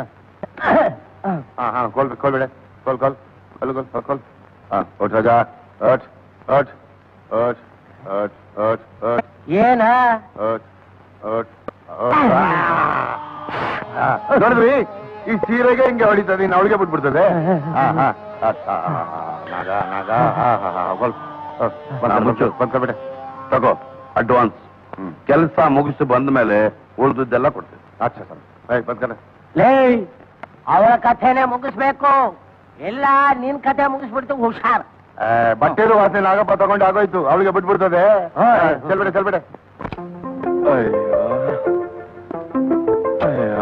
ಹಾ ಹಾ ಕೊಲ್ ಕೊಲ್ಬೇಡ ಕೊಲ್ ಕೊಲ್ ಕೊಲ್ ಕೊಲ್ ಕೊಲ್ ಕೊಲ್ ಹಾ ಒಟ್ ರಾಜ ಅಟ್ ಅಟ್ ಅಟ್ ಅಟ್ ಅಟ್ ಅಟ್ ಏನ ಅಟ್ ಅಟ್ ನೋಡಿದ್ರಿ ಈ ಸೀರೆಗೆ ಹಿಂಗೆ ಹೊಡಿತದೆ ಇನ್ನು ಅವಳಿಗೆ ಬಿಟ್ಬಿಡ್ತದೆ ಹಾ ಹಾ ಅಟ್, ಹಾ, ಹಾ, ಹಾ, ನಾಗ ನಾಗ ಹಾ ಹಾ ಹಾ ಕೊಲ್ ಮುಚ್ಚು. ಬಂದ್ಕೊಬೇಡ ತಗೋ ಅಡ್ವಾನ್ಸ್ ಹ್ಮ್ ಕೆಲಸ ಮುಗಿಸಿ ಬಂದ ಮೇಲೆ ಉಳಿದದ್ದೆಲ್ಲ ಕೊಡ್ತೀನಿ ಅಚ್ಚಾ ಸರ್ ಏಯ್ ಬಂದ್ಕನೆ ಲೇ ಅವಳ ಕಥೆನೆ ಮುಗಿಸ್ಬೇಕು ಇಲ್ಲ ನಿನ್ ಕಥೆ ಮುಗಿಸ್ಬಿಡ್ತು ಹುಷಾರ್ ಬಟ್ಟೆದು ವಾಸನೆ ನಾಗಪ್ಪ ತಗೊಂಡು ಆಗೋಯ್ತು ಅವಳಿಗೆ ಬಿಟ್ಬಿಡ್ತದೆ ಚೆಲ್ಬೇಡ ಚೆಲ್ಬೇಡ ಅಯ್ಯೋ ಅಯ್ಯೋ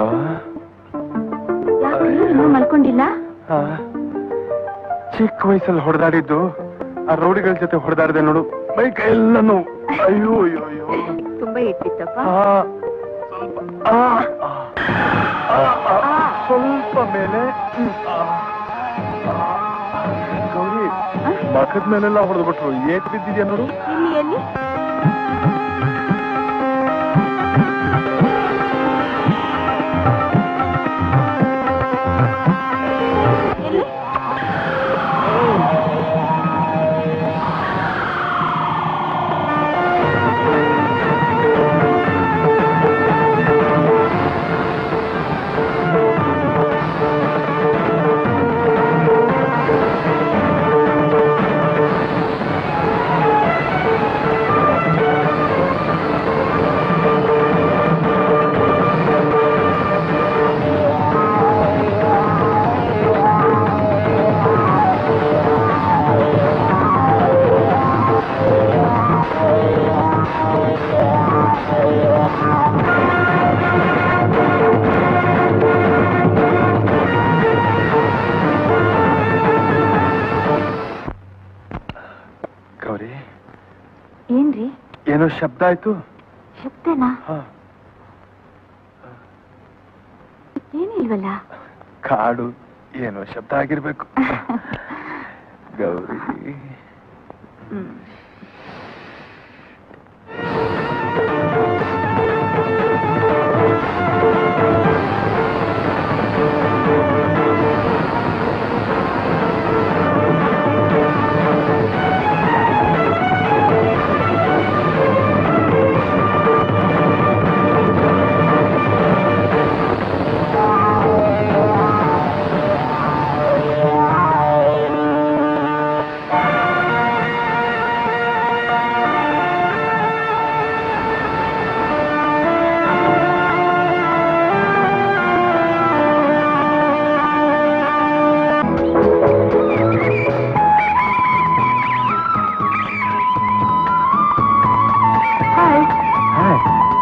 ಯಾಕೆ ಇನ್ನೂ ಮಲ್ಕೊಂಡಿಲ್ಲ ಆ, ಚಿಕ್ಕ ವಯಸ್ಸಲ್ಲಿ ಹೊಡೆದಾಡಿದ್ದು ಆ ರೌಡಿಗಳ ಜೊತೆ ಹೊಡೆದಾಡಿದೆ ನೋಡು ಮೈ ಕೈ ಎಲ್ಲ ನೋವು ಅಯ್ಯೋ ಅಯ್ಯೋ ಅಯ್ಯೋ ತುಂಬಾ ಇಟ್ಟಿತ್ತಪ್ಪ ಆ, ಸ್ವಲ್ಪ ಆ, ಆ, ಆ, ಆ, ಸ್ವಲ್ಪ ಮೇಲೆ ಹ್ಮ್, ಆ, ಆ, ಗೌರಿ ಮಖದ ಮೇಲೆಲ್ಲ ಹೊಡೆದ್ಬಿಟ್ರು ಏಟ್ ಬಿದ್ದಿದ್ಯಾ ನೋಡು ಎಲ್ಲಿ ಎಲ್ಲಿ ಎಲ್ಲಿ ಆ ಎಲ್ಲೋ ಶಬ್ದ ಆಯ್ತು ಶಬ್ದನಾ ಹಾ ಏನಿಲ್ವಲ್ಲ ಕಾಡು ಏನೋ ಶಬ್ದ ಆಗಿರ್ಬೇಕು ಗೌರಿ ಹ್ಮ್ ಹಾಯ್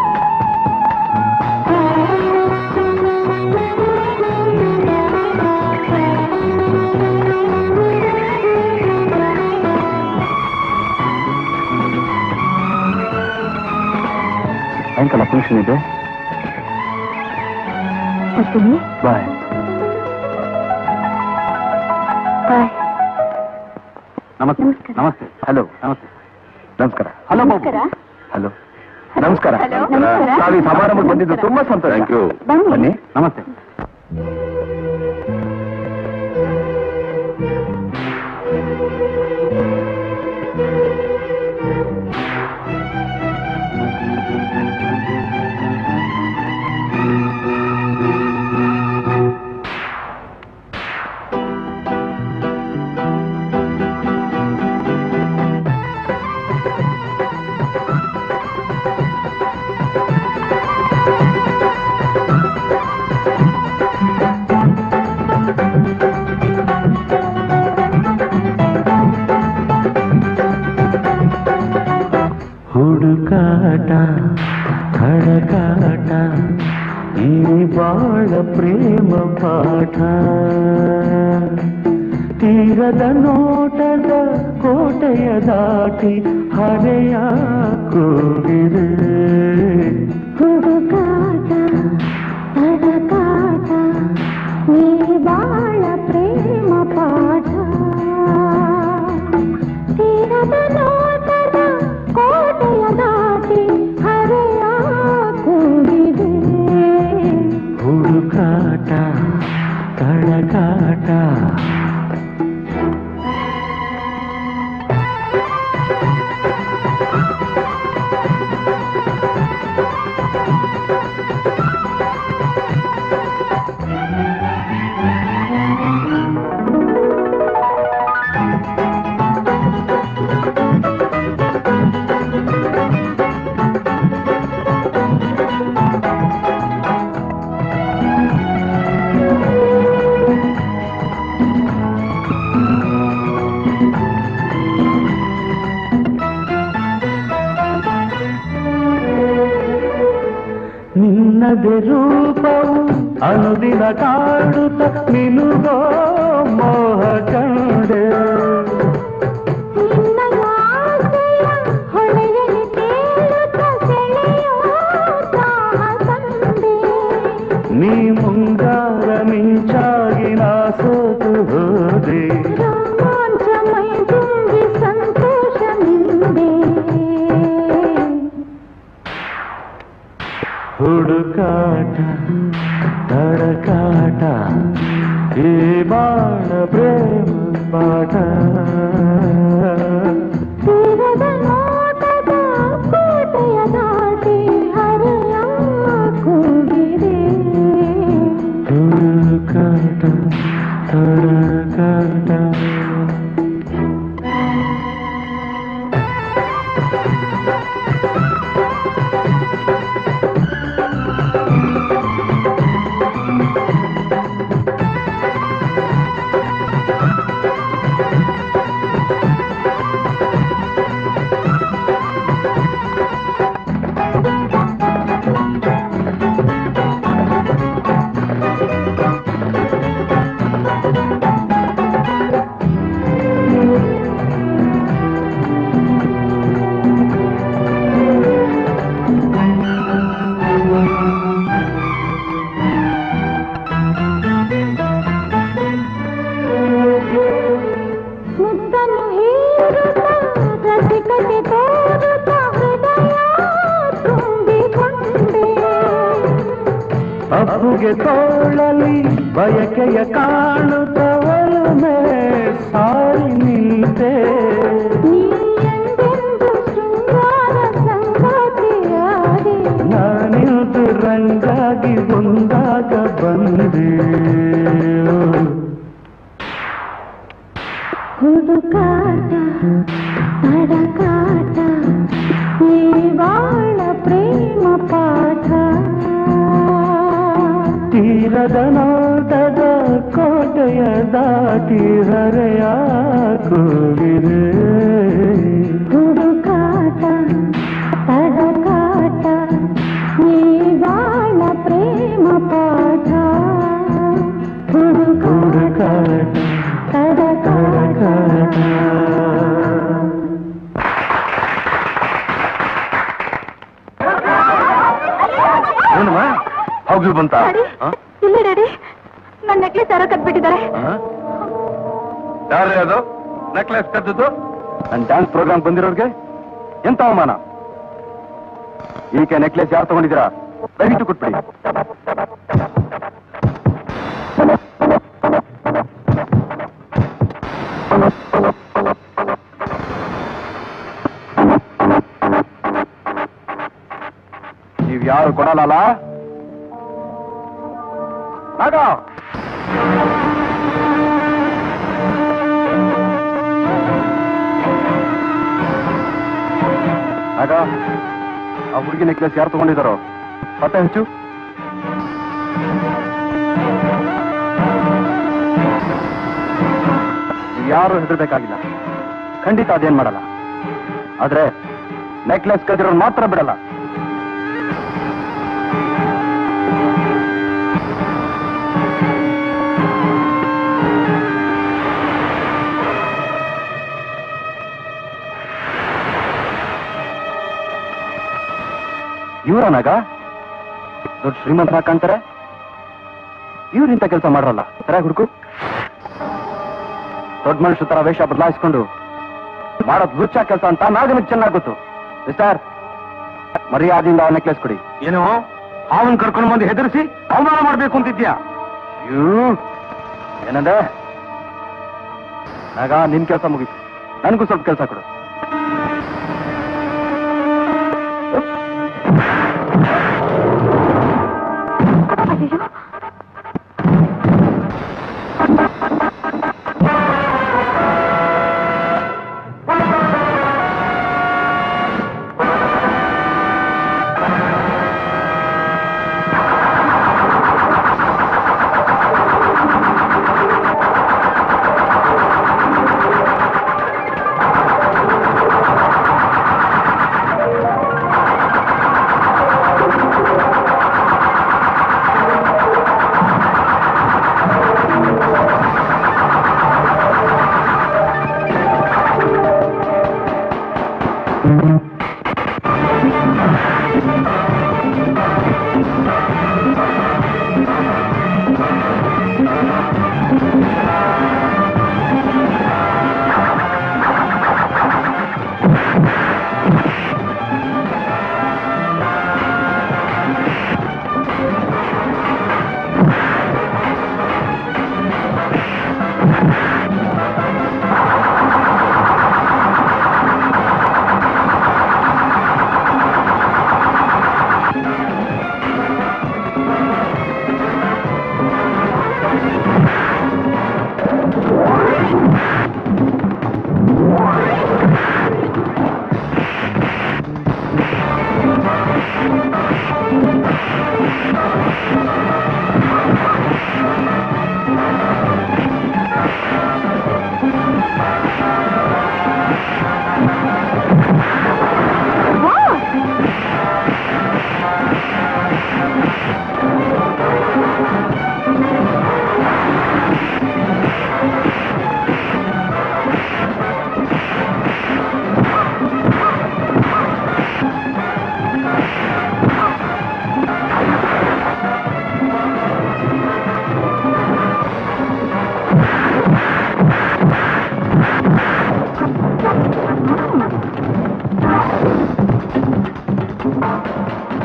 ಸಾಯಂಕಾಲ ಫಂಕ್ಷನ್ ಇದೆ ಬರ್ತೀನಿ ಬಾಯ್ ಬಾಯ್ ನಮಸ್ತೆ ನಮಸ್ಕಾರ. ನಮಸ್ತೆ ಹಲೋ ನಮಸ್ತೆ ನಮಸ್ಕಾರ ಹಲೋ ನಮಸ್ಕಾರ ಹಲೋ ನಮಸ್ಕಾರ Hello. ನಮಸ್ಕಾರ. ನಾವು ಈ ಸಮಾರಂಭಕ್ಕೆ ಬಂದಿದ್ದು ತುಂಬಾ ಸಂತೋಷ Thank you. ಬನ್ನಿ. ಬನ್ನಿ ನಮಸ್ತೆ ಹುಡುಕಾಟ ಹಡಕಾಟ ಈ ಬಾಳ ಪ್ರೇಮ ಪಾಠ ತೀರದ ನೋಟದ ಕೋಟೆಯ ದಾಟಿ ಹರೆಯ ಕೂಗಿದೆ ಹುಡುಕಾಟ ತಡಕಾಟ ನೀ ಬಾಳ ಪ್ರೇಮ ಪಾಠ ತೀರದ ನೋಟದ ಕೋಟೆಯ ದಾಟಿ ಹರೆಯ ಕೂಗಿದೆ ಹುಡುಕಾಟ ತಡಕಾಟ ನಿನ್ನದೆ ರೂಪವು ಅನುದಿನ ಕಾಡುತ್ತ ನಿನುಗೋ ಮೋಹ ಕಂಡೆ ನಿನ್ನ ಆಸೆಯ ಹೊಳೆಯಲ್ಲಿ ತೇಲುತ್ತ ಸೆಳೆಯೋ ದಾಹ ತಂದೆ ನೀ ಮುಂಗಾರ ಮಿಂಚಾಗಿ ನಾ ಸೋತು ಹೋದೆ ರೋಮಾಂಚಮೈ ತುಂಬಿ ಸಂತೋಷ ನಿಂದೆ ಹುಡುಕಾಟ ತಡಕಾಟ ಈ ಬಾಣ ಪ್ರೇಮ ಪಾಠ ತೀರದ ನೋಟದ ಕೋಟೆಯ ದಾಟಿ ಹರಿಯ ಕೂಗಿದೆ ಹುಡುಕಾಟ ತಡಕಾಟ ಿ ಅಪ್ಪುಗೆ ತೋಳಲಿ ಬಯಕೆಯ ಕಾಣುತ್ತವಲುಮೆ ಸಾರಿ ನಿಂತೆ ನಾನಿಂದು ರಂಗಾಗಿ ಒಂದಾಗ ಬಂದೆ ಹುಡುಕಾಟ ನಡಕಾಟ ಈ ಬಾಳ ಪ್ರೇಮ ಪಾಠ ತೀರದ ನೋಟದ ಕೋಟೆಯ ದಾಟಿ ಹರೆಯ ಕೂಗಿದೆ ಹುಡುಕಾಟ ತಡಕಾಟ ಈ ಬಾಳ ಪ್ರೇಮ ಪಾಠ ಹುಡುಕಾಟ ಹುಡುಕಾಟ ತಡಕಾಟ ಏನಮ್ಮ ಹೋಗ್ಲಿ ಬಂತ ಇಲ್ಲ ಡ್ಯಾಡಿ ನನ್ನ ನೆಕ್ಲೆಸ್ ಯಾರೋ ಕಟ್ಬಿಟ್ಟಿದ್ದಾರೆ ಯಾರೇ ಅದು ನೆಕ್ಲೆಸ್ ಕದ್ದದ್ದು ನನ್ನ ಡ್ಯಾನ್ಸ್ ಪ್ರೋಗ್ರಾಮ್ ಬಂದಿರೋರ್ಗೆ ಎಂತ ಅವಮಾನ ಈಕೆ ನೆಕ್ಲೆಸ್ ಯಾರು ತಗೊಂಡಿದ್ದೀರಾ ದಯವಿಟ್ಟು ಕೊಟ್ಬಿಡಿ ನೀವ್ ಯಾರು ಕೊಡಲ್ಲ ನಾಗ ಆಗ ಆ ಹುಡುಗಿ ನೆಕ್ಲೆಸ್ ಯಾರು ತಗೊಂಡಿದ್ದಾರೋ ಪತ್ತೆ ಹಂಚು ನೀವ್ ಯಾರು ಹೆದರ್ಬೇಕಾಗಿಲ್ಲ ಖಂಡಿತ ಅದೇನ್ ಮಾಡಲ್ಲ ಆದ್ರೆ ನೆಕ್ಲೆಸ್ ಕದಿರೋರು ಮಾತ್ರ ಬಿಡಲ್ಲ ಇವರನಾಗ ದೊಡ್ಡ ಶ್ರೀಮಂತ ಕಾಣ್ತಾರೆ ಇವ್ರಿಂತ ಕೆಲಸ ಮಾಡ್ರಲ್ಲ ಸರಿಯಾಗಿ ಹುಡುಕು ದೊಡ್ಡ ಮನುಷ್ಯ ತರ ವೇಷ ಬದಲಾಯಿಸ್ಕೊಂಡು ಮಾಡೋದ್ ಲುಚ್ಚ ಕೆಲಸ ಅಂತ ನಾಗನಿಗೆ ಚೆನ್ನಾಗಿ ಗೊತ್ತು ಮಿಸ್ಟರ್ ಮರ್ಯಾದೆಯಿಂದ ಆ ನೆಕ್ಲೆಸ್ ಕೊಡಿ ಏನು ಅವನ್ ಕರ್ಕೊಂಡು ಬಂದು ಹೆದರಿಸಿ ಅವಮಾನ ಮಾಡ್ಬೇಕು ಅಂತಿದ್ಯಾ ಅಯ್ಯೋ ಏನಂದೆ ನಾಗ ನಿನ್ ಕೆಲಸ ಮುಗೀತು ನನಗೂ ಸ್ವಲ್ಪ ಕೆಲಸ ಕೊಡು ಅಯ್ಯೋ ಆ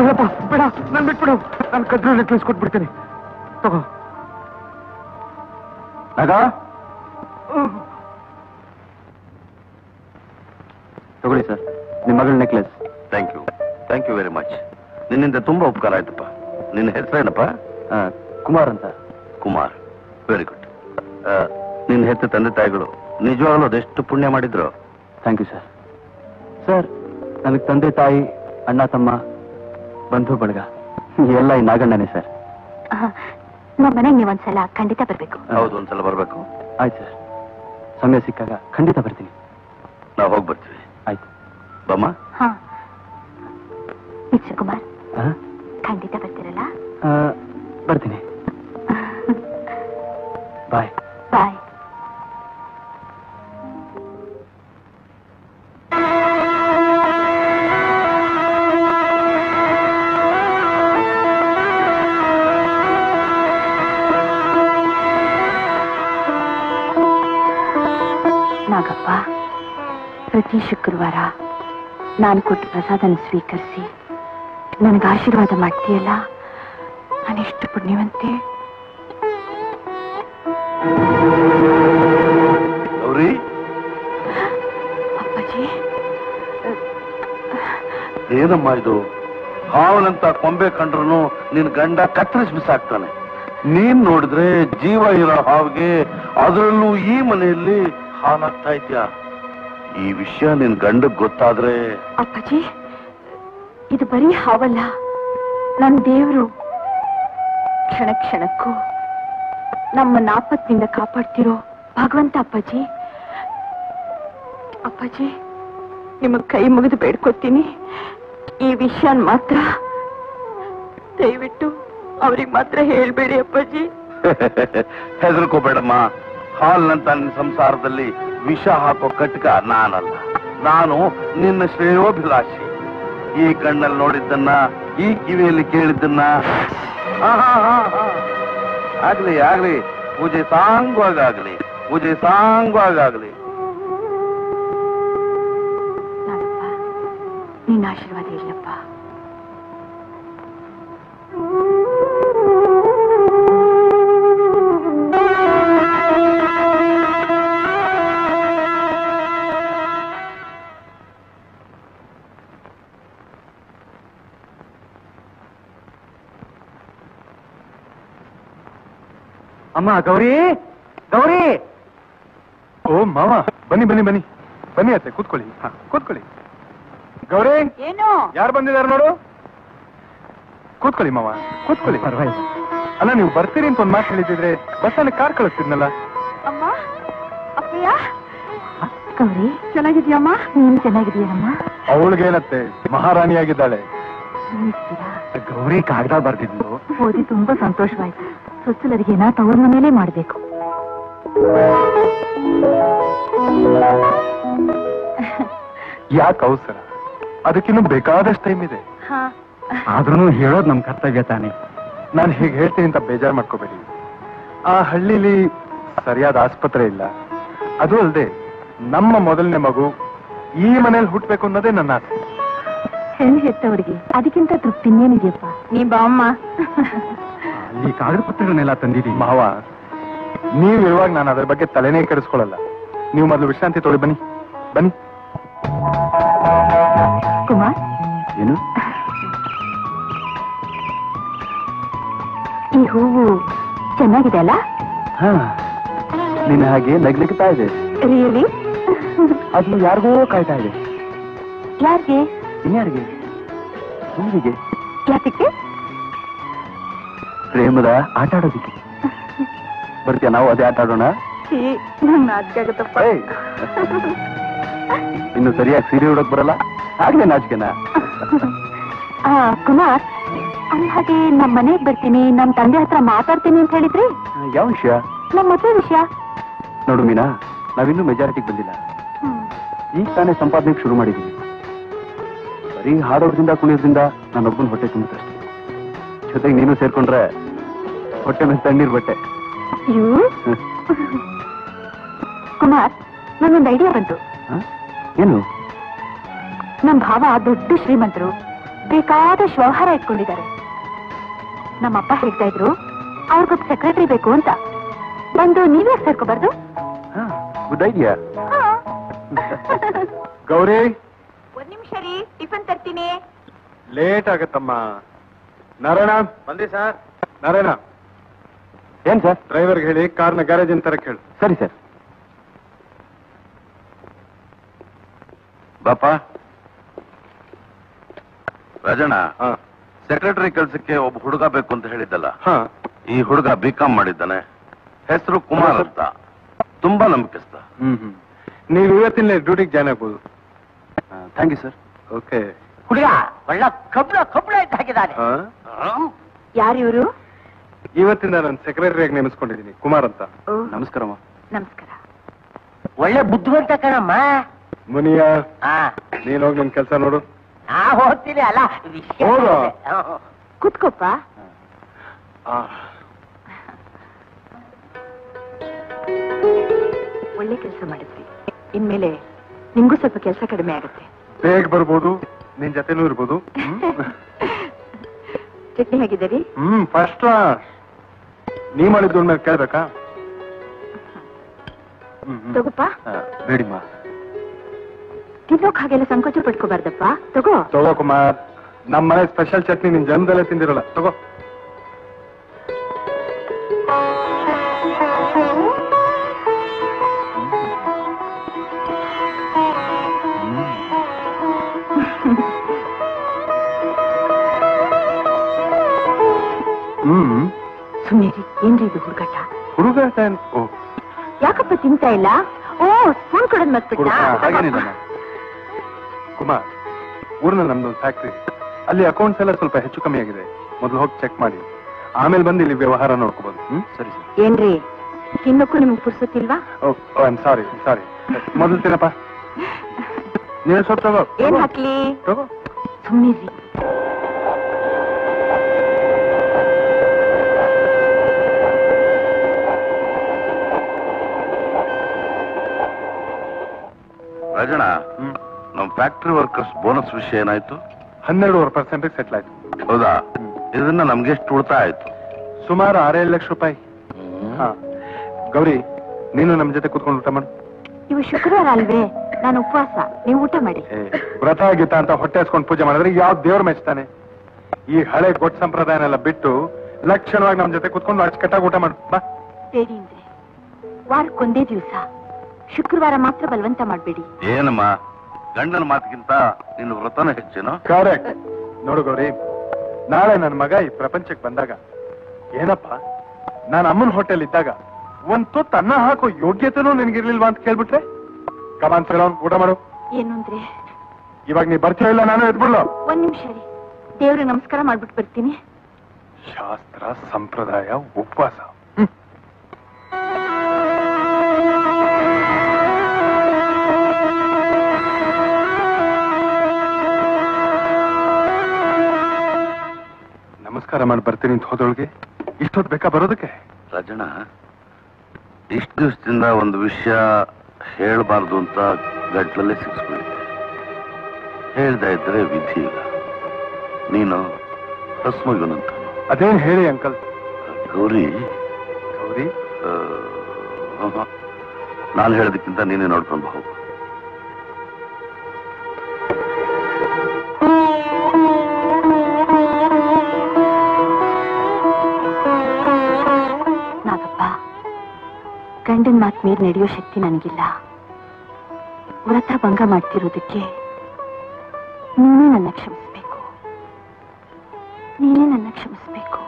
ಇಲ್ಲಪ್ಪ ಬೇಡ ನನ್ ಬಿಟ್ಬಿಡು ನಾನು ಕದ್ರು ನೆಕ್ಲೆಸ್ ಕೊಟ್ಬಿಡ್ತೀನಿ ತಗೋ ನಗ ತಗೊಳ್ಳಿ ಸರ್ ನಿಮ್ಮ ಮಗಳ necklace thank you thank you very much ನಿನ್ನಿಂದ ತುಂಬಾ ಉಪಕಾರ ಆಯ್ತಪ್ಪ ನಿನ್ನ ಹೆಸರೇನಪ್ಪ ಕುಮಾರ್ ಅಂತ ಕುಮಾರ್ ವೆರಿ ಗುಡ್ ನಿನ್ನ ಹೆತ್ತ ತಂದೆ ತಾಯಿಗಳು ನಿಜವಾಗ್ಲೂ ಅದೆಷ್ಟು ಪುಣ್ಯ ಮಾಡಿದ್ರು ಥ್ಯಾಂಕ್ ಯು ಸರ್ ಸರ್ ನನಗೆ ತಂದೆ ತಾಯಿ ಅಣ್ಣ ತಮ್ಮ ಬಂಧು ಬಳಗ ಎಲ್ಲ ಈ ನಾಗಣ್ಣನೇ ಸರ್ ನಮ್ಮ ಮನೆಗೆ ನೀವೊಂದ್ಸಲ ಖಂಡಿತ ಬರ್ಬೇಕು ಹೌದು ಒಂದ್ಸಲ ಬರ್ಬೇಕು ಆಯ್ತು ಸರ್ ಸಮಯ ಸಿಕ್ಕಾಗ ಖಂಡಿತ ಬರ್ತೀನಿ ನಾವು ಹೋಗಿ ಬರ್ತೀವಿ ಆಯ್ತು ಬಮ್ಮ ಹಾ ಮಿಸ್ಟರ್ ಕುಮಾರ್ ಆ? ಖಂಡಿತ ಬರ್ತೀರಲ್ಲ ಆ, ಬರ್ತೀನಿ ಬಾಯ್ ಬಾಯ್ ನಾಗಪ್ಪ ಪ್ರತಿ ಶುಕ್ರವಾರ ನಾನು ಕೊಟ್ಟ ಪ್ರಸಾದನ ಸ್ವೀಕರಿಸಿ ನನಗೆ ಆಶೀರ್ವಾದ ಮಾಡ್ತೀಯಲ್ಲ ನಾನೆಷ್ಟು ಪುಣ್ಯವಂತೆ ಗೌರಿ ಅಪ್ಪಾಜಿ ಏನಮ್ಮ ಇದು ಹಾವನಂತ ಕೊಂಬೆ ಕಂಡ್ರು ನಿನ್ ಗಂಡ ಕತ್ತರಿಸಿ ಬಿಸಾಕ್ತಾನೆ ನೀನ್ ನೋಡಿದ್ರೆ ಜೀವ ಇರೋ ಹಾವಿಗೆ ಅದರಲ್ಲೂ ಈ ಮನೆಯಲ್ಲಿ ಹಾಲಾಗ್ತಾ ಇದ್ಯಾ ಈ ವಿಷಯ ನಿನ್ ಗಂಡಗ್ ಗೊತ್ತಾದ್ರೆ ಅಪ್ಪಾಜಿ ಇದು ಬರೀ ಹಾವಲ್ಲ ನನ್ನ ದೇವರು ಕ್ಷಣ ಕ್ಷಣಕ್ಕೂ ನಮ್ಮ ನಾಪತ್ನಿಂದ ಕಾಪಾಡ್ತಿರೋ ಭಗವಂತ ಅಪ್ಪಾಜಿ ಅಪ್ಪಾಜಿ ನಿಮ್ಮ ಕೈ ಮುಗಿದು ಬೇಡ್ಕೊತೀನಿ ಈ ವಿಷಯ ಮಾತ್ರ ದಯವಿಟ್ಟು ಅವ್ರಿಗೆ ಮಾತ್ರ ಹೇಳ್ಬೇಡಿ ಅಪ್ಪಾಜಿ ಹೆದರ್ಕೋಬೇಡಮ್ಮ ಹಾಲ್ನಂತ ನಿನ್ನ ಸಂಸಾರದಲ್ಲಿ ವಿಷ ಹಾಕೋ ಕಟ್ಕ ನಾನಲ್ಲ ನಾನು ನಿನ್ನ ಶ್ರೇಯೋಭಿಲಾಷಿ ಈ ಕಣ್ಣಲ್ಲಿ ನೋಡಿದ್ದನ್ನ ಈ ಕಿವಿಯಲ್ಲಿ ಕೇಳಿದ್ದನ್ನ ಆ, ಹಾ, ಹಾ, ಹಾ. ಆಗ್ಲಿ ಆಗ್ಲಿ ಪೂಜೆ ಸಾಂಗವಾಗಲಿ ಪೂಜೆ ಸಾಂಗವಾಗಲಿ ನಾನಪ್ಪ ನಿನ್ನ ಆಶೀರ್ವಾದ ಇಲ್ಲಪ್ಪ ಅಮ್ಮ ಗೌರಿ ಗೌರಿ ಓ ಮಾವ ಬನ್ನಿ ಬನ್ನಿ ಬನ್ನಿ ಬನ್ನಿ ಅತ್ತೆ ಕೂತ್ಕೊಳ್ಳಿ ಹಾ, ಕೂತ್ಕೊಳ್ಳಿ ಗೌರಿ ಏನು ಯಾರು ಬಂದಿದ್ದಾರೆ ನೋಡು ಕೂತ್ಕೊಳ್ಳಿ ಮಾವ ಕೂತ್ಕೊಳ್ಳಿ ಪರವಾಗಿಲ್ಲ ಅಲ್ಲ ನೀವು ಬರ್ತೀರಿ ಅಂತ ಒಂದ್ ಮಾತು ಹೇಳಿದ್ರೆ ಬಸ್ಸಲ್ಲಿ ಕಾರ್ ಕಳಿಸ್ತಿದ್ನಲ್ಲ ಅಮ್ಮ ಅಪ್ಪಯ್ಯ ಗೌರಿ ಚೆನ್ನಾಗಿದ್ಯಮ್ಮ ನೀನು ಚೆನ್ನಾಗಿದೀಯಮ್ಮ ಅವಳಿಗೇನತ್ತೆ ಮಹಾರಾಣಿಯಾಗಿದ್ದಾಳೆ ಗೌರಿ ಕಾಗದ ಬರ್ದಿದ್ಲು ಓದಿ ತುಂಬಾ ಸಂತೋಷವಾಯ್ತು ಸೊಚ್ಚಲರಿಗೆನ ತವ್ರ ಮನೇಲೆ ಮಾಡ್ಬೇಕು ಯಾಕೆ ಅವಸರ ಅದಕ್ಕಿನ್ನೂ ಬೇಕಾದಷ್ಟು ಟೈಮ್ ಇದೆ ಆದ್ರೂ ಹೇಳೋದು ನಮ್ ಕರ್ತವ್ಯ ತಾನೆ ನಾನು ಹೀಗೆ ಹೇಳ್ತೀನಿ ಅಂತ ಬೇಜಾರು ಮಾಡ್ಕೋಬೇಡಿ ಆ ಹಳ್ಳಿಲಿ ಸರಿಯಾದ ಆಸ್ಪತ್ರೆ ಇಲ್ಲ ಅದು ಅಲ್ಲದೆ ನಮ್ಮ ಮೊದಲನೇ ಮಗು ಈ ಮನೇಲಿ ಹುಟ್ಟಬೇಕು ಅನ್ನೋದೇ ನನ್ನ ಆಸೆ ಹೆಣ್ಣು ಹೆತ್ತವರಿಗೆ ಅದಕ್ಕಿಂತ ತೃಪ್ತಿ ಇನ್ನೇನಿದೆಯಪ್ಪ ನೀ ಬಾಮ್ಮ ಈ ಕಾಗದ ಪತ್ರಗಳನ್ನೆಲ್ಲ ತಂದಿದ್ದೀನಿ ಮಾವ ನೀವು ಇರುವಾಗ ನಾನು ಅದ್ರ ಬಗ್ಗೆ ತಲೆನೇ ಕೆಡಿಸ್ಕೊಳ್ಳಲ್ಲ ನೀವು ಮೊದಲು ವಿಶ್ರಾಂತಿ ತೊಳಿ ಬನ್ನಿ ಬನ್ನಿ ಕುಮಾರ್ ಏನು ಈ ಹೂವು ಚೆನ್ನಾಗಿದೆ ಅಲ್ಲ ಹಾ ನಿನ್ನ ಹಾಗೆ ನಗ್ಲಿಕ್ತಾ ಇದೆ ರಿಯಲಿ ಅದು ಯಾರಿಗೋ ಕಾಯ್ತಾ ಇದೆ ಯಾರಿಗೆ ಇನ್ಯಾರಿಗೆ ನಿಮಗೆ ಯಾತಕ್ಕೆ ಪ್ರೇಮದ ಆಟ ಆಡೋದಿಕ್ಕೆ ಬರ್ತೀಯ ನಾವು ಅದೇ ಆಟ ಆಡೋಣ ನಂಗೆ ನಾಚಿಕೆ ಆಗುತ್ತಪ್ಪ ಏಯ್. ಇನ್ನು ಸರಿಯಾಗಿ ಸೀರೆ ಉಡಕ್ ಬರಲ್ಲ ಆಗ್ಲೇ ನಾಚಿಕೆನಾ ಆ, ಕುಮಾರ್ ಅಂದ ಹಾಗೆ ನಮ್ಮ ಮನೆಗೆ ಬರ್ತೀನಿ ನಮ್ಮ ತಂದೆ ಹತ್ರ ಮಾತಾಡ್ತೀನಿ ಅಂತ ಹೇಳಿದ್ರಿ ಯಾವ ವಿಷಯ ನಮ್ಮ ಮದುವೆ ವಿಷಯ ನೋಡು ಮೀನಾ ನಾವಿನ್ನೂ ಮೆಜಾರಿಟಿಗೆ ಬಂದಿಲ್ಲ ಈಗ ತಾನೇ ಸಂಪಾದನೆಗೆ ಶುರು ಮಾಡಿದ್ದೀವಿ ಬರೀ ಹಾಡೋದ್ರಿಂದ ಕುಣಿಯೋದ್ರಿಂದ ನಾನೊಬ್ಬನ ಹೊಟ್ಟೆ ತುಂಬುತ್ತಷ್ಟೆ ಜೊತೆಗೆ ನೀನು ಸೇರ್ಕೊಂಡ್ರೆ ಹೊಟ್ಟೆ ಮೇಲೆ ತಣ್ಣೀರ್ ಬಟ್ಟೆ ಯು ಕುಮಾರ್ ನನಗೊಂದು ಐಡಿಯಾ ಬಂತು ಹ? ಏನು ನಮ್ ಭಾವ ದೊಡ್ಡ ಶ್ರೀಮಂತರು ಬೇಕಾದಷ್ಟು ವ್ಯವಹಾರ ಇಟ್ಕೊಂಡಿದ್ದಾರೆ ನಮ್ಮಪ್ಪ ಹೇಳ್ತಾ ಇದ್ರು ಅವ್ರಿಗೊಬ್ಬ ಸೆಕ್ರೆಟರಿ ಬೇಕು ಅಂತ ಬಂದು ನೀವೇ ಸೇರ್ಕೋಬಾರ್ದು ಗುಡ್ ಐಡಿಯಾ ಗೌರಿ ಒಂದ್ ನಿಮಿಷ ರೀ ಟಿಫನ್ ತರ್ತೀನಿ ಲೇಟ್ ಆಗತ್ತಮ್ಮ ನಾರಾಯಣ ಬಂದಿ ಸರ್ ನಾರಾಯಣ ಏನ್ ಸರ್ ಡ್ರೈವರ್ಗೆ ಹೇಳಿ ಕಾರ್ನ ಗ್ಯಾರೇಜ್ ಅಂತ ತರಕ್ ಹೇಳು ಸರಿ ಸರ್ ಬಾಪ ರಾಜಣ್ಣ ಹಾ ಸೆಕ್ರೆಟರಿ ಕೆಲ್ಸಕ್ಕೆ ಒಬ್ಬ ಹುಡುಗ ಬೇಕು ಅಂತ ಹೇಳಿದ್ದಲ್ಲ ಹಾ ಈ ಹುಡುಗ ಬಿ ಕಾಮ್ ಮಾಡಿದ್ದಾನೆ ಹೆಸರು ಕುಮಾರ್ ಅಂತ ತುಂಬಾ ನಂಬಿಕೆಸ್ತ ಹ್ಮ್ ಹ್ಮ್ ನೀವು ಇವತ್ತಿನ ಡ್ಯೂಟಿಗೆ ಜಾಯ್ನ್ ಆಗ್ಬೋದು ಥ್ಯಾಂಕ್ ಯು ಸರ್ ಓಕೆ ಹುಡುಗ ಒಳ್ಳೆ ಕಬ್ಳ ಕಬ್ಳ ಇದ್ದ ಹಾಕಿದ್ದಾನೆ ಯಾರು ಇವರು ಇವತ್ತಿಂದ ನಾನು ಸೆಕ್ರೆಟರಿಯಾಗಿ ನೇಮಿಸ್ಕೊಂಡಿದ್ದೀನಿ ಕುಮಾರ್ ಅಂತ ನಮಸ್ಕಾರಮ್ಮ ನಮಸ್ಕಾರ ಒಳ್ಳೆ ಬುದ್ಧಿವಂತ ಕಣಮ್ಮ ಮುನಿಯ ಆ, ನೀನ್ ಹೋಗಿ ನಿನ್ ಕೆಲಸ ನೋಡು ನಾ ಹೋಗ್ತೀನಿ ಅಲ್ಲ ವಿಷಯ ಹೋಗು. ಹ್ಮ್. ಕುತ್ಕೋಪ್ಪ ಆ, ಒಳ್ಳೆ ಕೆಲಸ ಮಾಡಿದ್ರಿ ಇನ್ಮೇಲೆ ನಿಮ್ಗೂ ಸ್ವಲ್ಪ ಕೆಲಸ ಕಡಿಮೆ ಆಗುತ್ತೆ ಬೇಗ ಬರ್ಬೋದು ನಿನ್ ಜೊತೆನೂ ಇರ್ಬೋದು ಚಟ್ನಿ ಹೇಗಿದ್ದೀರಿ ಹ್ಮ್ ಫಸ್ಟ್ ನೀ ಮಾಡಿದ್ದು ಮೇಲೆ ಕೇಳ್ಬೇಕಾ ಹ್ಮ್, ಹ್ಮ್. ತಗೋಪ್ಪ ಬೇಡಿಮ್ಮ ತಿನ್ನೋಕ್ ಹಾಗೆಲ್ಲ ಸಂಕೋಚ ಪಡ್ಕೋಬಾರ್ದಪ್ಪ ತಗೋ ತಗೋ ಕುಮಾರ್ ನಮ್ಮ ಮನೆ ಸ್ಪೆಷಲ್ ಚಟ್ನಿ ನಿನ್ ಜನ್ಮದಲ್ಲೇ ತಿಂದಿರಲ್ಲ ತಗೋ ಹ್ಮ್ ಸುಮ್ಮನೆ ಏನ್ರಿ ಇದು ಹುಡುಗಾಟ ಹುಡುಗ ಓ ಯಾಕಪ್ಪ ತಿಂತಾ ಇಲ್ಲ ಓ ಸ್ಪೂನ್ ಕೊಡೋದ್ ಮರ್ತ್ಬಿಟ್ಟ ಹುಡುಗ ಹಾಗೇನಿಲ್ಲ ಕುಮಾರ್ ಊರಿನ ನಮ್ದೊಂದು ಫ್ಯಾಕ್ಟ್ರಿ ಅಲ್ಲಿ ಅಕೌಂಟ್ಸ್ ಎಲ್ಲ ಸ್ವಲ್ಪ ಹೆಚ್ಚು ಕಮ್ಮಿ ಆಗಿದೆ ಮೊದಲು ಹೋಗಿ ಚೆಕ್ ಮಾಡಿ ಆಮೇಲೆ ಬಂದು ಇಲ್ಲಿ ವ್ಯವಹಾರ ನೋಡ್ಕೋಬಹುದು ಹ್ಮ್ ಸರಿ ಸರಿ ಏನ್ರಿ ತಿನ್ನಕ್ಕೂ ನಿಮ್ಗೆ ಪುರ್ಸೊತ್ತಿಲ್ವಾ ಓ ಐ ಆಮ್ ಸಾರಿ ಸಾರಿ ಮೊದಲು ತಿನ್ನಪ್ಪ ನೀನು ಸ್ವಲ್ಪ ತಗೋ ಏನ್ ಹಾಕ್ಲಿ ತಗೋ ಸುಮ್ಮನಿರಿ ರಾಜಣ್ಣ ನಮ್ ಫ್ಯಾಕ್ಟರಿ ವರ್ಕರ್ಸ್ ಬೋನಸ್ ವಿಷಯ ಏನಾಯ್ತು ಹನ್ನೆರಡೂವರೆ ಪರ್ಸೆಂಟ್ ಸೆಟ್ಲ್ ಆಯ್ತು ಹೌದಾ ಇದನ್ನ ನಮ್ಗೆ ಎಷ್ಟು ಉಳಿತಾಯ ಆಯ್ತು ಸುಮಾರು ಆರೇಳು ಲಕ್ಷ ರೂಪಾಯಿ ಹಾ ಗೌರಿ ನೀನು ನಮ್ಮ ಜೊತೆ ಕೂತ್ಕೊಂಡು ಊಟ ಮಾಡು ಇವು ಶುಕ್ರವಾರ ಅಲ್ವೇ ನಾನು ಉಪವಾಸ ನೀವು ಊಟ ಮಾಡಿ ಏ, ವ್ರತ ಗೀತ ಅಂತ ಹೊಟ್ಟೆ ಹಸ್ಕೊಂಡು ಪೂಜೆ ಮಾಡಿದ್ರೆ ಯಾವ ದೇವ್ರ ಮೆಚ್ತಾನೆ ಈ ಹಳೆ ಗೊಟ್ ಸಂಪ್ರದಾಯನೆಲ್ಲ ಬಿಟ್ಟು ಲಕ್ಷಣವಾಗಿ ನಮ್ಮ ಜೊತೆ ಕೂತ್ಕೊಂಡು ಅಚ್ಚುಕಟ್ಟಾಗಿ ಊಟ ಮಾಡು ಬಾ ಬೇಡಿ ಅಂದ್ರೆ ವಾರಕ್ಕೊಂದೇ ದಿವಸ ಶುಕ್ರವಾರ ಮಾತ್ರ ಬಲವಂತ ಮಾಡ್ಬೇಡಿ ಏನಮ್ಮ ಗಂಡನ ಮಾತಿಗಿಂತ ನಿನ್ನ ವ್ರತನ ಹೆಚ್ಚೇನು ಕರೆಕ್ಟ್ ನೋಡು ಗೌರಿ ನಾಳೆ ನನ್ನ ಮಗ ಈ ಪ್ರಪಂಚಕ್ಕೆ ಬಂದಾಗ ಏನಪ್ಪ ನಾನು ಅಮ್ಮನ ಹೋಟೆಲ್ ಇದ್ದಾಗ ಒಂದ್ ತುತ್ತು ಅನ್ನ ಹಾಕೋ ಯೋಗ್ಯತೆನೂ ನಿನಗಿರ್ಲಿಲ್ವಾ ಅಂತ ಕೇಳ್ಬಿಟ್ರೆ ಕಮಾನ್ ಸೆಲೋನ್ ಊಟ ಮಾಡು ಏನು ಅಂದ್ರೆ ಇವಾಗ ನೀ ಬರ್ತೀಯ ಇಲ್ಲ ನಾನು ಎದ್ಬಿಡ್ಲು ಒಂದ್ ನಿಮಿಷ ರೀ ದೇವ್ರಿಗೆ ನಮಸ್ಕಾರ ಮಾಡ್ಬಿಟ್ಟು ಬರ್ತೀನಿ ಶಾಸ್ತ್ರ ಸಂಪ್ರದಾಯ ಉಪವಾಸ ನಮಸ್ಕಾರ ಮಾಡಿ ಬರ್ತೀನಿ ಅಂತ ಹೋದೊಳಗೆ ಇಷ್ಟೊತ್ತು ಬೇಕಾ ಬರೋದಕ್ಕೆ ರಾಜಣ್ಣ ಇಷ್ಟು ದಿವಸದಿಂದ ಒಂದು ವಿಷಯ ಹೇಳಬಾರ್ದು ಅಂತ ಗಂಟ್ಲಲ್ಲೇ ಸಿಕ್ಸ್ಬಿಟ್ಟಿದ್ದೆ ಹೇಳ್ದ ಇದ್ರೆ ವಿಧಿ ಇಲ್ಲ ನೀನು ಹಸ್ಮಗನಂತ ಅದೇನ್ ಹೇಳಿ ಅಂಕಲ್ ಗೌರಿ ಗೌರಿ ನಾನು ಹೇಳೋದಕ್ಕಿಂತ ನೀನೇ ನೋಡ್ಕೊಂಡು ಹೋಗು ನಾಗಪ್ಪ ಗಂಡನ್ ಮಾತ್ ಮೀರ್ ನಡೆಯೋ ಶಕ್ತಿ ನನಗಿಲ್ಲ ವ್ರತ ಭಂಗ ಮಾಡ್ತಿರೋದಕ್ಕೆ ನೀನೇ ನನ್ನ ಕ್ಷಮಿಸ್ಬೇಕು ನೀನೇ ನನ್ನ ಕ್ಷಮಿಸ್ಬೇಕು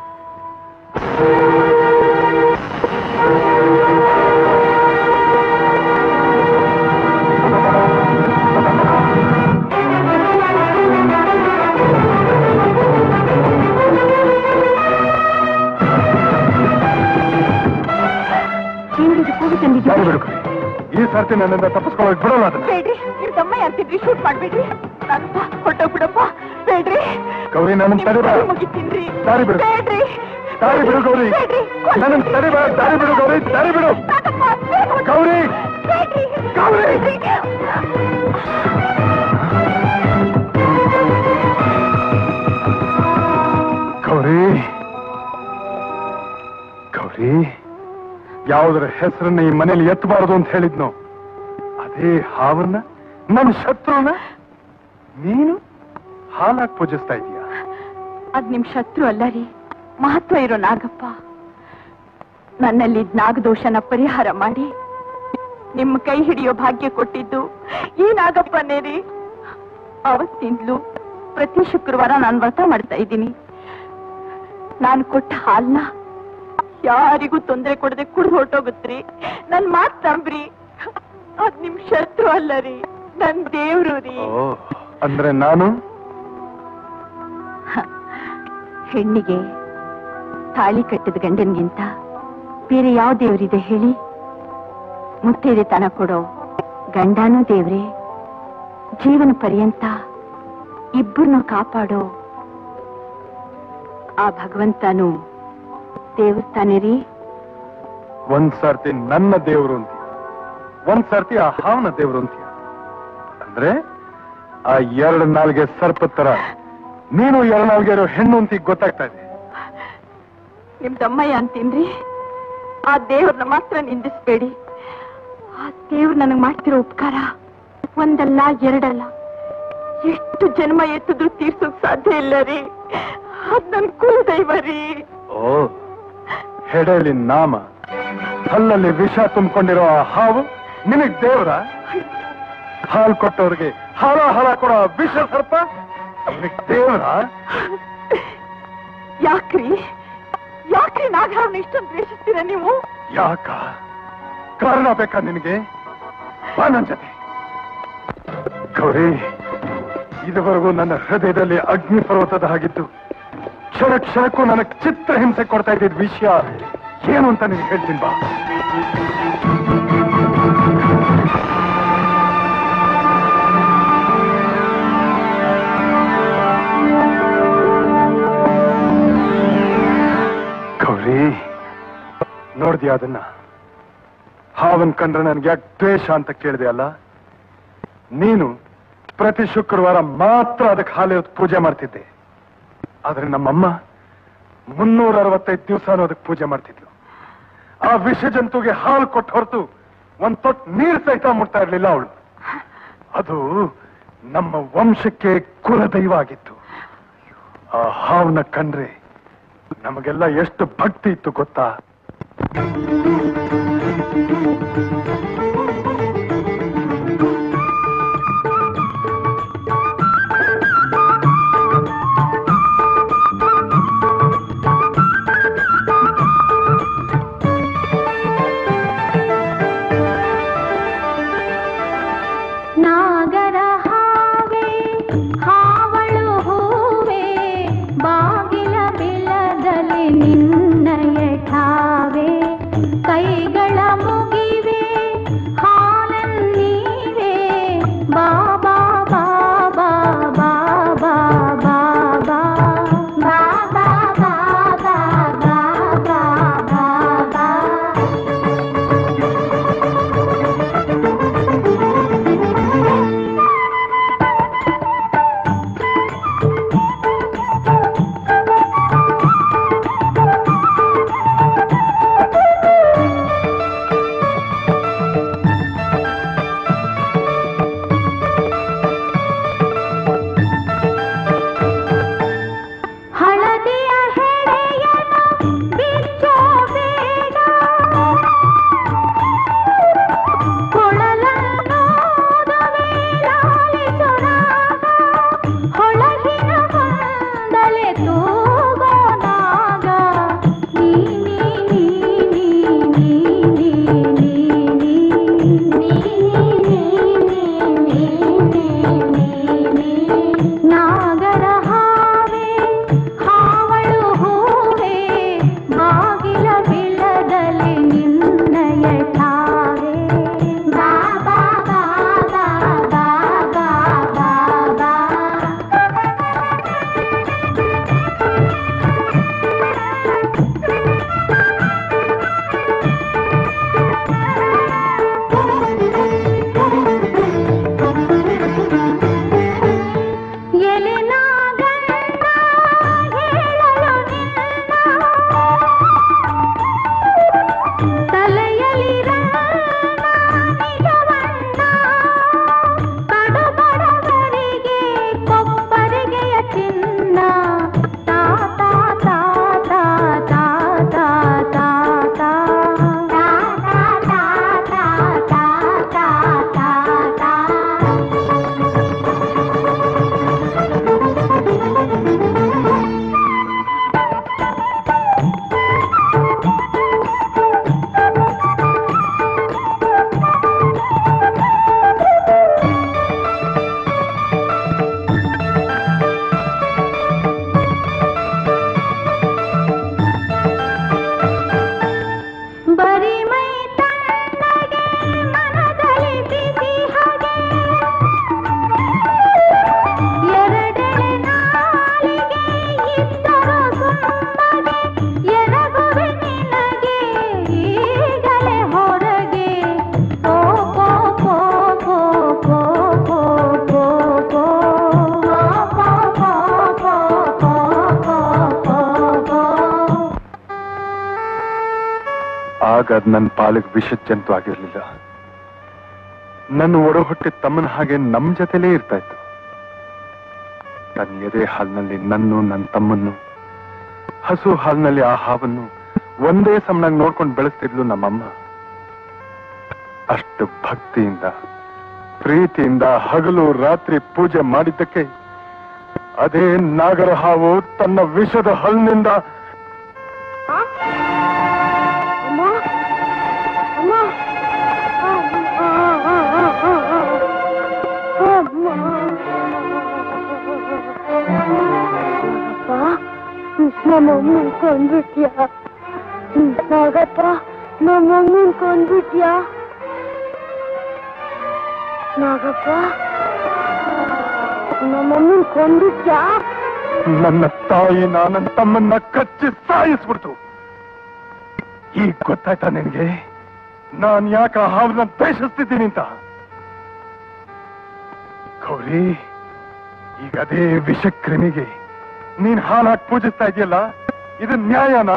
ಏನಿದು ಕೂಗಿ ಸರಿ ತಂದಿದ್ದೀರಿ ಬಿಡು ಕಣೆ. ಈ ಸರ್ತಿ ನನ್ನಿಂದ ತಪ್ಪಿಸ್ಕೊಳ್ಳೋಕೆ ಬಿಡೋಲ್ಲ ಅದನ್ನ ಬೇಡ್ರಿ ನಿಮ್ ತಮ್ಮ ಯಾರ್ತಿದ್ರಿ ಶೂಟ್ ಮಾಡ್ಬೇಡ್ರಿ ನಾನಪ್ಪ ಹೊಟ್ಟೋಗ್ಬಿಡಪ್ಪ ಬೇಡ್ರಿ ಗೌರಿ ನನ್ನ ನಿಮ್ ತಡಿಬೇಡ ಕೈ ಮುಗಿತೀನ್ರಿ ದಾರಿ ಬಿಡು. ಬೇಡ್ರಿ ದಾರಿ ಬಿಡು ಗೌರಿ ಬೇಡ್ರಿ ನನ್ನ ತಡಿಬೇಡ ದಾರಿ ಬಿಡು ಗೌರಿ ದಾರಿ ಬಿಡು ನಾಗಪ್ಪ, ಬೇಗ ಗೌರಿ ಬೇಡ್ರಿ ಗೌರಿ ಬೇಡ್ರಿ. ಯಾವುದರ ಹೆಸರನ್ನ ಈ ಮನೇಲಿ ಎತ್ತಬಾರದು ಅಂತ ಹೇಳಿದ್ನೋ ಅದೇ ಹಾವನ್ನ ನನ್ನ ಶತ್ರುನ ನೀನು ಹಾಲಾಗಿ ಪೂಜಿಸ್ತಾ ಇದೀಯ ಅದ್ ನಿಮ್ ಶತ್ರು ಅಲ್ಲ ರೀ ಮಹತ್ವ ಇರೋ ನಾಗಪ್ಪ ನನ್ನಲ್ಲಿ ನಾಗದೋಷನ ಪರಿಹಾರ ಮಾಡಿ ನಿಮ್ಮ ಕೈ ಹಿಡಿಯೋ ಭಾಗ್ಯ ಕೊಟ್ಟಿದ್ದು ಈ ನಾಗಪ್ಪನೇ ರೀ ಅವತ್ತಿಂದಲೂ ಪ್ರತಿ ಶುಕ್ರವಾರ ನಾನು ವ್ರತ ಮಾಡ್ತಾ ಇದ್ದೀನಿ ನಾನು ಕೊಟ್ಟ ಹಾಲ್ನ ಯಾರಿಗೂ ತೊಂದರೆ ಕೊಡದೆ ಕುಡ್ದು ಹೊರಟೋಗುತ್ತ್ರಿ ನನ್ ಮಾತ್ ನಂಬ್ರಿ ಅದ್ ನಿಮ್ ಶತ್ರು ಅಲ್ಲ ರೀ ನನ್ ದೇವ್ರು ರೀ ಓ ಅಂದ್ರೆ ನಾನು ಹೆಣ್ಣಿಗೆ ತಾಳಿ ಕಟ್ಟಿದ ಗಂಡನ್ಗಿಂತ ಬೇರೆ ಯಾವ ದೇವರಿದೆ ಹೇಳಿ ಮುತ್ತೈದೆ ತನ ಕೊಡೋ ಗಂಡನೂ ದೇವ್ರೆ ಜೀವನ ಪರ್ಯಂತ ಇಬ್ಬರನ್ನ ಕಾಪಾಡೋ ಆ ಭಗವಂತನು ದೇವ್ರ ತಾನೇ ರೀ ಒಂದ್ ಸರ್ತಿ ನನ್ನ ದೇವರು ಅಂತೀಯ ಒಂದ್ ಸರ್ತಿ ಆ ಹಾವನ ದೇವರು ಅಂತೀಯ ಅಂದ್ರೆ ಆ ಎರಡು ನಾಲ್ಗೆ ಸರ್ಪ ತರ ನೀನು ಎರಡು ನಾಲ್ಗೆ ಇರೋ ಹೆಣ್ಣು ಅಂತ ಈಗ ಗೊತ್ತಾಗ್ತಾ ಇದೆ ನಿಮ್ ತಮ್ಮಯ್ಯ ಅಂತೀನ್ರಿ ಆ ದೇವ್ರನ್ನ ಮಾತ್ರ ನಿಂದಿಸ್ಬೇಡಿ ಆ ದೇವ್ರು ನನಗ್ ಮಾಡ್ತಿರೋ ಉಪಕಾರ ಒಂದಲ್ಲ ಎರಡಲ್ಲ ಎಷ್ಟು ಜನ್ಮ ಎತ್ತಿದ್ರು ತೀರ್ಸೋಕ್ ಸಾಧ್ಯ ಇಲ್ಲ ರೀ ಅದ್ ನನ್ ಕುಲದೈವ ರೀ ಓ ಹೆಡೆಯಲ್ಲಿ ನಾಮ ಹಲ್ಲಲ್ಲಿ ವಿಷ ತುಂಬಿಕೊಂಡಿರೋ ಆ ಹಾವು ನಿನಗ್ ದೇವ್ರ ಹಾಲು ಕೊಟ್ಟವ್ರಿಗೆ ಹಾಲ ಹಾಲ ಕೊಡೋ ಆ ವಿಷ ಸರ್ಪ ನಿನಗ್ ದೇವ್ರ ಯಾಕ್ರಿ ಯಾಕ್ರಿ ನಾಗರಾವ್ನ ಇಷ್ಟೊಂದು ದ್ವೇಷಿಸ್ತೀರ ನೀವು ಯಾಕ ಕಾರಣ ಬೇಕಾ ನಿನಗೆ ಬಾ ನನ್ ಜೊತೆ ಗೌರಿ ಇದುವರೆಗೂ ನನ್ನ ಹೃದಯದಲ್ಲಿ ಅಗ್ನಿ ಪರ್ವತದ ಹಾಗಿದ್ದು ಕ್ಷಣ ಕ್ಷಣಕ್ಕೂ ನನಗೆ ಚಿತ್ರ ಹಿಂಸೆ ಕೊಡ್ತಾ ಇದ್ದಿದ್ ವಿಷಯ ಏನು ಅಂತ ನಿನಗೆ ಹೇಳ್ತೀನಿ ಬಾ ಗೌರಿ ನೋಡ್ದ್ಯಾ ಅದನ್ನ ಹಾವನ್ ಕಂಡ್ರೆ ನನ್ಗೆ ಯಾಕೆ ದ್ವೇಷ ಅಂತ ಕೇಳಿದೆ ಅಲ್ಲ ನೀನು ಪ್ರತಿ ಶುಕ್ರವಾರ ಮಾತ್ರ ಅದಕ್ಕೆ ಹಾಲು ಹೊತ್ತು ಪೂಜೆ ಮಾಡ್ತಿದ್ದೆ ಆದ್ರೆ ನಮ್ಮಮ್ಮ ಮುನ್ನೂರ ಅರವತ್ತೈದು ದಿವಸನೂ ಅದಕ್ಕೆ ಪೂಜೆ ಮಾಡ್ತಿದ್ಲು ಆ ವಿಷ ಜಂತುಗೆ ಹಾಲು ಕೊಟ್ಟು ಹೊರತು ಒಂದ್ ತೊಟ್ಟು ನೀರ್ ಸಹಿತ ಮುಟ್ತಾ ಇರ್ಲಿಲ್ಲ ಅವಳು ಅದು ನಮ್ಮ ವಂಶಕ್ಕೆ ಕುಲದೈವ ಆಗಿತ್ತು ಆ ಹಾವನ್ನ ಕಂಡ್ರೆ ನಮಗೆಲ್ಲ ಎಷ್ಟು ಭಕ್ತಿ ಇತ್ತು ಗೊತ್ತಾ ನಾಗರ ಹಾವೆ ಹಾವಳು ಹೂವೆ ಬಾಗಿಲ ಬಿಲದಲ್ಲಿ ನಿನ್ನಯ ಠಾವೆ ಕೈಗಳ ಮುಗಿವೆ ಹಾಲನ್ನೀವೆ ಬಾಬಾ ಬಾಬಾ ಬಾಬಾ ಬಾಬಾ ಬಾಬಾ ಬಾಬಾ ಬಾಬಾ ಬಾಬಾ ಆಗ ಅದ್ ನನ್ನ ಪಾಲಿಗೆ ವಿಷದ ಜಂತು ಆಗಿರ್ಲಿಲ್ಲ ನನ್ನ ಒಡ ಹುಟ್ಟಿದ ತಮ್ಮನ ಹಾಗೆ ನಮ್ ಜೊತೆಲೇ ಇರ್ತಾ ಇತ್ತು ತನ್ನ ಎದೆ ಹಾಲಿನಲ್ಲಿ ನನ್ನು ನನ್ನ ತಮ್ಮನ್ನು ಹಸು ಹಾಲಿನಲ್ಲಿ ಆ ಹಾವನ್ನು ಒಂದೇ ಸಮನಾಗಿ ನೋಡ್ಕೊಂಡು ಬೆಳೆಸ್ತಿದ್ಲು ನಮ್ಮಮ್ಮ ಅಷ್ಟು ಭಕ್ತಿಯಿಂದ ಪ್ರೀತಿಯಿಂದ ಹಗಲು ರಾತ್ರಿ ಪೂಜೆ ಮಾಡಿದ್ದಕ್ಕೆ ಅದೇ ನಾಗರ ಹಾವು ತನ್ನ ವಿಷದ ಹಲ್ಲಿನಿಂದ ಅಮ್ಮ ಅಮ್ಮ ನಮ್ಮಮ್ಮನ್ ಕೊಂದ್ಬಿಟ್ಯಾ ನಾಗಪ್ಪ ನಮ್ಮಮ್ಮನ್ ಕೊಂದ್ಬಿಟ್ಯಾ ನಾಗಪ್ಪ ನಮ್ಮಮ್ಮನ್ ಕೊಂದ್ಬಿಟ್ಯಾ ನನ್ನ ತಾಯಿ ನನ್ನ ತಮ್ಮನ್ನ ಕಚ್ಚಿ ಸಾಯಿಸ್ಬಿಡ್ತು ಈಗ ಗೊತ್ತಾಯ್ತಾ ನಿನಗೆ ನಾನ್ ಯಾಕ ಆ ಹಾವನ್ನ ದ್ವೇಷಿಸ್ತಿದ್ದೀನಿ ಅಂತ ಗೌರಿ ಈಗ ಅದೇ ವಿಷಕ್ರಿಮಿಗೆ ನೀನ್ ಹಾಲಾಗಿ ಪೂಜಿಸ್ತಾ ಇದೆಯಲ್ಲ ಇದು ನ್ಯಾಯನಾ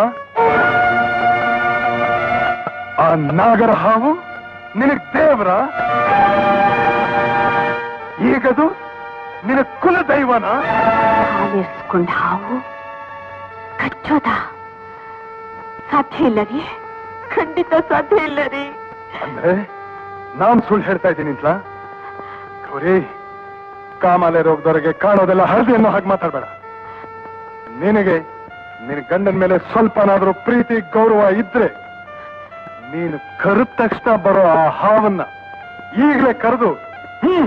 ಆ ನಾಗರ ಹಾವು ನಿನಗ್ ದೇವರ ಈಗದು ನಿನ ಕುಲ ದೈವನಾ ಹಾಲಿಸ್ಕೊಂಡ ಹಾವು ಕಚ್ಚೋದ ಸಾಧ್ಯ ಇಲ್ಲ ರೀ ಖಂಡಿತ ಸಾಧ್ಯ ಇಲ್ಲ ರೀ ಅಂದ್ರೆ ನಾನ್ ಸುಳ್ಳು ಹೇಳ್ತಾ ಇದ್ದೀನಿ ಅಂತ ಗೌರಿ ಕಾಮಾಲೆ ರೋಗದವರೆಗೆ ಕಾಣೋದೆಲ್ಲ ಹಳದಿ ಅನ್ನೋ ಹಾಗೆ ಮಾತಾಡ್ಬೇಡ ನಿನಗೆ ನಿನ್ನ ಗಂಡನ ಮೇಲೆ ಸ್ವಲ್ಪನಾದ್ರೂ ಪ್ರೀತಿ ಗೌರವ ಇದ್ರೆ ನೀನು ಕರೆದ ತಕ್ಷಣ ಬರೋ ಆ ಹಾವನ್ನ ಈಗಲೇ ಕರೆದು ಹ್ಮ್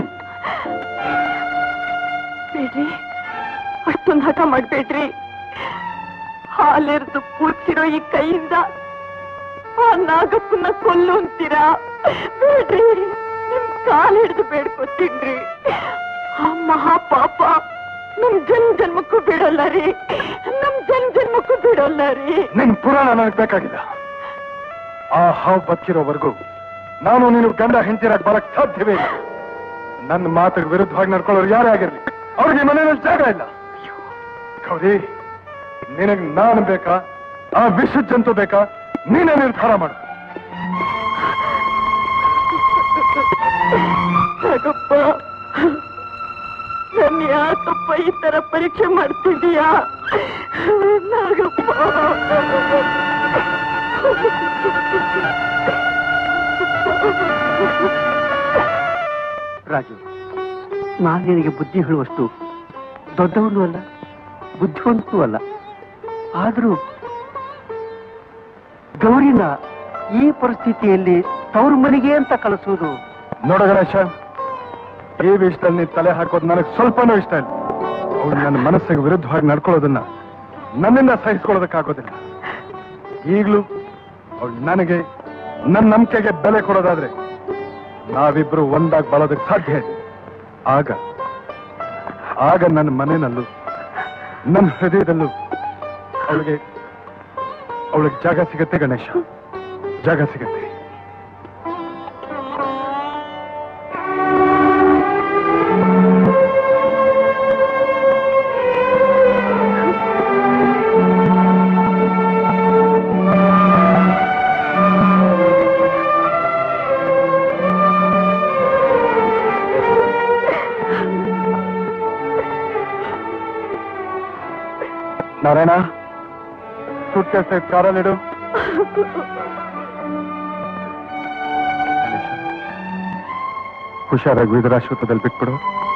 ಬೇಡ್ರಿ ಅಷ್ಟೊಂದು ಹಠ ಮಾಡ್ಬೇಡ್ರಿ ಹಾಲೆರೆದು ಪೂಜಿಸಿರೋ ಈ ಕೈಯಿಂದ ಆ ನಾಗಪ್ಪನ ಕೊಲ್ಲು ಅಂತೀರಾ ಬೇಡ್ರಿ ನಿಮ್ ಕಾಲ್ ಹಿಡಿದು ಬೇಡ್ಕೊತೀನ್ರಿ ಆ ಮಹಾಪಾಪ ನಮ್ ಜನ್ ಜನ್ಮಕ್ಕೂ ಬಿಡೋಲ್ಲ ರೀ ನಮ್ ಜನ್ ಜನ್ಮಕ್ಕೂ ಬಿಡೋಲ್ಲ ರೀ ನಿನ್ ಪುರಾಣ ನನಗೆ ಬೇಕಾಗಿಲ್ಲ ಆ ಹಾವು ಬದುಕಿರೋವರೆಗೂ ನಾನು ನೀನು ಗಂಡ ಹೆಂಡತಿರಾಗಿ ಬರಕ್ ಸಾಧ್ಯವೇ ಇಲ್ಲ ನನ್ನ ಮಾತಿಗೆ ವಿರುದ್ಧವಾಗಿ ನಡ್ಕೊಳ್ಳೋರು ಯಾರೇ ಆಗಿರ್ಲಿ ಅವ್ರಿಗೆ ಈ ಮನೆಯಲ್ಲಿ ಜಾಗ ಇಲ್ಲ ಗೌರಿ ನಿನಗ್ ನಾನು ಬೇಕಾ ಆ ವಿಷ ಜಂತು ಬೇಕಾ ನೀನೇ ನಿರ್ಧಾರ ಮಾಡು ನಾಗಪ್ಪ ನನ್ನ ಯಾಕಪ್ಪ ಈ ತರ ಪರೀಕ್ಷೆ ಮಾಡ್ತಿದೀಯಾ ನಾಗಪ್ಪ ರಾಜು ನಾನು ನಿನಗೆ ಬುದ್ಧಿ ಹೇಳುವಷ್ಟು ದೊಡ್ಡವನು ಅಲ್ಲ ಬುದ್ಧಿವಂತೂ ಅಲ್ಲ ಆದರೂ ಗೌರಿನ ಈ ಪರಿಸ್ಥಿತಿಯಲ್ಲಿ ತವ್ರ ಮನೆಗೆ ಅಂತ ಕಳಿಸುವುದು ನೋಡ ಗಣೇಶ ಈ ವಿಷಯದಲ್ಲಿ ನೀನ್ ತಲೆ ಹಾಕೋದು ನನಗೆ ಸ್ವಲ್ಪನೂ ಇಷ್ಟ ಇಲ್ಲ ಅವಳು ನನ್ನ ಮನಸ್ಸಿಗೆ ವಿರುದ್ಧವಾಗಿ ನಡ್ಕೊಳ್ಳೋದನ್ನ ನನ್ನಿಂದ ಸಹಿಸ್ಕೊಳ್ಳೋದಕ್ಕಾಗೋದಿಲ್ಲ ಈಗಲೂ ಅವಳು ನನಗೆ ನನ್ನ ನಂಬಿಕೆಗೆ ಬೆಲೆ ಕೊಡೋದಾದ್ರೆ ನಾವಿಬ್ರು ಒಂದಾಗಿ ಬಾಳೋದಕ್ಕೆ ಸಾಧ್ಯ ಇದೆ ಆಗ ಆಗ ನನ್ನ ಮನೆಯಲ್ಲೂ ನನ್ನ ಹೃದಯದಲ್ಲೂ ಅವಳಿಗೆ ಅವಳಿಗೆ ಜಾಗ ಸಿಗತ್ತೆ ಗಣೇಶ ಜಾಗ ಸಿಗತ್ತೆ ನಾರಾಯಣ ಸೂಟ್ ಕೇಸ್ ಕಾರಲ್ಲಿಡು ಹುಷಾರಾಗಿ ವಿಧರಾಶ್ವತದಲ್ಲಿ ಬಿಟ್ಬಿಡು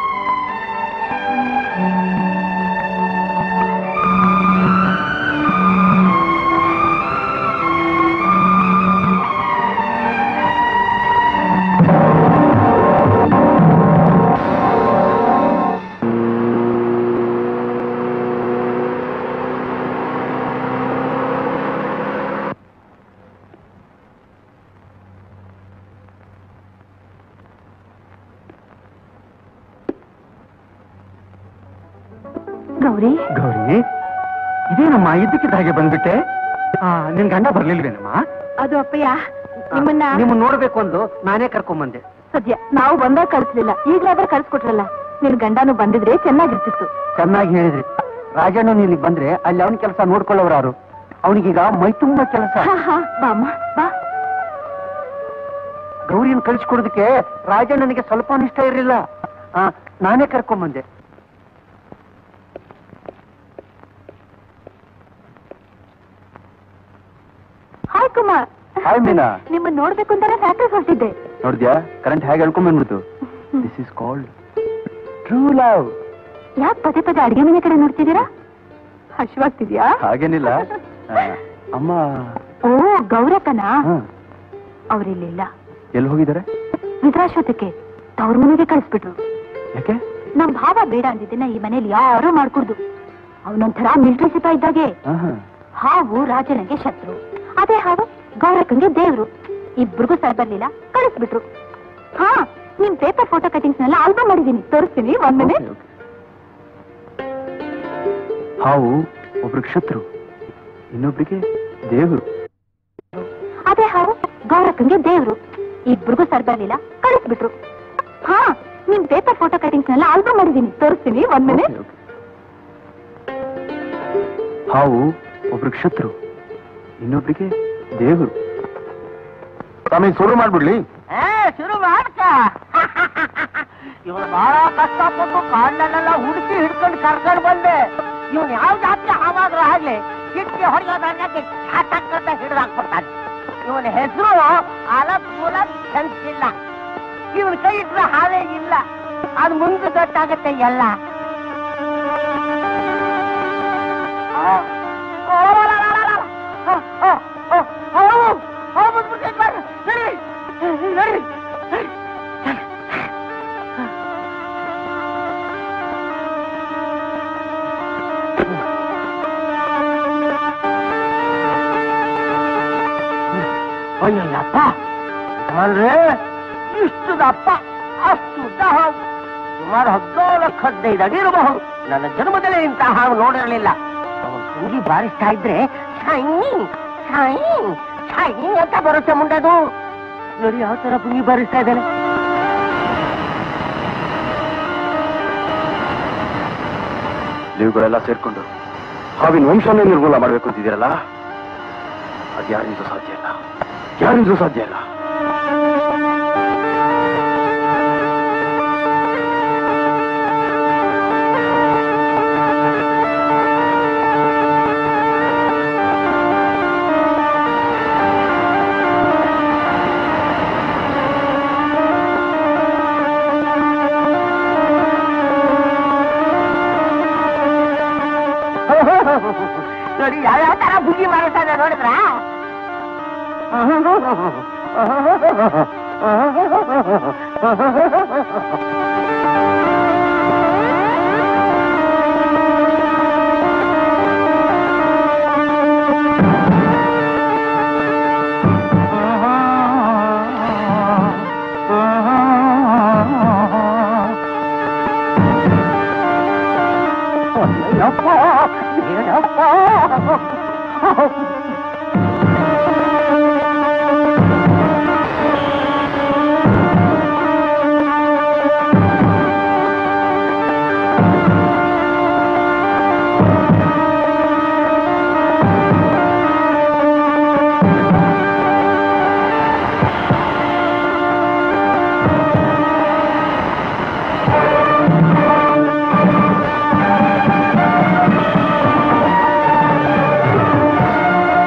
ಗೌರಿ ಗೌರಿ ಇದೇನಮ್ಮ ಇದ್ದಕ್ಕಿದ್ದ ಹಾಗೆ ಬಂದ್ಬಿಟ್ಟೆ ಆ, ನಿನ್ ಗಂಡ ಬರ್ಲಿಲ್ವೇನಮ್ಮ ಅದು ಅಪ್ಪಯ್ಯ ನಿಮ್ಮನ್ನ ನಿಮ್ಮ ನೋಡ್ಬೇಕು ಅಂದು ನಾನೇ ಕರ್ಕೊಂಬಂದೆ ಸದ್ಯ ನಾವು ಬಂದಾಗ ಕಳಿಸ್ಲಿಲ್ಲ ಈಗ್ಲಾದ್ರೆ ಕಳ್ಸ್ಕೊಟ್ರಲ್ಲ ನಿನ್ ಗಂಡನು ಬಂದಿದ್ರೆ ಚೆನ್ನಾಗಿರ್ತಿತ್ತು ಚೆನ್ನಾಗಿ ಹೇಳಿದ್ರಿ ರಾಜಣ್ಣ ಇಲ್ಲಿಗೆ ಬಂದ್ರೆ ಅಲ್ಲಿ ಅವನ ಕೆಲಸ ನೋಡ್ಕೊಳ್ಳೋರು ಯಾರು ಅವನಿಗೀಗ ಮೈ ತುಂಬಾ ಕೆಲಸ ಹಾ, ಹಾ, ಬಾ ಅಮ್ಮ ಬಾ ಗೌರಿಯನ್ನು ಕಳಿಸ್ಕೊಡೋದಕ್ಕೆ ರಾಜಣ್ಣನಿಗೆ ಸ್ವಲ್ಪ ಇಷ್ಟ ಇರಲಿಲ್ಲ ಆ, ನಾನೇ ಕರ್ಕೊಂಬಂದೆ ಹಾಯ್ ಕುಮಾರ್ ಹಾಯ್ ಮೀನಾ ನಿಮ್ಮನ್ನ ನೋಡ್ಬೇಕು ಅಂತಾನೆ ಫ್ಯಾಕ್ಟ್ರಿ ಹೊರಟಿದ್ದೆ ನೋಡಿದ್ಯಾ ಕರೆಂಟ್ ಹೇಗೆ ಹೇಳ್ಕೊಂಡ್ಬಂದ್ಬಿಡ್ತು this is called true love ಯಾಕೆ ಪದೇ ಪದೇ ಅಡಿಗೆ ಮನೆ ಕಡೆ ನೋಡ್ತಿದ್ದೀರಾ ಹಶ್ವಾಗ್ತಿದ್ಯಾ ಹಾಗೇನಿಲ್ಲ ಆ, ಅಮ್ಮ ಓ ಗೌರಕ್ಕನ ಹಾ, ಅವ್ರಿಲ್ಲಿಲ್ಲ ಎಲ್ಲಿ ಹೋಗಿದ್ದಾರೆ ವಿದ್ರಾಶ್ವತಕ್ಕೆ ತವ್ರ ಮನೆಗೆ ಕಳಿಸ್ಬಿಟ್ರು ಯಾಕೆ ನಮ್ ಭಾವ ಬೇಡ ಅಂದಿದ್ದನ್ನ ಈ ಮನೇಲಿ ಯಾರು ಮಾಡ್ಕೊಡ್ದು ಅವನೊಂಥರ ಮಿಲ್ಟ್ರಿ ಸಿಪಾಯಿ ಇದ್ದಾಗೆ ಆಹಾ. ಹಾವು ರಾಜನಿಗೆ ಶತ್ರು ಅದೇ ಹಾವು ಗೌರಕ್ಕಂಗೆ ದೇವ್ರು ಇಬ್ರಿಗೂ ಸರ್ ಬರ್ಲಿಲ್ಲ ಕಳಿಸ್ಬಿಟ್ರು ಹಾ ನಿಮ್ ಪೇಪರ್ ಫೋಟೋ ಕಟಿಂಗ್ಸ್ ನೆಲ್ಲ ಆಲ್ಬಮ್ ಮಾಡಿದೀನಿ ತೋರಿಸ್ತೀನಿ ಒಂದ್ ಮಿನಿಟ್ Okay, okay. ಹಾವು ಒಬ್ರಿಗೆ ಶತ್ರು ಇನ್ನೊಬ್ರಿಗೆ ದೇವರು ಅದೇ ಹಾವು ಗೌರಕ್ಕಂಗೆ ದೇವ್ರು ಇಬ್ರಿಗೂ ಸರ್ ಬರ್ಲಿಲ್ಲ ಕಳಿಸ್ಬಿಟ್ರು ಹಾ ನಿಮ್ ಪೇಪರ್ ಫೋಟೋ ಕಟಿಂಗ್ಸ್ ನೆಲ್ಲ ಆಲ್ಬಮ್ ಮಾಡಿದೀನಿ ತೋರಿಸ್ತೀನಿ ಒಂದ್ ಮಿನಿಟ್ Okay, okay. ಹಾವು ಒಬ್ರಿಗೆ ಶತ್ರು ಇನ್ನೊಬ್ರಿಗೆ ದೇವರು ಸ್ವಾಮಿ ಶುರು ಮಾಡ್ಬಿಡ್ಲಿ ಏ ಶುರು ಮಾಡ್ಕ ಇವನು ಬಹಳ ಕಷ್ಟಪಟ್ಟು ಕಾಡಲ್ಲೆಲ್ಲ ಹುಡುಕಿ ಹಿಡ್ಕೊಂಡು ಕರ್ಕೊಂಡು ಬಂದೆ ಇವನು ಯಾವ ಜಾತಿ ಹಾವಾದ್ರೂ ಆಗ್ಲಿ ಕಿಟ್ಟಿ ಹೊಡೆಯೋದನ್ನ ಚಾಟಕ್ಕಂತ ಹಿಡಿದು ಹಾಕ್ಬಿಡ್ತಾನೆ ಇವನ ಹೆಸರು ಅಲಪುಲ ಚಂಚಿಲ್ಲ ಇವನ್ ಕೈ ಇಟ್ರೆ ಹಾವೇ ಇಲ್ಲ ಅದು ಮುಂದೆ ದೊಡ್ಡಾಗತ್ತೆ ಎಲ್ಲ ಆ, ಆ, ಆ, ಆ, ಆ, ಆ, ಹಾವು, ಹಾವು ಬಂದ್ಬಿಟ್ಟೈತೆ ಬಾರೆ. ನಡಿ, ನಡಿ, ನಡಿ. ಅಯ್ಯಪ್ಪ ಅಲ್ರೇ ಇಷ್ಟು ದಪ್ಪ ಅಷ್ಟು ಹಾವು ಸುಮಾರು ಹದಿನೇಳು ಹದಿನೈದು ಅಡಿ ಇರಬಹುದು ನನ್ನ ಜನ್ಮದಲ್ಲೇ ಇಂತಹ ಹಾವು ನೋಡಿರಲಿಲ್ಲ ಅವನು ಪುಂಗಿ ಬಾರಿಸ್ತಾ ಇದ್ರೆ ಶೈ ಶೈ ಶೈ ಅಂತ ಬರುತ್ತೆ ಮುಂಡದು ನೋಡಿ ಯಾವ ತರ ಪುಂಗಿ ಬಾರಿಸ್ತಾ ಇದ್ದಾನೆ ನೀವುಗಳೆಲ್ಲ ಸೇರ್ಕೊಂಡು ಹಾವಿನ ವಂಶನೇ ನಿರ್ಮೂಲ ಮಾಡಬೇಕು ಅಂತಿದ್ದೀರಲ್ಲ ಅದು ಯಾರಿಂದೂ ಸಾಧ್ಯ ಇಲ್ಲ ಯಾರಿಂದೂ ಸಾಧ್ಯ ಇಲ್ಲ ನೋಡಿ ಯಾವ್ಯಾವ ತರ ಬುಗಿ ಮಾಡಿಸ್ತಾ ಇದೆ ನೋಡಿದ್ರ ಆ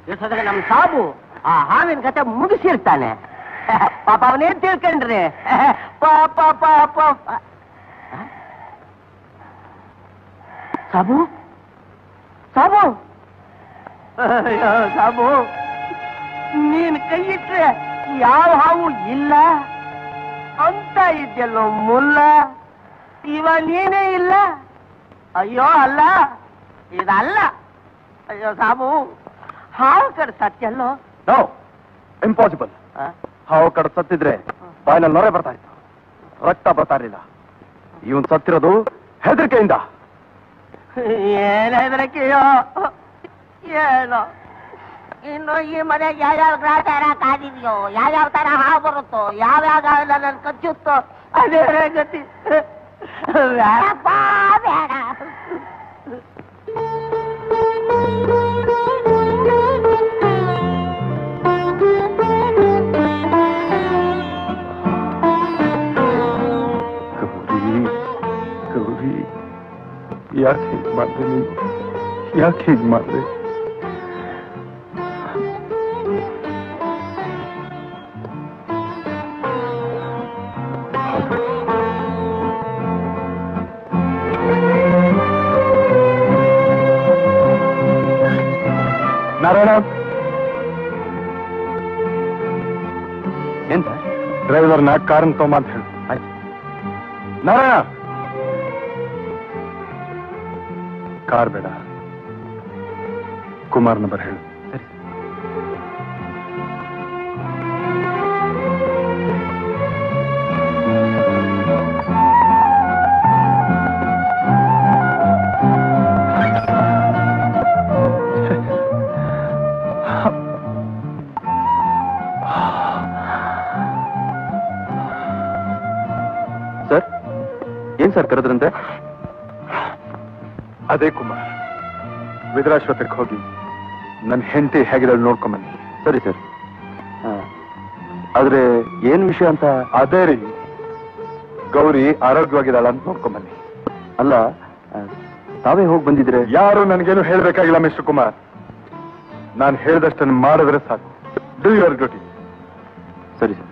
ಇಷ್ಟೊತ್ತಿಗೆ ನಮ್ ಸಾಬು ಆ ಹಾವಿನ ಕತೆ ಮುಗಿಸಿರ್ತಾನೆ ಪಾಪ ಅವನೇನ್ ತಿಳ್ಕೊಂಡ್ರಿ ಪಾಪ ಪಾಪ ಸಾಬು ಸಾಬು ಅಯ್ಯೋ, ಸಾಬು ನೀನ್ ಕೈ ಇಟ್ರೆ ಯಾವ ಹಾವು ಇಲ್ಲ ಅಂತ ಇದ್ಯಲ್ಲೋ ಮುಲ್ಲ ಇವ ನೀನೇ ಇಲ್ಲ ಅಯ್ಯೋ ಅಲ್ಲ ಇದಲ್ಲ ಅಯ್ಯೋ ಸಾಬು ಹಾವು ಕಡೆ ಸತ್ಯಲ್ಲೋ ನೋ ಇಂಪಾಸಿಬಲ್ ಆ? ಹಾವು ಕಡೆ ಸತ್ತಿದ್ರೆ ಬಾಯಿನಲ್ಲಿ ನೊರೆ ಬರ್ತಾ ಇತ್ತು ರಕ್ತ ಬರ್ತಾ ಇರಲಿಲ್ಲ ಇವನ್ ಸತ್ತಿರೋದು ಹೆದರಿಕೆಯಿಂದ ಏನ್ ಹೆದರಿಕೆಯೋ ಏನೋ ಇನ್ನು ಈ ಮನೆಗೆ ಯಾವ್ಯಾವ ಗ್ರಾಚಾರ ಕಾದಿದೆಯೋ ಯಾವ್ಯಾವ ತರ ಹಾವು ಬರುತ್ತೋ ಯಾವ್ಯಾವ ನನ್ನ ಕಚ್ಚುತ್ತೋ ಅದೇ ಗತಿ ಬೇಡಪ್ಪ ಬೇಡ ಗೌರಿ ಗೌರಿ ಯಾಕೆ ಹೀಗೆ ಮಾಡಿದೆ ನೀನು ಯಾಕೆ ಹೀಗೆ ಮಾಡಿದೆ ನಾರಾಯಣ ಏನ್ ಸರ್ ಡ್ರೈವರ್ನ ಕಾರನ್ ತೊಂಬ ಅಂತ ಹೇಳು ಆಯ್ತು ನಾರಾಯಣ ಕಾರ್ ಬೇಡ ಕುಮಾರ್ ನಂಬರ್ ಹೇಳು ಸರಿ ಸರ್ ಏನ್ ಸರ್ ಕರೆದ್ರಂತೆ ಅದೇ ಕುಮಾರ್ ವಿದ್ರಾಶ್ವತ್ರಿಗೆ ಹೋಗಿ ನನ್ನ ಹೆಂಡತಿ ಹೇಗಿದ್ದಾಳೆ ನೋಡ್ಕೊಂಬನ್ನಿ ಸರಿ ಸರ್ ಆದ್ರೆ ಏನ್ ವಿಷಯ ಅಂತ ಅದೇ ರೀ ಗೌರಿ ಆರೋಗ್ಯವಾಗಿದ್ದಾಳ ಅಂತ ನೋಡ್ಕೊಂಬನ್ನಿ ಅಲ್ಲ ಆ, ತಾವೇ ಹೋಗಿ ಬಂದಿದ್ರೆ ಯಾರು ನನಗೇನು ಹೇಳ್ಬೇಕಾಗಿಲ್ಲ ಮಿಸ್ಟರ್ ಕುಮಾರ್ ನಾನು ಹೇಳಿದಷ್ಟನ್ನು ಮಾಡಿದ್ರೆ ಸಾಕು ಡೂ ಯುವರ್ ಡ್ಯೂಟಿ ಸರಿ ಸರ್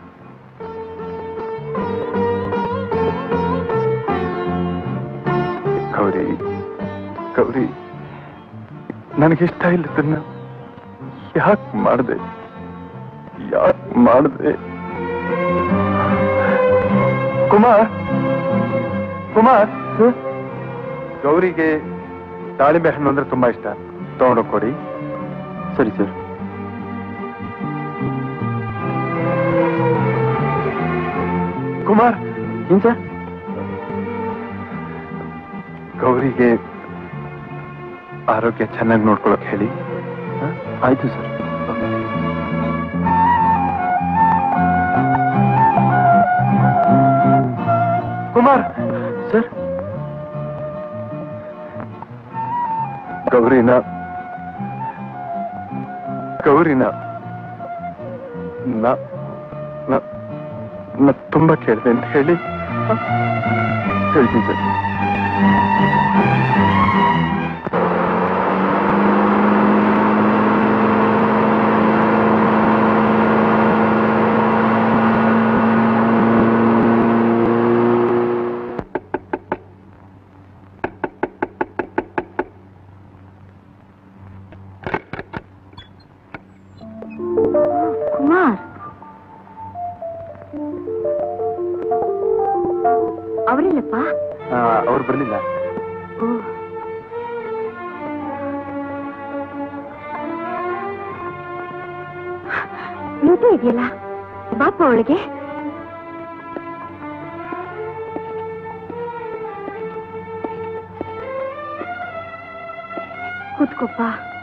ಗೌರಿ ಗೌರಿ ನನಗಿಷ್ಟ ಇಲ್ಲದನ್ನ ಯಾಕೆ ಮಾಡಿದೆ ಯಾಕೆ ಮಾಡಿದೆ ಕುಮಾರ್ ಕುಮಾರ್ ಗೌರಿಗೆ ದಾಳಿಂಬೆ ಹಣ್ಣು ಅಂದ್ರೆ ತುಂಬಾ ಇಷ್ಟ ತಗೊಂಡೋಗಿ ಕೊಡಿ ಸರಿ ಸರ್ ಕುಮಾರ್ ಏನ್ ಸರ್ ಗೌರಿಗೆ ಆರೋಗ್ಯ ಚೆನ್ನಾಗಿ ನೋಡ್ಕೊಳಕ್ ಹೇಳಿ ಹ? ಆಯ್ತು ಸರ್ ಕುಮಾರ್ ಸರ್ ಗೌರಿನ ಗೌರಿನ ನ ನ- ನ ತುಂಬಾ ಕೇಳಿದೆ ಅಂತ ಹೇಳಿ ಹೇಳ್ತೀನಿ ಸರ್ ಕುಮಾರ್ ಅವರಿಲ್ಲಪ್ಪ ಅವ್ರು ಬರ್ಲಿಲ್ಲ ಲೂಟಿ ಇದೆಯಲ್ಲ ಬಾಪ ಅವಳಿಗೆ ಕೂತ್ಕೊಪ್ಪ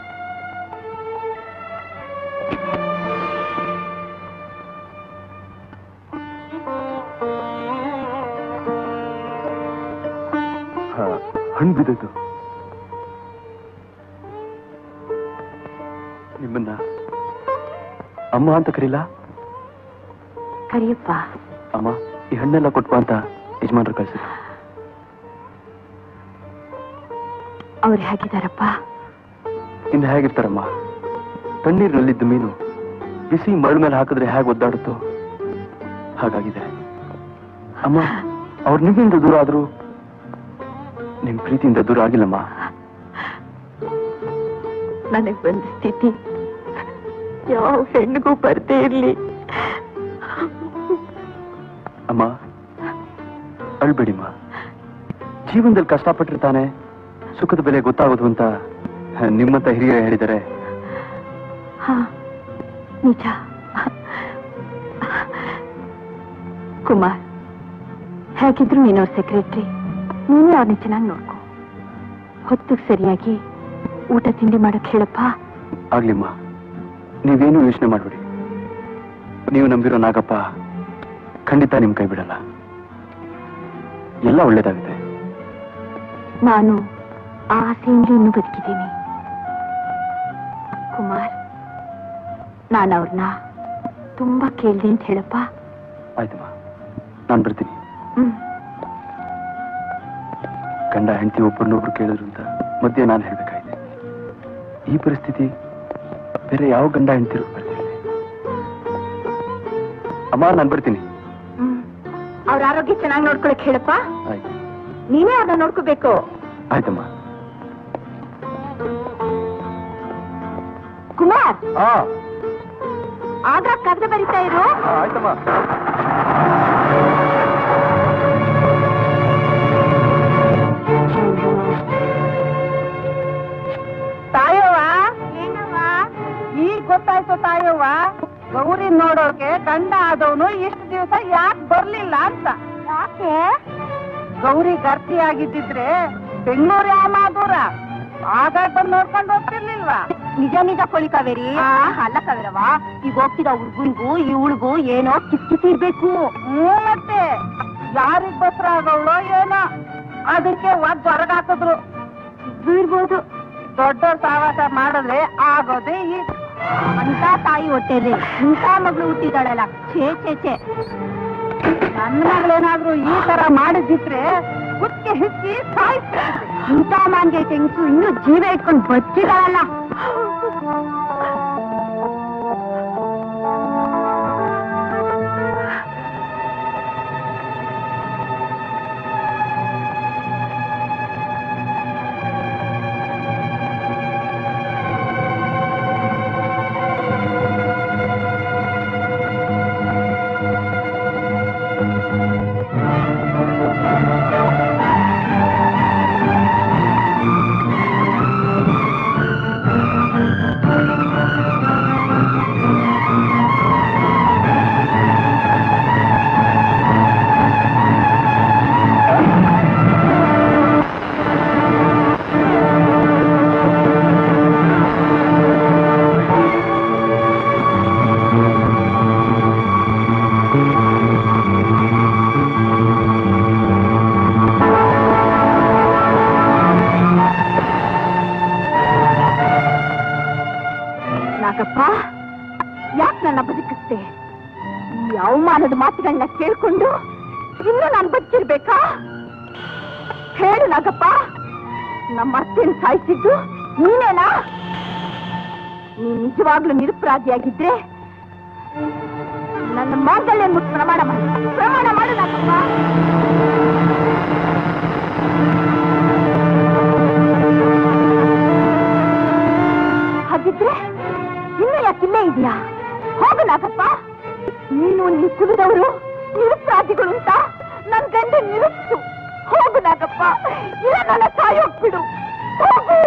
ಹಾ, ಹಣ್ಣು ಬಿದ್ದೈತು ನಿಮ್ಮನ್ನ ಅಮ್ಮ ಅಂತ ಕರೀಲ ಕರಿಯಪ್ಪ ಅಮ್ಮ ಈ ಹಣ್ಣೆಲ್ಲ ಕೊಟ್ಬ ಅಂತ ಯಜಮಾನ್ರು ಕಳ್ಸಿದ್ರು ಅವ್ರು ಹೇಗಿದ್ದಾರಪ್ಪ ಇನ್ನು ಹೇಗಿರ್ತಾರಮ್ಮ ತಣ್ಣೀರಿನಲ್ಲಿದ್ದ ಮೀನು ಬಿಸಿ ಮರಳ ಮೇಲೆ ಹಾಕಿದ್ರೆ ಹೇಗೆ ಒದ್ದಾಡುತ್ತೋ ಹಾಗಾಗಿದೆ ಅಮ್ಮ ಅವ್ರು ನಿಮ್ಮಿಂದ ದೂರ ಆದ್ರು ನಿಮ್ ಪ್ರೀತಿಯಿಂದ ದೂರ ಆಗಿಲ್ಲಮ್ಮ ನನಗ್ ಬಂದ ಸ್ಥಿತಿ ಯಾವ ಹೆಣ್ಣಿಗೂ ಬರ್ದೇ ಇರ್ಲಿ ಅಮ್ಮ ಅಳ್ಬೇಡಿಮ್ಮ ಜೀವನದಲ್ಲಿ ಕಷ್ಟಪಟ್ಟಿರ್ತಾನೆ ಸುಖದ ಬೆಲೆ ಗೊತ್ತಾಗೋದು ಅಂತ ನಿಮ್ಮಂತ ಹಿರಿಯರು ಹೇಳಿದ್ದಾರೆ ಹಾ ನಿಜ ಕುಮಾರ್ ಹೇಗಿದ್ರು ನೀನವ್ರ ಸೆಕ್ರೆಟ್ರಿ ನೀನೇ ಅವ್ರನ್ನ ಚೆನ್ನಾಗಿ ನೋಡ್ಕೊ ಹೊತ್ತಿಗೆ ಸರಿಯಾಗಿ ಊಟ ತಿಂಡಿ ಮಾಡಕ್ ಹೇಳಪ್ಪ ಆಗ್ಲಿಮ್ಮ ನೀವೇನು ಯೋಚನೆ ಮಾಡ್ಬೇಡಿ ನೀವು ನಂಬಿರೋ ನಾಗಪ್ಪ ಖಂಡಿತ ನಿಮ್ ಕೈ ಬಿಡಲ್ಲ ಎಲ್ಲ ಒಳ್ಳೇದಾಗುತ್ತೆ ನಾನು ಆ ಆಸೆಯಿಂದ ಇನ್ನೂ ಬದುಕಿದ್ದೀನಿ ಕುಮಾರ್ ನಾನು ಅವ್ರನ್ನ ತುಂಬಾ ಕೇಳ್ದೆ ಅಂತ ಹೇಳಪ್ಪ ಆಯ್ತಮ್ಮ ನಾನು ಬರ್ತೀನಿ ಹ್ಮ್ ಗಂಡ ಹೆಂಡತಿ ಒಬ್ಬರನ್ನೊಬ್ರು ಕೇಳಿದ್ರು ಅಂತ ಮಧ್ಯೆ ನಾನು ಹೇಳ್ಬೇಕಾಯ್ತು ಈ ಪರಿಸ್ಥಿತಿ ಬೇರೆ ಯಾವ ಗಂಡ ಹೆಂಡತಿರು ಬರ್ತಿರ್ಲಿ ಅಮ್ಮ ನಾನು ಬರ್ತೀನಿ ಹ್ಮ್ ಅವ್ರ ಆರೋಗ್ಯ ಚೆನ್ನಾಗಿ ನೋಡ್ಕೊಳಕ್ ಹೇಳಪ್ಪ ಆಯ್ತು ನೀನೇ ಅವ್ರನ್ನ ನೋಡ್ಕೋಬೇಕು ಆಯ್ತಮ್ಮ ಕುಮಾರ್ ಹಾ ಆಗ ಕಗ್ದ ಬರಿತಾ ಇರು ಆಯ್ತಮ್ಮ ತಾಯವ್ವ ಈಗ ಗೊತ್ತಾಯ್ತು ತಾಯವ್ವ ಗೌರಿ ನೋಡೋಕೆ ಗಂಡ ಆದವನು ಇಷ್ಟು ದಿವಸ ಯಾಕೆ ಬರ್ಲಿಲ್ಲ ಅಂತ ಯಾಕೆ ಗೌರಿ ಗರ್ತಿ ಆಗಿದ್ದಿದ್ರೆ ಬೆಂಗಳೂರು ಯಾವ ದೂರ ಆಗ ಬಂದು ನೋಡ್ಕೊಂಡು ಹೋಗ್ತಿರ್ಲಿಲ್ವಾ ನಿಜ ನಿಜ ಕೊಳಿ ಕಾವೇರಿ ಅಲ್ಲ ಕಾವೇರವ ಈಗ ಹೋಗ್ತಿರೋ ಹುಡ್ಗನ್ಗೂ ಇವಳಿಗೂ ಏನೋ ಕಿಸ್ಕಿಸಿ ಇರ್ಬೇಕು ಹ್ಞೂ ಮತ್ತೆ ಯಾರಿಗ್ ಬಸ್ರ ಆಗವಳೋ ಏನೋ ಅದಕ್ಕೆ ಒದ್ ಹೊರಗಾಕಿದ್ರು ಬೀಳ್ಬೋದು ದೊಡ್ಡ ಸಾವಾಸ ಮಾಡಿದ್ರೆ ಆಗೋದೇ ಈಗ ಅಂತ ತಾಯಿ ಹೊಟ್ಟೆಲಿ ಇಂಥ ಮಗಳು ಹುಟ್ಟಿದಾಳಲ್ಲ ಛೇ ಛೇ ಛೇ ನನ್ನ ಮಗಳೇನಾದ್ರೂ ಈ ತರ ಮಾಡಿದಿದ್ರೆ ಕುಕ್ಕೆ ಹಿಕ್ಕಿ ಸಾಯಿಸ್ತಾರೆ ಇಂಥ ಮಾನ್ಗೆ ತೆಂಗು ಇನ್ನೂ ಜೀವ ಇಟ್ಕೊಂಡು ಬಚ್ಚಿದಾಳಲ್ಲ ನಾಗಪ್ಪ ಯಾಕೆ ನನ್ನ ಬದುಕಿಸ್ತೆ ಈ ಅವಮಾನದ ಮಾತುಗಳನ್ನ ಕೇಳ್ಕೊಂಡು ಇನ್ನು ನಾನು ಬದುಕಿರ್ಬೇಕಾ ಹೇಳು ನಾಗಪ್ಪ ನಮ್ಮ ಅತ್ತೆನ ಸಾಯಿಸಿದ್ದು ನೀನೇನಾ ನೀನ್ ನಿಜವಾಗ್ಲೂ ನಿರಪರಾಧಿಯಾಗಿದ್ರೆ ನನ್ನ ಮಾಂಗಲ್ಯ ಮುಟ್ಟು ಪ್ರಮಾಣ ಮಾಡು ಪ್ರಮಾಣ ಮಾಡು ನಾಗಪ್ಪ ಹಾಗಿದ್ರೆ ಇನ್ನು ಯಾಕಿಲ್ಲೇ ಇದೆಯಾ ಹೋಗು ನಾಗಪ್ಪ ನೀನು ನೀನ್ ಕುಲಿದವರು ನಿರುಪರಾಧಿಗಳು ಅಂತ ನನ್ ಗಂಡ ನಿರುಪ್ಸು ಹೋಗು ನಾಗಪ್ಪ ಇಲ್ಲ ನನ್ನ ಸಾಯೋಗ್ಬಿಡು ಹೋಗು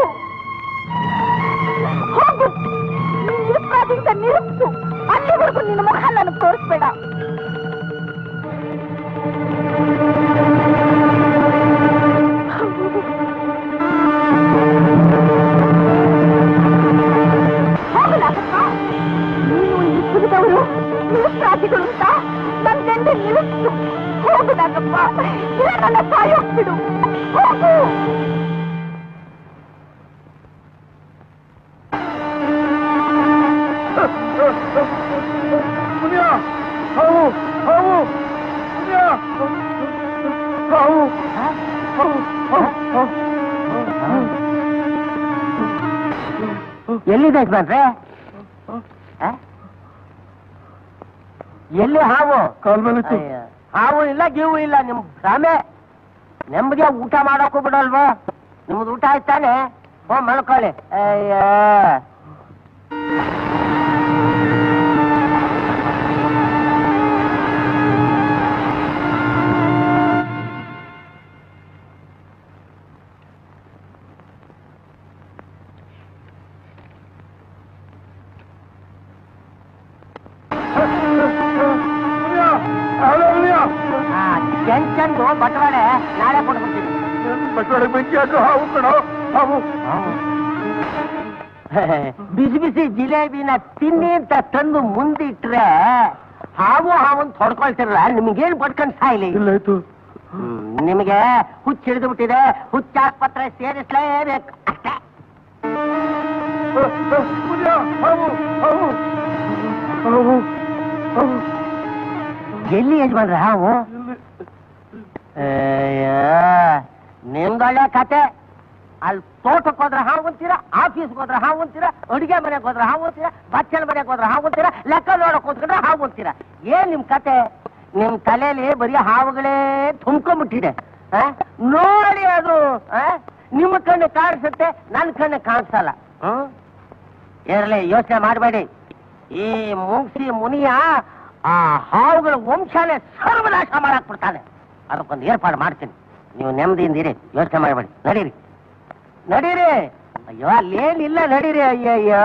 ಹೋಗು ನೀನ್ ನಿರುಪರಾಧಿ ಅಂತ ನಿರುಪ್ಸು ಅಲ್ಲಿವರೆಗೂ ನಿನ್ನ ಮುಖ ನನಗೆ ತೋರಿಸ್ಬೇಡ ಹೋಗು ನಾಗಪ್ಪ ನೀನು ಈ ಕುಲಿದವರು ನಿರುಪರಾಧಿಗಳು ಅಂತ ನನ್ ಗಂಡ ನಿಲ್ಲಿಸು ಹೋಗು ನಾಗಪ್ಪ ಇಲ್ಲ ನನ್ನ ಸಾಯೋಗ್ಬಿಡು ಹೋಗು ಎಲ್ಲಿದೆ ಯಜಮಾನ್ರೆ ಆ? ಎಲ್ಲಿ ಹಾವು ಕಾಲ್ ಮೇಲೆ ಇತ್ತು. ಅಯ್ಯ, ಹಾವು ಇಲ್ಲ ಗೀವು ಇಲ್ಲ ನಿಮ್ ಭ್ರಮೆ ನೆಮ್ಮದಿಯ ಊಟ ಮಾಡಕ್ಕೂ ಬಿಡಲ್ವಾ ನಿಮ್ದು ಊಟ ಆಯ್ತಾನೆ ಹೋ ಮಲ್ಕೊಳ್ಳಿ ಅಯ್ಯ ಆ, ಚೆಂಚಂದು ಬಟವಾಡೆ ನಾಳೆ ಕೊಟ್ಬಿಡ್ತೀನಿ ಬಸವಳ ಬೆಂಕಿ ಹಾಕು ಹಾವು ಕಣೋ ಹಾವು ಬಿಸಿ ಬಿಸಿ ಜಿಲೇಬಿನ ತಿನ್ನಿ ಅಂತ ತಂದು ಮುಂದಿಟ್ರೆ ಹಾವು ಹಾವನ್ ತೊಡ್ಕೊಳ್ತಿರಲ್ಲ ನಿಮ್ಗೇನ್ ಪಡ್ಕೊಂಡ್ ಸಾಯ್ಲಿ ಇಲ್ಲ ಆಯ್ತು ಹ್ಮ್, ನಿಮಗೆ ಹುಚ್ಚ ಹಿಡಿದು ಬಿಟ್ಟಿದೆ ಹುಚ್ಚ ಆಸ್ಪತ್ರೆ ಸೇರಿಸ್ಲೇಬೇಕು ಅಷ್ಟೇ ಹಾವು ಹಾವು ಹಾವು ಹಾವು ಎಲ್ಲಿ ಯಜಮಾನ್ರ ಹಾವು ಅಯ್ಯ, ನಿಮ್ದೊಳ್ಳೆ ಕತೆ ಅಲ್ಲಿ ತೋಟಕ್ಕೆ ಹೋದ್ರೆ ಹಾವು ಅಂತೀರ ಆಫೀಸ್ಗೆ ಹೋದ್ರೆ ಹಾವು ಅಂತೀರ ಅಡುಗೆ ಮನೆಗೆ ಹೋದ್ರೆ ಹಾವು ಅಂತೀರ ಬಚ್ಚಲ ಮನೆಗೆ ಹೋದ್ರೆ ಹಾವು ಅಂತೀರ ಲೆಕ್ಕ ನೋಡಕ್ ಹೋದ್ರೆ ಹಾವು ಅಂತೀರ ಏನ್ ನಿಮ್ ಕತೆ ನಿಮ್ ತಲೆಯಲ್ಲಿ ಬರೀ ಹಾವುಗಳೇ ತುಂಬ್ಕೊಂಡ್ಬಿಟ್ಟಿದೆ ಆ? ನೋಡಿ ಅದು ಆ? ನಿಮ್ಮ ಕಣ್ಣು ಕಾಣಿಸುತ್ತೆ ನನ್ನ ಕಣ್ಣು ಕಾಣಿಸಲ್ಲ ಹ್ಮ್ ಇರಲಿ ಯೋಚನೆ ಮಾಡಬೇಡಿ ಈ ಮುಂಗ್ಸಿ ಮುನಿಯ ಆ ಹಾವುಗಳ ವಂಶನೇ ಸರ್ವನಾಶ ಮಾಡಕ್ ಬಿಡ್ತಾನೆ ಅದಕ್ಕೊಂದು ಏರ್ಪಾಡು ಮಾಡ್ತೀನಿ ನೀವು ನೆಮ್ಮದಿಯಿಂದ ಇರಿ ಯೋಚನೆ ಮಾಡಬೇಡಿ ನಡೀರಿ ನಡೀರಿ ಅಯ್ಯೋ ಅಲ್ಲೇನಿಲ್ಲ ನಡೀರಿ ಅಯ್ಯಯ್ಯೋ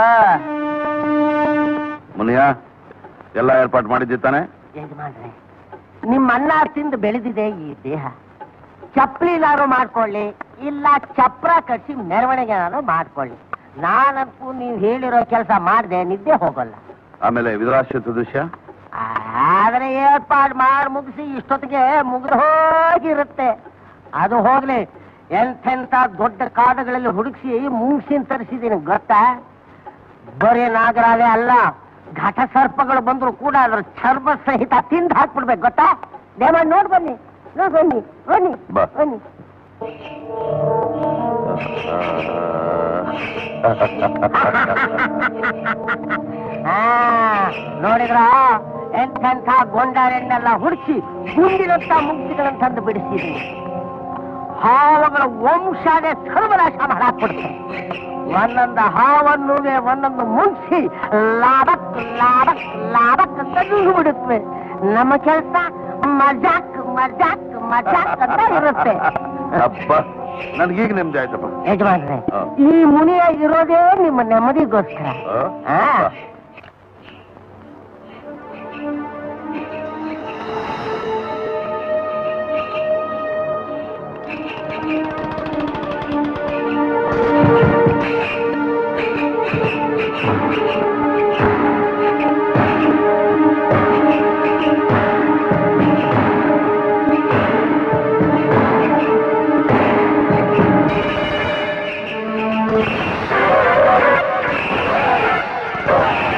ಮುನಿಯ ಎಲ್ಲ ಏರ್ಪಾಟ್ ಮಾಡಿದ್ದಿ ತಾನೆ ಯಜಮಾನ್ರೆ ನಿಮ್ಮ ಅನ್ನ ತಿಂದು ಬೆಳೆದಿದೆ ಈ ದೇಹ ಚಪ್ಪಲಿನಾರು ಮಾಡ್ಕೊಳ್ಳಿ ಇಲ್ಲ ಚಪ್ರ ಕಟ್ಸಿ ಮೆರವಣಿಗೆನಾರು ಮಾಡ್ಕೊಳ್ಳಿ ನಾನಂತೂ ನೀವು ಹೇಳಿರೋ ಕೆಲಸ ಮಾಡದೆ ನಿದ್ದೆ ಹೋಗಲ್ಲ ಆಮೇಲೆ ವಿಧರಾಶ್ಯ ದೃಶ್ಯ ಆದ್ರೆ ಏರ್ಪಾಡು ಮಾಡಿ ಮುಗಿಸಿ ಇಷ್ಟೊತ್ತಿಗೆ ಮುಗಿದು ಹೋಗಿರುತ್ತೆ ಅದು ಹೋಗ್ಲಿ ಎಂತೆಂತ ದೊಡ್ಡ ಕಾಡುಗಳಲ್ಲಿ ಹುಡುಕಿಸಿ ಮುಂಗ್ಸಿನ ತರಿಸಿದ್ದೀನಿ ಗೊತ್ತಾ ಬರೀ ನಾಗರಾವೆ ಅಲ್ಲ ಘಟ ಸರ್ಪಗಳು ಬಂದ್ರು ಕೂಡ ಅದ್ರ ಚರ್ಮ ಸಹಿತ ತಿಂದು ಹಾಕ್ಬಿಡ್ಬೇಕು ಗೊತ್ತಾ ದೇವ ನೋಡ್ ಬನ್ನಿ ನೋಡ್ ಬನ್ನಿ ಬನ್ನಿ ಬಾ. ಬನ್ನಿ ಆ, ನೋಡಿದ್ರ ಎಂತೆಂಥ ಗೊಂಡಾರೆನ್ನೆಲ್ಲ ಹುಡುಕಿ ಗುಂಡಿನಂತ ಮುಂಗ್ಸಿಗಳಂತಂದು ಬಿಡಿಸಿದೀನಿ ಹಾವುಗಳ ವಂಶನೇ ಸರ್ವನಾಶ ಮಾಡಾಕ್ಬಿಡ್ತು ಒಂದೊಂದು ಹಾವನ್ನು ಒಂದೊಂದು ಮುಂಗ್ಸಿ ಲಾಭಕ್ ಲಾಭಕ್ ಲಾಭಕ್ ಅಂತ ಬಿಡುತ್ತವೆ ನಮ್ಮ ಕೆಲಸ ಮಜಾಕ್ ಮಜಾಕ್ ಮಜಾಕ್ ಅಂತ ಇರುತ್ತೆ ಅಪ್ಪ ನನ್ಗೀಗ ನೆಮ್ಮದಿ ಆಯ್ತಪ್ಪ ಯಜಮಾನ್ರೆ ಹಾ. ಈ ಮುನಿಯ ಇರೋದೇ ನಿಮ್ಮ ನೆಮ್ಮದಿಗೋಸ್ಕರ ಆ? ಆ. ಆ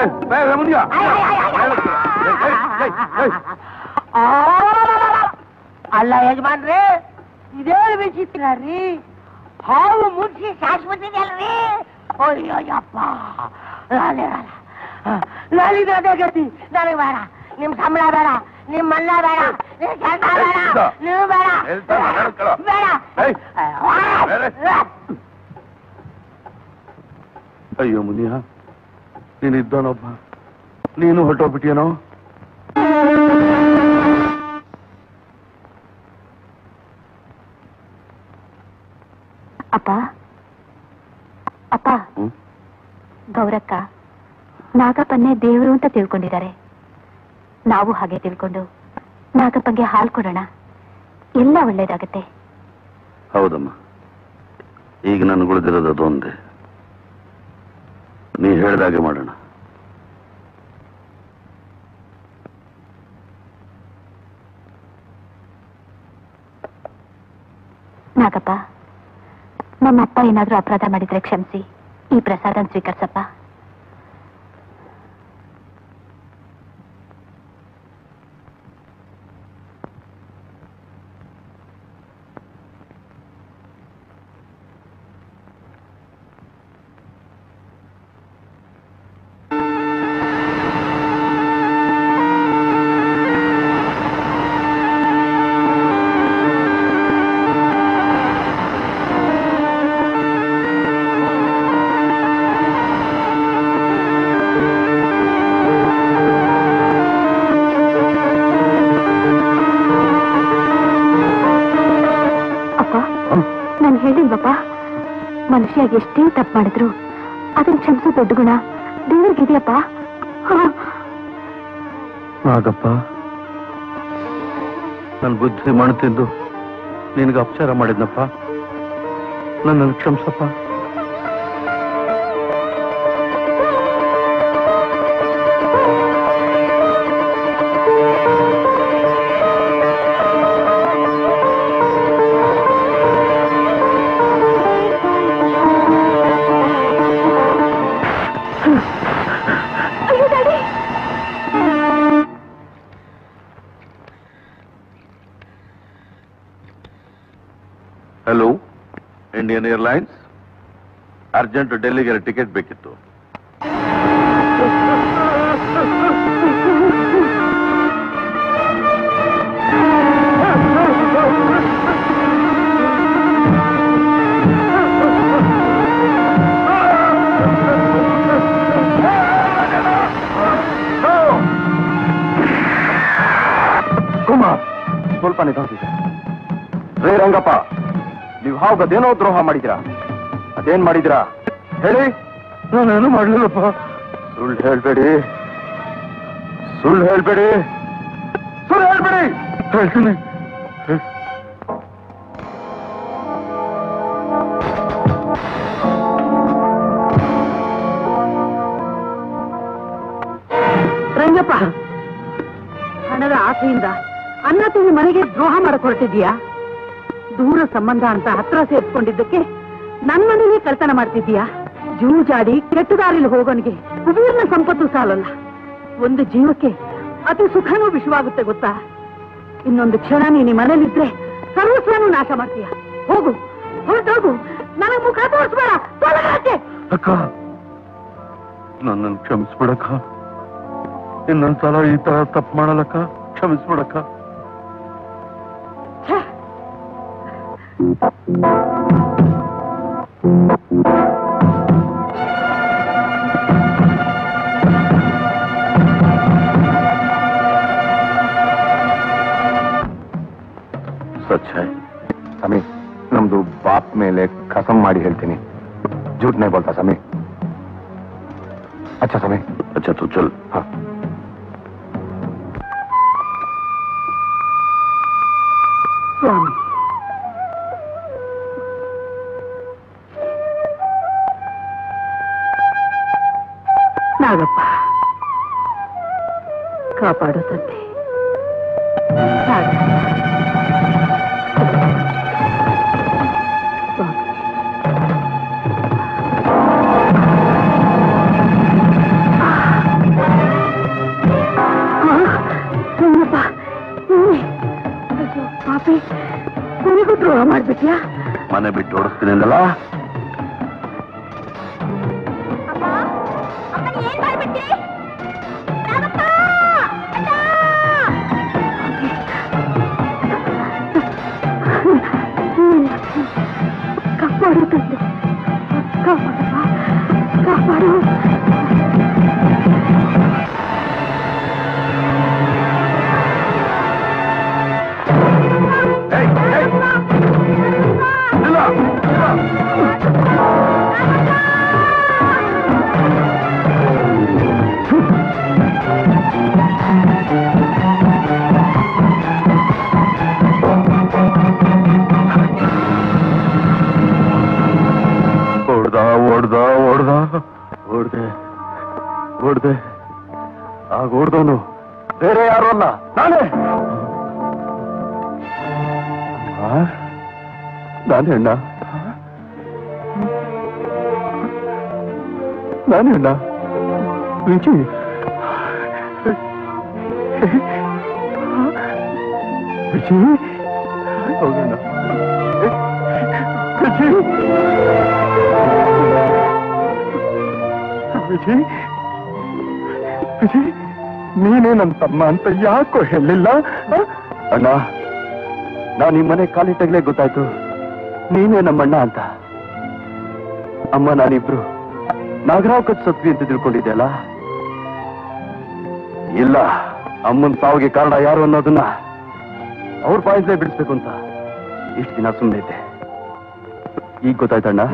ಅಲ್ಲ ಯಜಮಾನ್ರಿ ಇದೇ ವಿಚಿತ್ರ ರೀ ಹಾವು ಮುಚ್ಚಿ ಶಾಶ್ವತ ಅಲ್ರಿ ಅಯ್ಯೋಯ್ಯಪ್ಪ ನಾನಿರಲ್ಲ ನಾನಿದ್ರೆ ಅದೇ ಗತಿ ನನಗೆ ಬೇಡ ನಿಮ್ ಸಂಬಳ ಬೇಡ ನಿಮ್ ಮನ್ನ ಬೇಡ ನಿಮ್ ಕೆಲಸ ಬೇಡ ನೀವು ಬೇಡ ಹೇಳ್ತಾನೆ, ಹೇಳ್ಕೊಳ್ಳೋ. ಬೇಡ ಏಯ್, ಬೇರೆ. ಅಯ್ಯೋ ಮುನಿಯ ನೀನಿದ್ದವನೊಬ್ಬ ನೀನು ಹೊರಟೋಗ್ಬಿಟ್ಟಿಯೇನೋ ಅಪ್ಪ ಅಪ್ಪ ಹ್ಮ್? ಗೌರಕ್ಕ ನಾಗಪ್ಪನ್ನೇ ದೇವರು ಅಂತ ತಿಳ್ಕೊಂಡಿದ್ದಾರೆ ನಾವು ಹಾಗೆ ತಿಳ್ಕೊಂಡು ನಾಗಪ್ಪಂಗೆ ಹಾಲು ಕೊಡೋಣ ಎಲ್ಲ ಒಳ್ಳೇದಾಗತ್ತೆ ಹೌದಮ್ಮ ಈಗ ನನ್ಗೆ ಉಳಿದಿರೋದು ಅದೊಂದೇ ನೀ ಹೇಳ್ದಾಗೆ ಮಾಡೋಣ ನಾಗಪ್ಪ ನಮ್ಮಪ್ಪ ಏನಾದ್ರೂ ಅಪರಾಧ ಮಾಡಿದ್ರೆ ಕ್ಷಮಿಸಿ ಈ ಪ್ರಸಾದನ ಸ್ವೀಕರಿಸಪ್ಪ ಅಪ್ಪ ನಾನು ಹೇಳಿಲ್ವಪ್ಪ ಮನುಷ್ಯ ಎಷ್ಟೇ ತಪ್ಪು ಮಾಡಿದ್ರು ಅದನ್ನ ಕ್ಷಮಿಸೋ ದೊಡ್ಡ ಗುಣ ದೇವ್ರಿಗಿದೆಯಪ್ಪ ನಾಗಪ್ಪ ನನ್ನ ಬುದ್ಧಿ ಮಾಡ್ತಿದ್ದು ನಿನಗೆ ಅಪಚಾರ ಮಾಡಿದ್ನಪ್ಪ ನನ್ನನ್ನು ಕ್ಷಮಿಸಪ್ಪ ಹಲೋ ಇಂಡಿಯನ್ ಏರ್ಲೈನ್ಸ್ ಅರ್ಜೆಂಟ್ ಡೆಲ್ಲಿಗೆ ಟಿಕೆಟ್ ಬೇಕಿತ್ತು ಕುಮಾರ್ ಸ್ವಲ್ಪ ನಿಧಾನಿಸಿ ರೇ ರಂಗಪ್ಪ ನೀವು ಹಾವುಗದೇನೋ ದ್ರೋಹ ಮಾಡಿದಿರಾ ಅದೇನ್ ಮಾಡಿದಿರಾ ಹೇಳಿ ನಾನೇನು ಮಾಡ್ಲಿಲ್ಲಪ್ಪ ಸುಳ್ಳು ಹೇಳ್ಬೇಡಿ ಸುಳ್ಳು ಹೇಳ್ಬೇಡಿ ಸುಳ್ಳು ಹೇಳ್ಬೇಡಿ ಹೇಳ್ತೀನಿ ರಂಗಪ್ಪ ಹಣದ ಆಸೆಯಿಂದ ಅನ್ನ ತಿಂದು ಮನೆಗೆ ದ್ರೋಹ ಮಾಡಕ್ ಹೊರಟಿದ್ಯಾ ದೂರ ಸಂಬಂಧ ಅಂತ ಹತ್ರ ಸೇರ್ಸ್ಕೊಂಡಿದ್ದಕ್ಕೆ ನನ್ ಮನೇಲಿ ಕಳ್ತನ ಮಾಡ್ತಿದ್ಯಾ ಜೂಜಾಡಿ ಕೆಟ್ಟ ದಾರಿಲಿ ಹೋಗೋನಿಗೆ ಕುಬೇರ್ನ ಸಂಪತ್ತು ಸಾಲಲ್ಲ ಒಂದು ಜೀವಕ್ಕೆ ಅತಿ ಸುಖನೂ ವಿಷವಾಗುತ್ತೆ ಗೊತ್ತಾ ಇನ್ನೊಂದು ಕ್ಷಣ ನೀನ್ ಈ ಮನೇಲಿದ್ರೆ ಸರ್ವಸ್ವನೂ ನಾಶ ಮಾಡ್ತೀಯ ಹೋಗು ಹೊರಟೋಗು ನನಗ್ ಮುಖ ತೋರಿಸ್ಬೇಡ ತೊಲಗಾಕೆ ಅಕ್ಕ ನನ್ನನ್ನು ಕ್ಷಮಿಸ್ಬಿಡಕ್ಕ ಇನ್ನೊಂದ್ಸಲ ಈ ತರ ತಪ್ಪು ಮಾಡಲಕ್ಕ ಕ್ಷಮಿಸ್ಬಿಡಕ್ಕ ಸಚ್ ಹೈ ಸಮಿ ನಮ್ದು ಬಾಪ್ ಮೇಲೆ ಕಸಂ ಮಾಡಿ ಹೇಳ್ತೀನಿ झूठ नहीं बोलता समी अच्छा समी अच्छा तो चल हाँ ಸ್ವಾಮಿ ನಾಗಪ್ಪ ಕಾಪಾಡು ತಂದೆ ನಾಗಪ್ಪ. ಸ್ವಾಮಿ. ಆ ಓಡಿಸ್ಬಿಟ್ಯಾ ಮನೆ ಬಿಟ್ಟು ಓಡಿಸ್ತೀನಿ ಅಂದಲ್ಲ ಕಾಪಾಡು ತಂದೆ ಕಾಪಾಡಪ್ಪ ಕಾಪಾಡು ಹೊಡ್ದ ಹೊಡ್ದ ಹೊಡ್ದ ಹೊಡ್ದೆ ಹೊಡ್ದೆ ಆಗ ಹೊಡ್ದವನು ಬೇರೆ ಯಾರು ಅಲ್ಲ ನಾನೇ ಆ? ನಾನೇ ಅಣ್ಣ ನಾನೇ ಅಣ್ಣ ವಿಜಿ ವಿಜಿ ಹೌದಣ್ಣ ವಿಜಿ ವಿಜಯ್ ವಿಜಯ್ ನೀನೇ ನನ್ನ ತಮ್ಮ ಅಂತ ಯಾಕೋ ಹೇಳಿಲ್ಲ ಆ? ಅಣ್ಣ ನಾನು ಈ ಮನೆ ಕಾಲಿಟ್ಟಾಗಲೇ ಗೊತ್ತಾಯ್ತು ನೀನೇ ನಮ್ಮಣ್ಣ ಅಂತ ಅಮ್ಮ ನಾನಿಬ್ರು ನಾಗರಾವ್ ಕತ್ ಸತ್ವಿ ಅಂತ ತಿಳ್ಕೊಂಡಿದ್ದೆ ಅಲ್ಲ ಇಲ್ಲ ಅಮ್ಮನ ಸಾವಿಗೆ ಕಾರಣ ಯಾರು ಅನ್ನೋದನ್ನ ಅವ್ರ ಬಾಯಿಸೇ ಬಿಡಿಸ್ಬೇಕು ಅಂತ ಇಷ್ಟು ದಿನ ಸುಮ್ಮನೆ ಇದ್ದೆ ಈಗ ಗೊತ್ತಾಯ್ತಣ್ಣ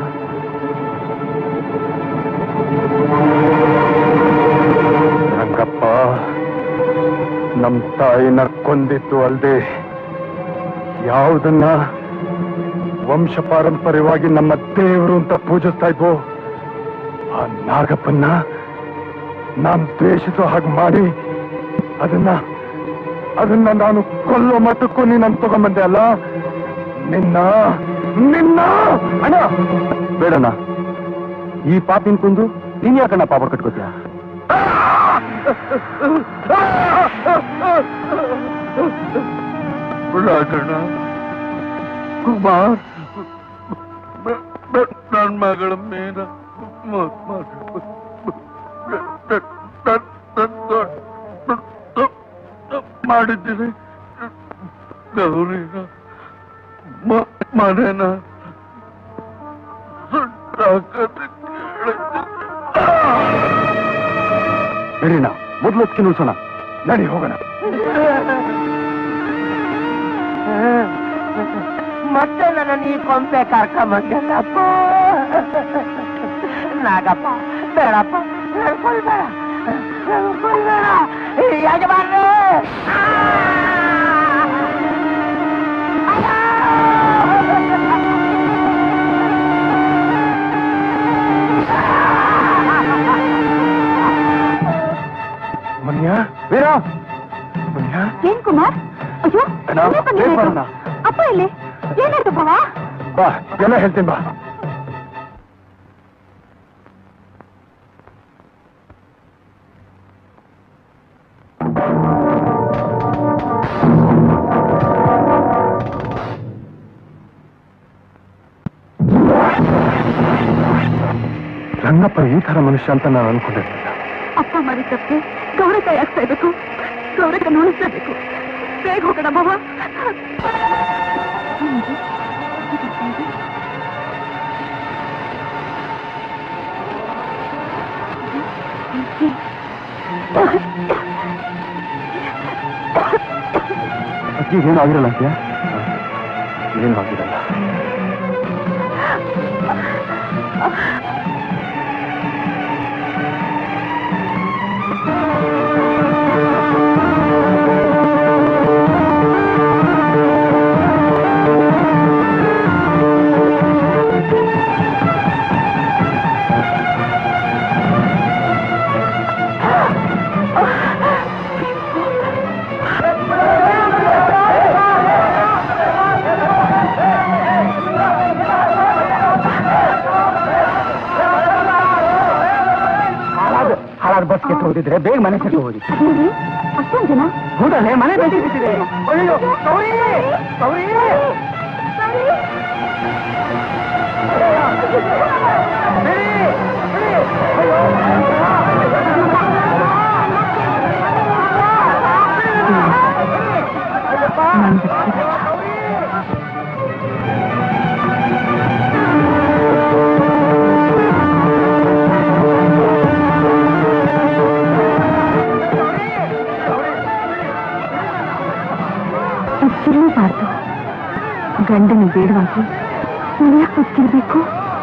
ರಂಗಪ್ಪ ನಮ್ ತಾಯಿನ ಕೊಂದಿತ್ತು ಅಲ್ದೆ ಯಾವುದನ್ನ ವಂಶ ಪಾರಂಪರ್ಯವಾಗಿ ನಮ್ಮ ದೇವರು ಅಂತ ಪೂಜಿಸ್ತಾ ಇದ್ವು ಆ ನಾಗಪ್ಪನ್ನ ನಾನ್ ದ್ವೇಷಿಸೋ ಹಾಗೆ ಮಾಡಿ ಅದನ್ನ ಅದನ್ನ ನಾನು ಕೊಲ್ಲೋ ಮಟ್ಟಕ್ಕೂ ನೀನು ತಗೊಂಬಂದೆ ಅಲ್ಲ ನಿನ್ನ ನಿನ್ನ ಅಣ್ಣ ಬೇಡಣ್ಣ ಈ ಪಾಪಿನ ಕುಂದು ನೀನ್ ಯಾಕಣ್ಣ ಪಾಪ ಕಟ್ಕೋತೀಯ ಬಿಡಾಕಣ್ಣ ಕುಮಾರ್ ನನ್ನ ಮಗಳ ಮೇಲ ಮಾಡಿದ್ದೀನಿ ಗೌರಿನ ಮನೇನ ನಡೀಣ ಮೊದಲು ಹೊತ್ತಿಗೆ ನಿಲ್ಸೋಣ ನಡಿ ಹೋಗೋಣ ಮತ್ತೆ ನನ್ನ ನೀ ಕೊಂಪೆ ಕರ್ಕೊಂಬಂದಲ್ಲಪ್ಪ ನಾಗಪ್ಪ ಬೇಡಪ್ಪ ನನ್ ಕೊಲ್ಬೇಡ ನನ್ ಕೊಲ್ಬೇಡ ಯಜಮಾನ್ರೆ ಮನ್ಯ ವೀರ ಮನ್ಯ ಏನ್ ಕುಮಾರ್ ಅಯ್ಯೋ ಅಣ್ಣ, ನೀವೇ ಬಂದಿದ್ದೀರಾ? ಬೇಗ ಬರೋಣ. ಅಪ್ಪ ಇಲ್ಲಿ ಏನಾಯ್ತು ಬಾವ ಬಾ ಎಲ್ಲ ಹೇಳ್ತೀನಿ ಬಾ ರಂಗಪ್ಪ ಈ ತರ ಮನುಷ್ಯ ಅಂತ ನಾನು ಅನ್ಕೊಂಡಿರ್ಲಿಲ್ಲ ಅಪ್ಪ ಮಾಡಿ ತಪ್ಪೆ ಗೌರ ಕೈ ಆಗ್ತಾ ಇರ್ಬೇಕು ಗೌರಕ್ಕ ನೋಡಿಸ್ಲೇಬೇಕು ಬೇಗ ಹೋಗೋಣ ಬಾವ ಅಕ್ಕಿಗೇನು ಆಗಿರಲ್ಲ ಅಂತ್ಯ ಏನು ಆಗಿರಲ್ಲ ಹಾಳಾದ ಬಸ್ ಕೆಟ್ಟು ಹೋಗಿದ್ರೆ ಬೇಗ ಮನೆ ಸೇರ್ಕೊ ಹೋಗಿ ಅದೇನ್ರಿ ಅಷ್ಟೊಂದ್ ಜನ ಹೌದಲ್ಲೇ ಮನೆ ಬೇಸಿಬಿಟ್ಟಿದೆ ಅಯ್ಯೋ ಗೌರಿ ಗೌರಿ ಹುಚ್ಚಿರಲೇಬಾರ್ದು ಗಂಡನ ಬೇಡವಾಗಿ ಯಾಕೆ ಹುಚ್ಚಿರ್ಬೇಕು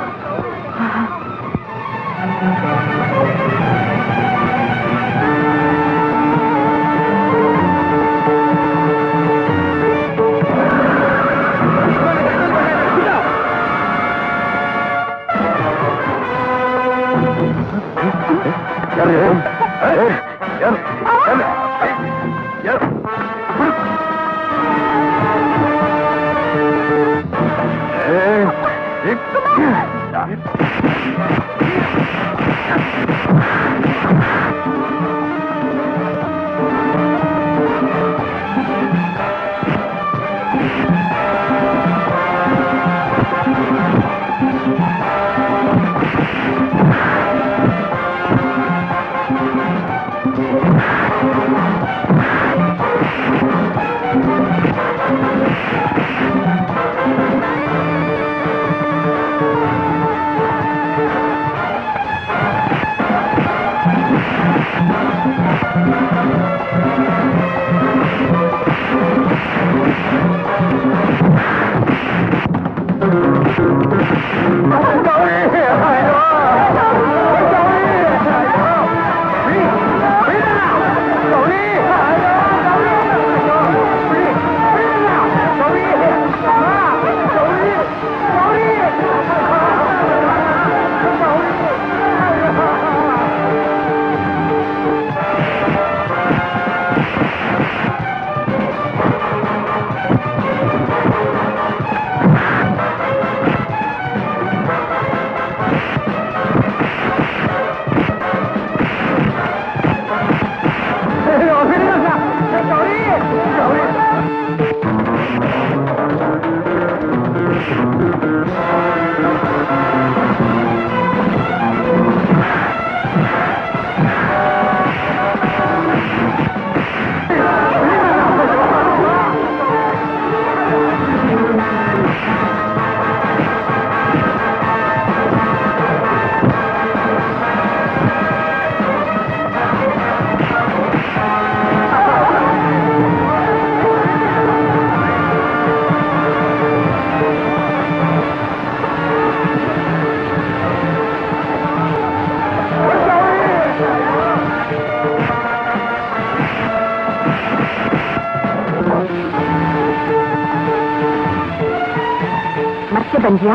ಮತ್ತೆ ಬಂದ್ಯಾ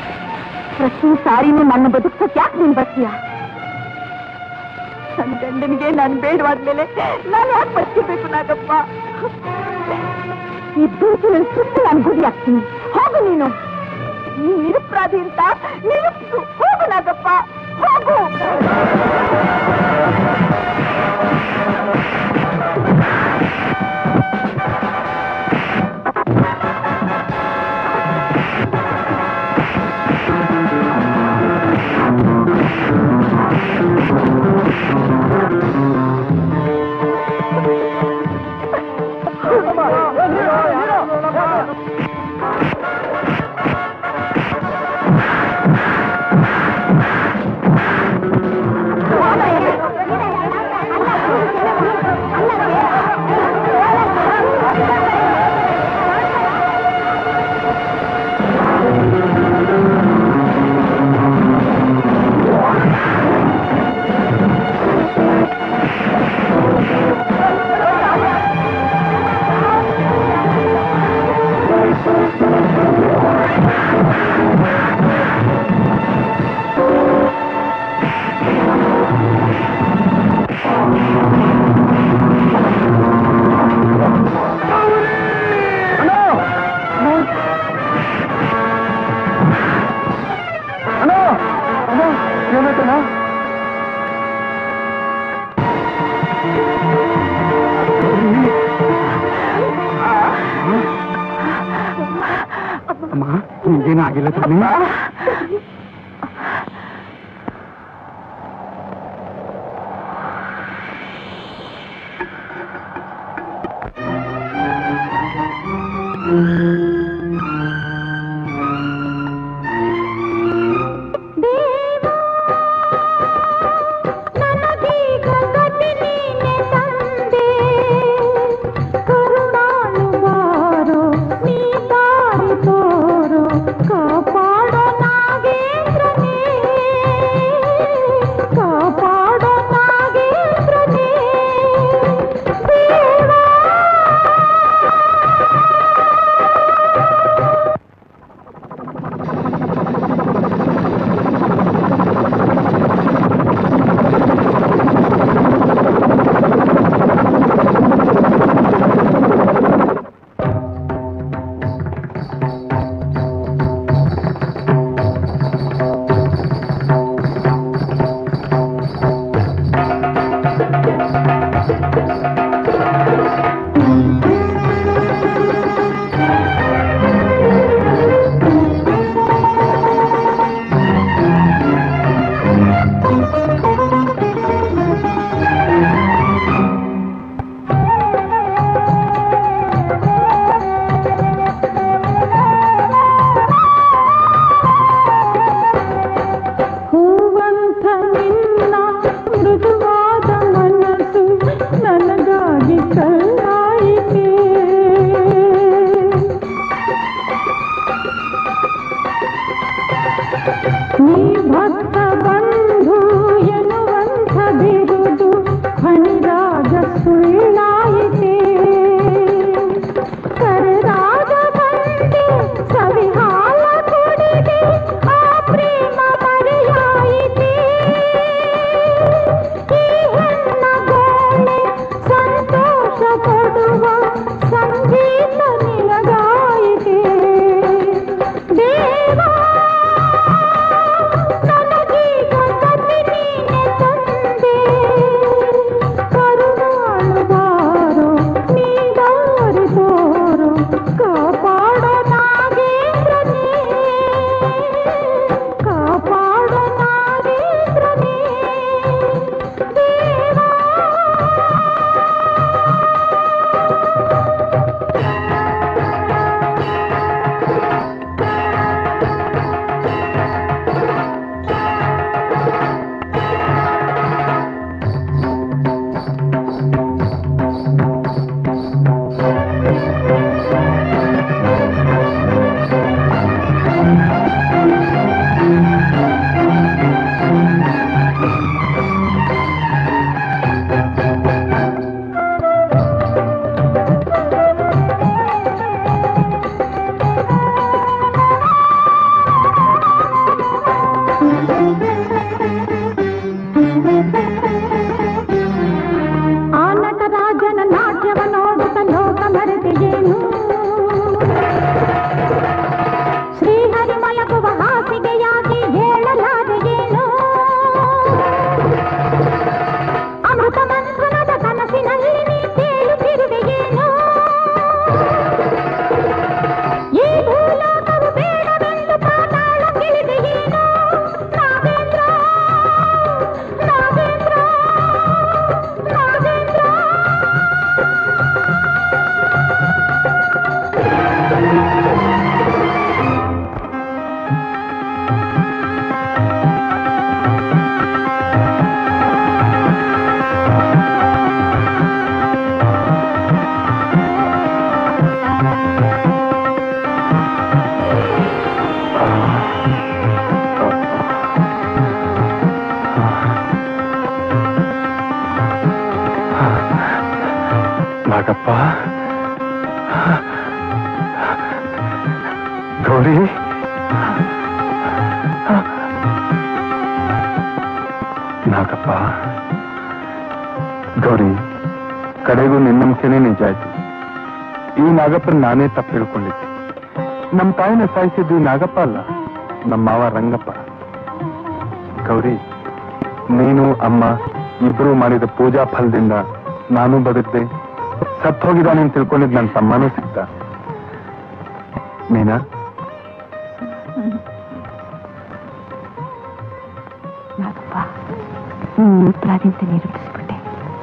ಪ್ರತಿ ಸಾರಿನೂ ನನ್ನ ಬದುಕ್ಸಕ್ ಯಾಕೆ ನೀನ್ ಬರ್ತೀಯಾ ನನ್ನ ಗಂಡನಿಗೆ ನಾನು ಬೇಡವಾದ್ಮೇಲೆ ನಾನು ಯಾಕೆ ಬದುಕಬೇಕು ನಾಗಪ್ಪ ಈ ಬೀಚಿನ ಸುತ್ತು ನಾನು ಗುರಿ ಹಾಕ್ತೀನಿ ಹೋಗು ನೀನು ನೀ ನಿರಪರಾಧಿ ಅಂತ ನಿರೂಪಿಸು ಹೋಗು ನಾಗಪ್ಪ ಹೋಗು ಅಮ್ಮ ಏನೂ ಆಗಿಲ್ಲ ತಾನೇ ನನಗೀಗ ಗತಿ ನೀನೆ ತಂದೆ ಕರುಣಾಳು ಬಾರೋ ನೀ ದಾರಿ ತೋರೋ ಕಾಪಾಡೋ ನಾಗೇಂದ್ರನೇ ಕಾಪಾಡೋ ನಾಗೇಂದ್ರನೇ ದೇವಾ ಹೂವಂತ ನಿನ್ನ ಮೃದುವಾದ ಮನಸ್ಸು ನನಗಾಗಿ ಕಲ್ಲಾಯಿತೆ ನೀ ಭಕ್ತ ಬಂಧು ಎನ್ನುವಂಥ ಬಿರುದು ಹಣಿರಾಗ ಸುಳ್ಳಾಯಿತೆ ಕರೆದಾಗ ಬಂದೆ ಸವಿಹಾಲ ಕುಡಿದೆ ಆ ಪ್ರೇಮ ಮರೆಯಾಯಿತೆ ಈ ಹೆಣ್ಣ ಗೋಳೆ ಸಂತೋಷ ಕೊಡುವ ಸಂಗೀತ ನಿನಗಾಯಿತೆ ದೇವಾ ನನಗೀಗ ಗತಿ ನೀನೆ ತಂದೆ ಕರುಣಾಳು ಬಾರೋ ನೀ ದಾರಿ ತೋರೋ ಕಾಪಾಡೋ ನಾಗೇಂದ್ರನೇ ಕಾಪಾಡೋ ನಾಗೇಂದ್ರನೇ ದೇವಾ ಆ ನಟರಾಜನ ನಾಟ್ಯವ ನೋಡುತ್ತ ಲೋಕ ಮರೆತೆಯೇನು ಶ್ರೀಹರಿ ಮಲಗುವ ಹಾಸಿಗೆಯಾಗಿ ಹೇಳಲಾದೆಯೇನು ಅಮೃತ ಮಂಥನದ ಕನಸಿನಲ್ಲಿ ನೀ ತೇಲುತ್ತಿರುವೆಯೇನು ಈ ಭೂಲೋಕವು ಬೇಡವೆಂದು ಪಾತಾಳಕ್ಕಿಳಿದೆಯೇನು ನಾಗೇಂದ್ರ ನಾಗೇಂದ್ರ ನಾಗೇಂದ್ರ ನಾಗಪ್ಪ ಗೌರಿ ನಾಗಪ್ಪ ಗೌರಿ ಕಡೆಗೂ ನಿನ್ನಂಶನೇ ನಿಜ ಆಯ್ತು ಈ ನಾಗಪ್ಪನ ನಾನೇ ತಪ್ಪು ತಿಳ್ಕೊಂಡಿದ್ದೆ ನಮ್ಮ ತಾಯಿನ ಸಾಯಿಸಿದ್ದು ಈ ನಾಗಪ್ಪ ಅಲ್ಲ ನಮ್ಮ ಮಾವ ರಂಗಪ್ಪ ಗೌರಿ ನೀನು ಅಮ್ಮ ಇಬ್ರು ಮಾಡಿದ ಪೂಜಾ ಫಲದಿಂದ ನಾನು ಬದುಕ್ದೆ ಸತ್ ಹೋಗಿದ್ದಾನೆ ಅಂತ ತಿಳ್ಕೊಂಡಿದ್ ನನ್ನ ತಮ್ಮನೂ ಸಿಕ್ತ ಮೀನಾ ನಾಗಪ್ಪ ನೀನು ಪ್ರಾದಿಂದ ನಿರೂಪಿಸ್ಬಿಟ್ಟೆ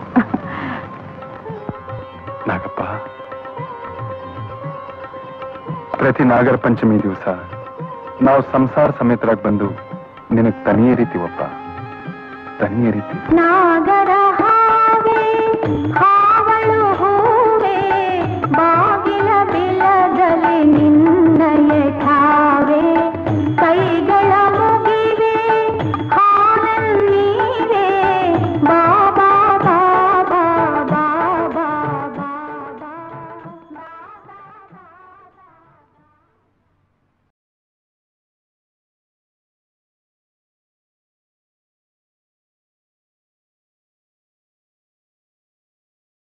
ನಾಗಪ್ಪ ಪ್ರತಿ ನಾಗರ ಪಂಚಮಿ ದಿವಸ ನಾವು ಸಂಸಾರ ಸಮೇತರಾಗಿ ಬಂದು ನಿನಗ್ ತನಿಯ ರೀತಿ ಒಪ್ಪ ತನಿಯ ರೀತಿ ನಾಗರ ಹಾಗೆ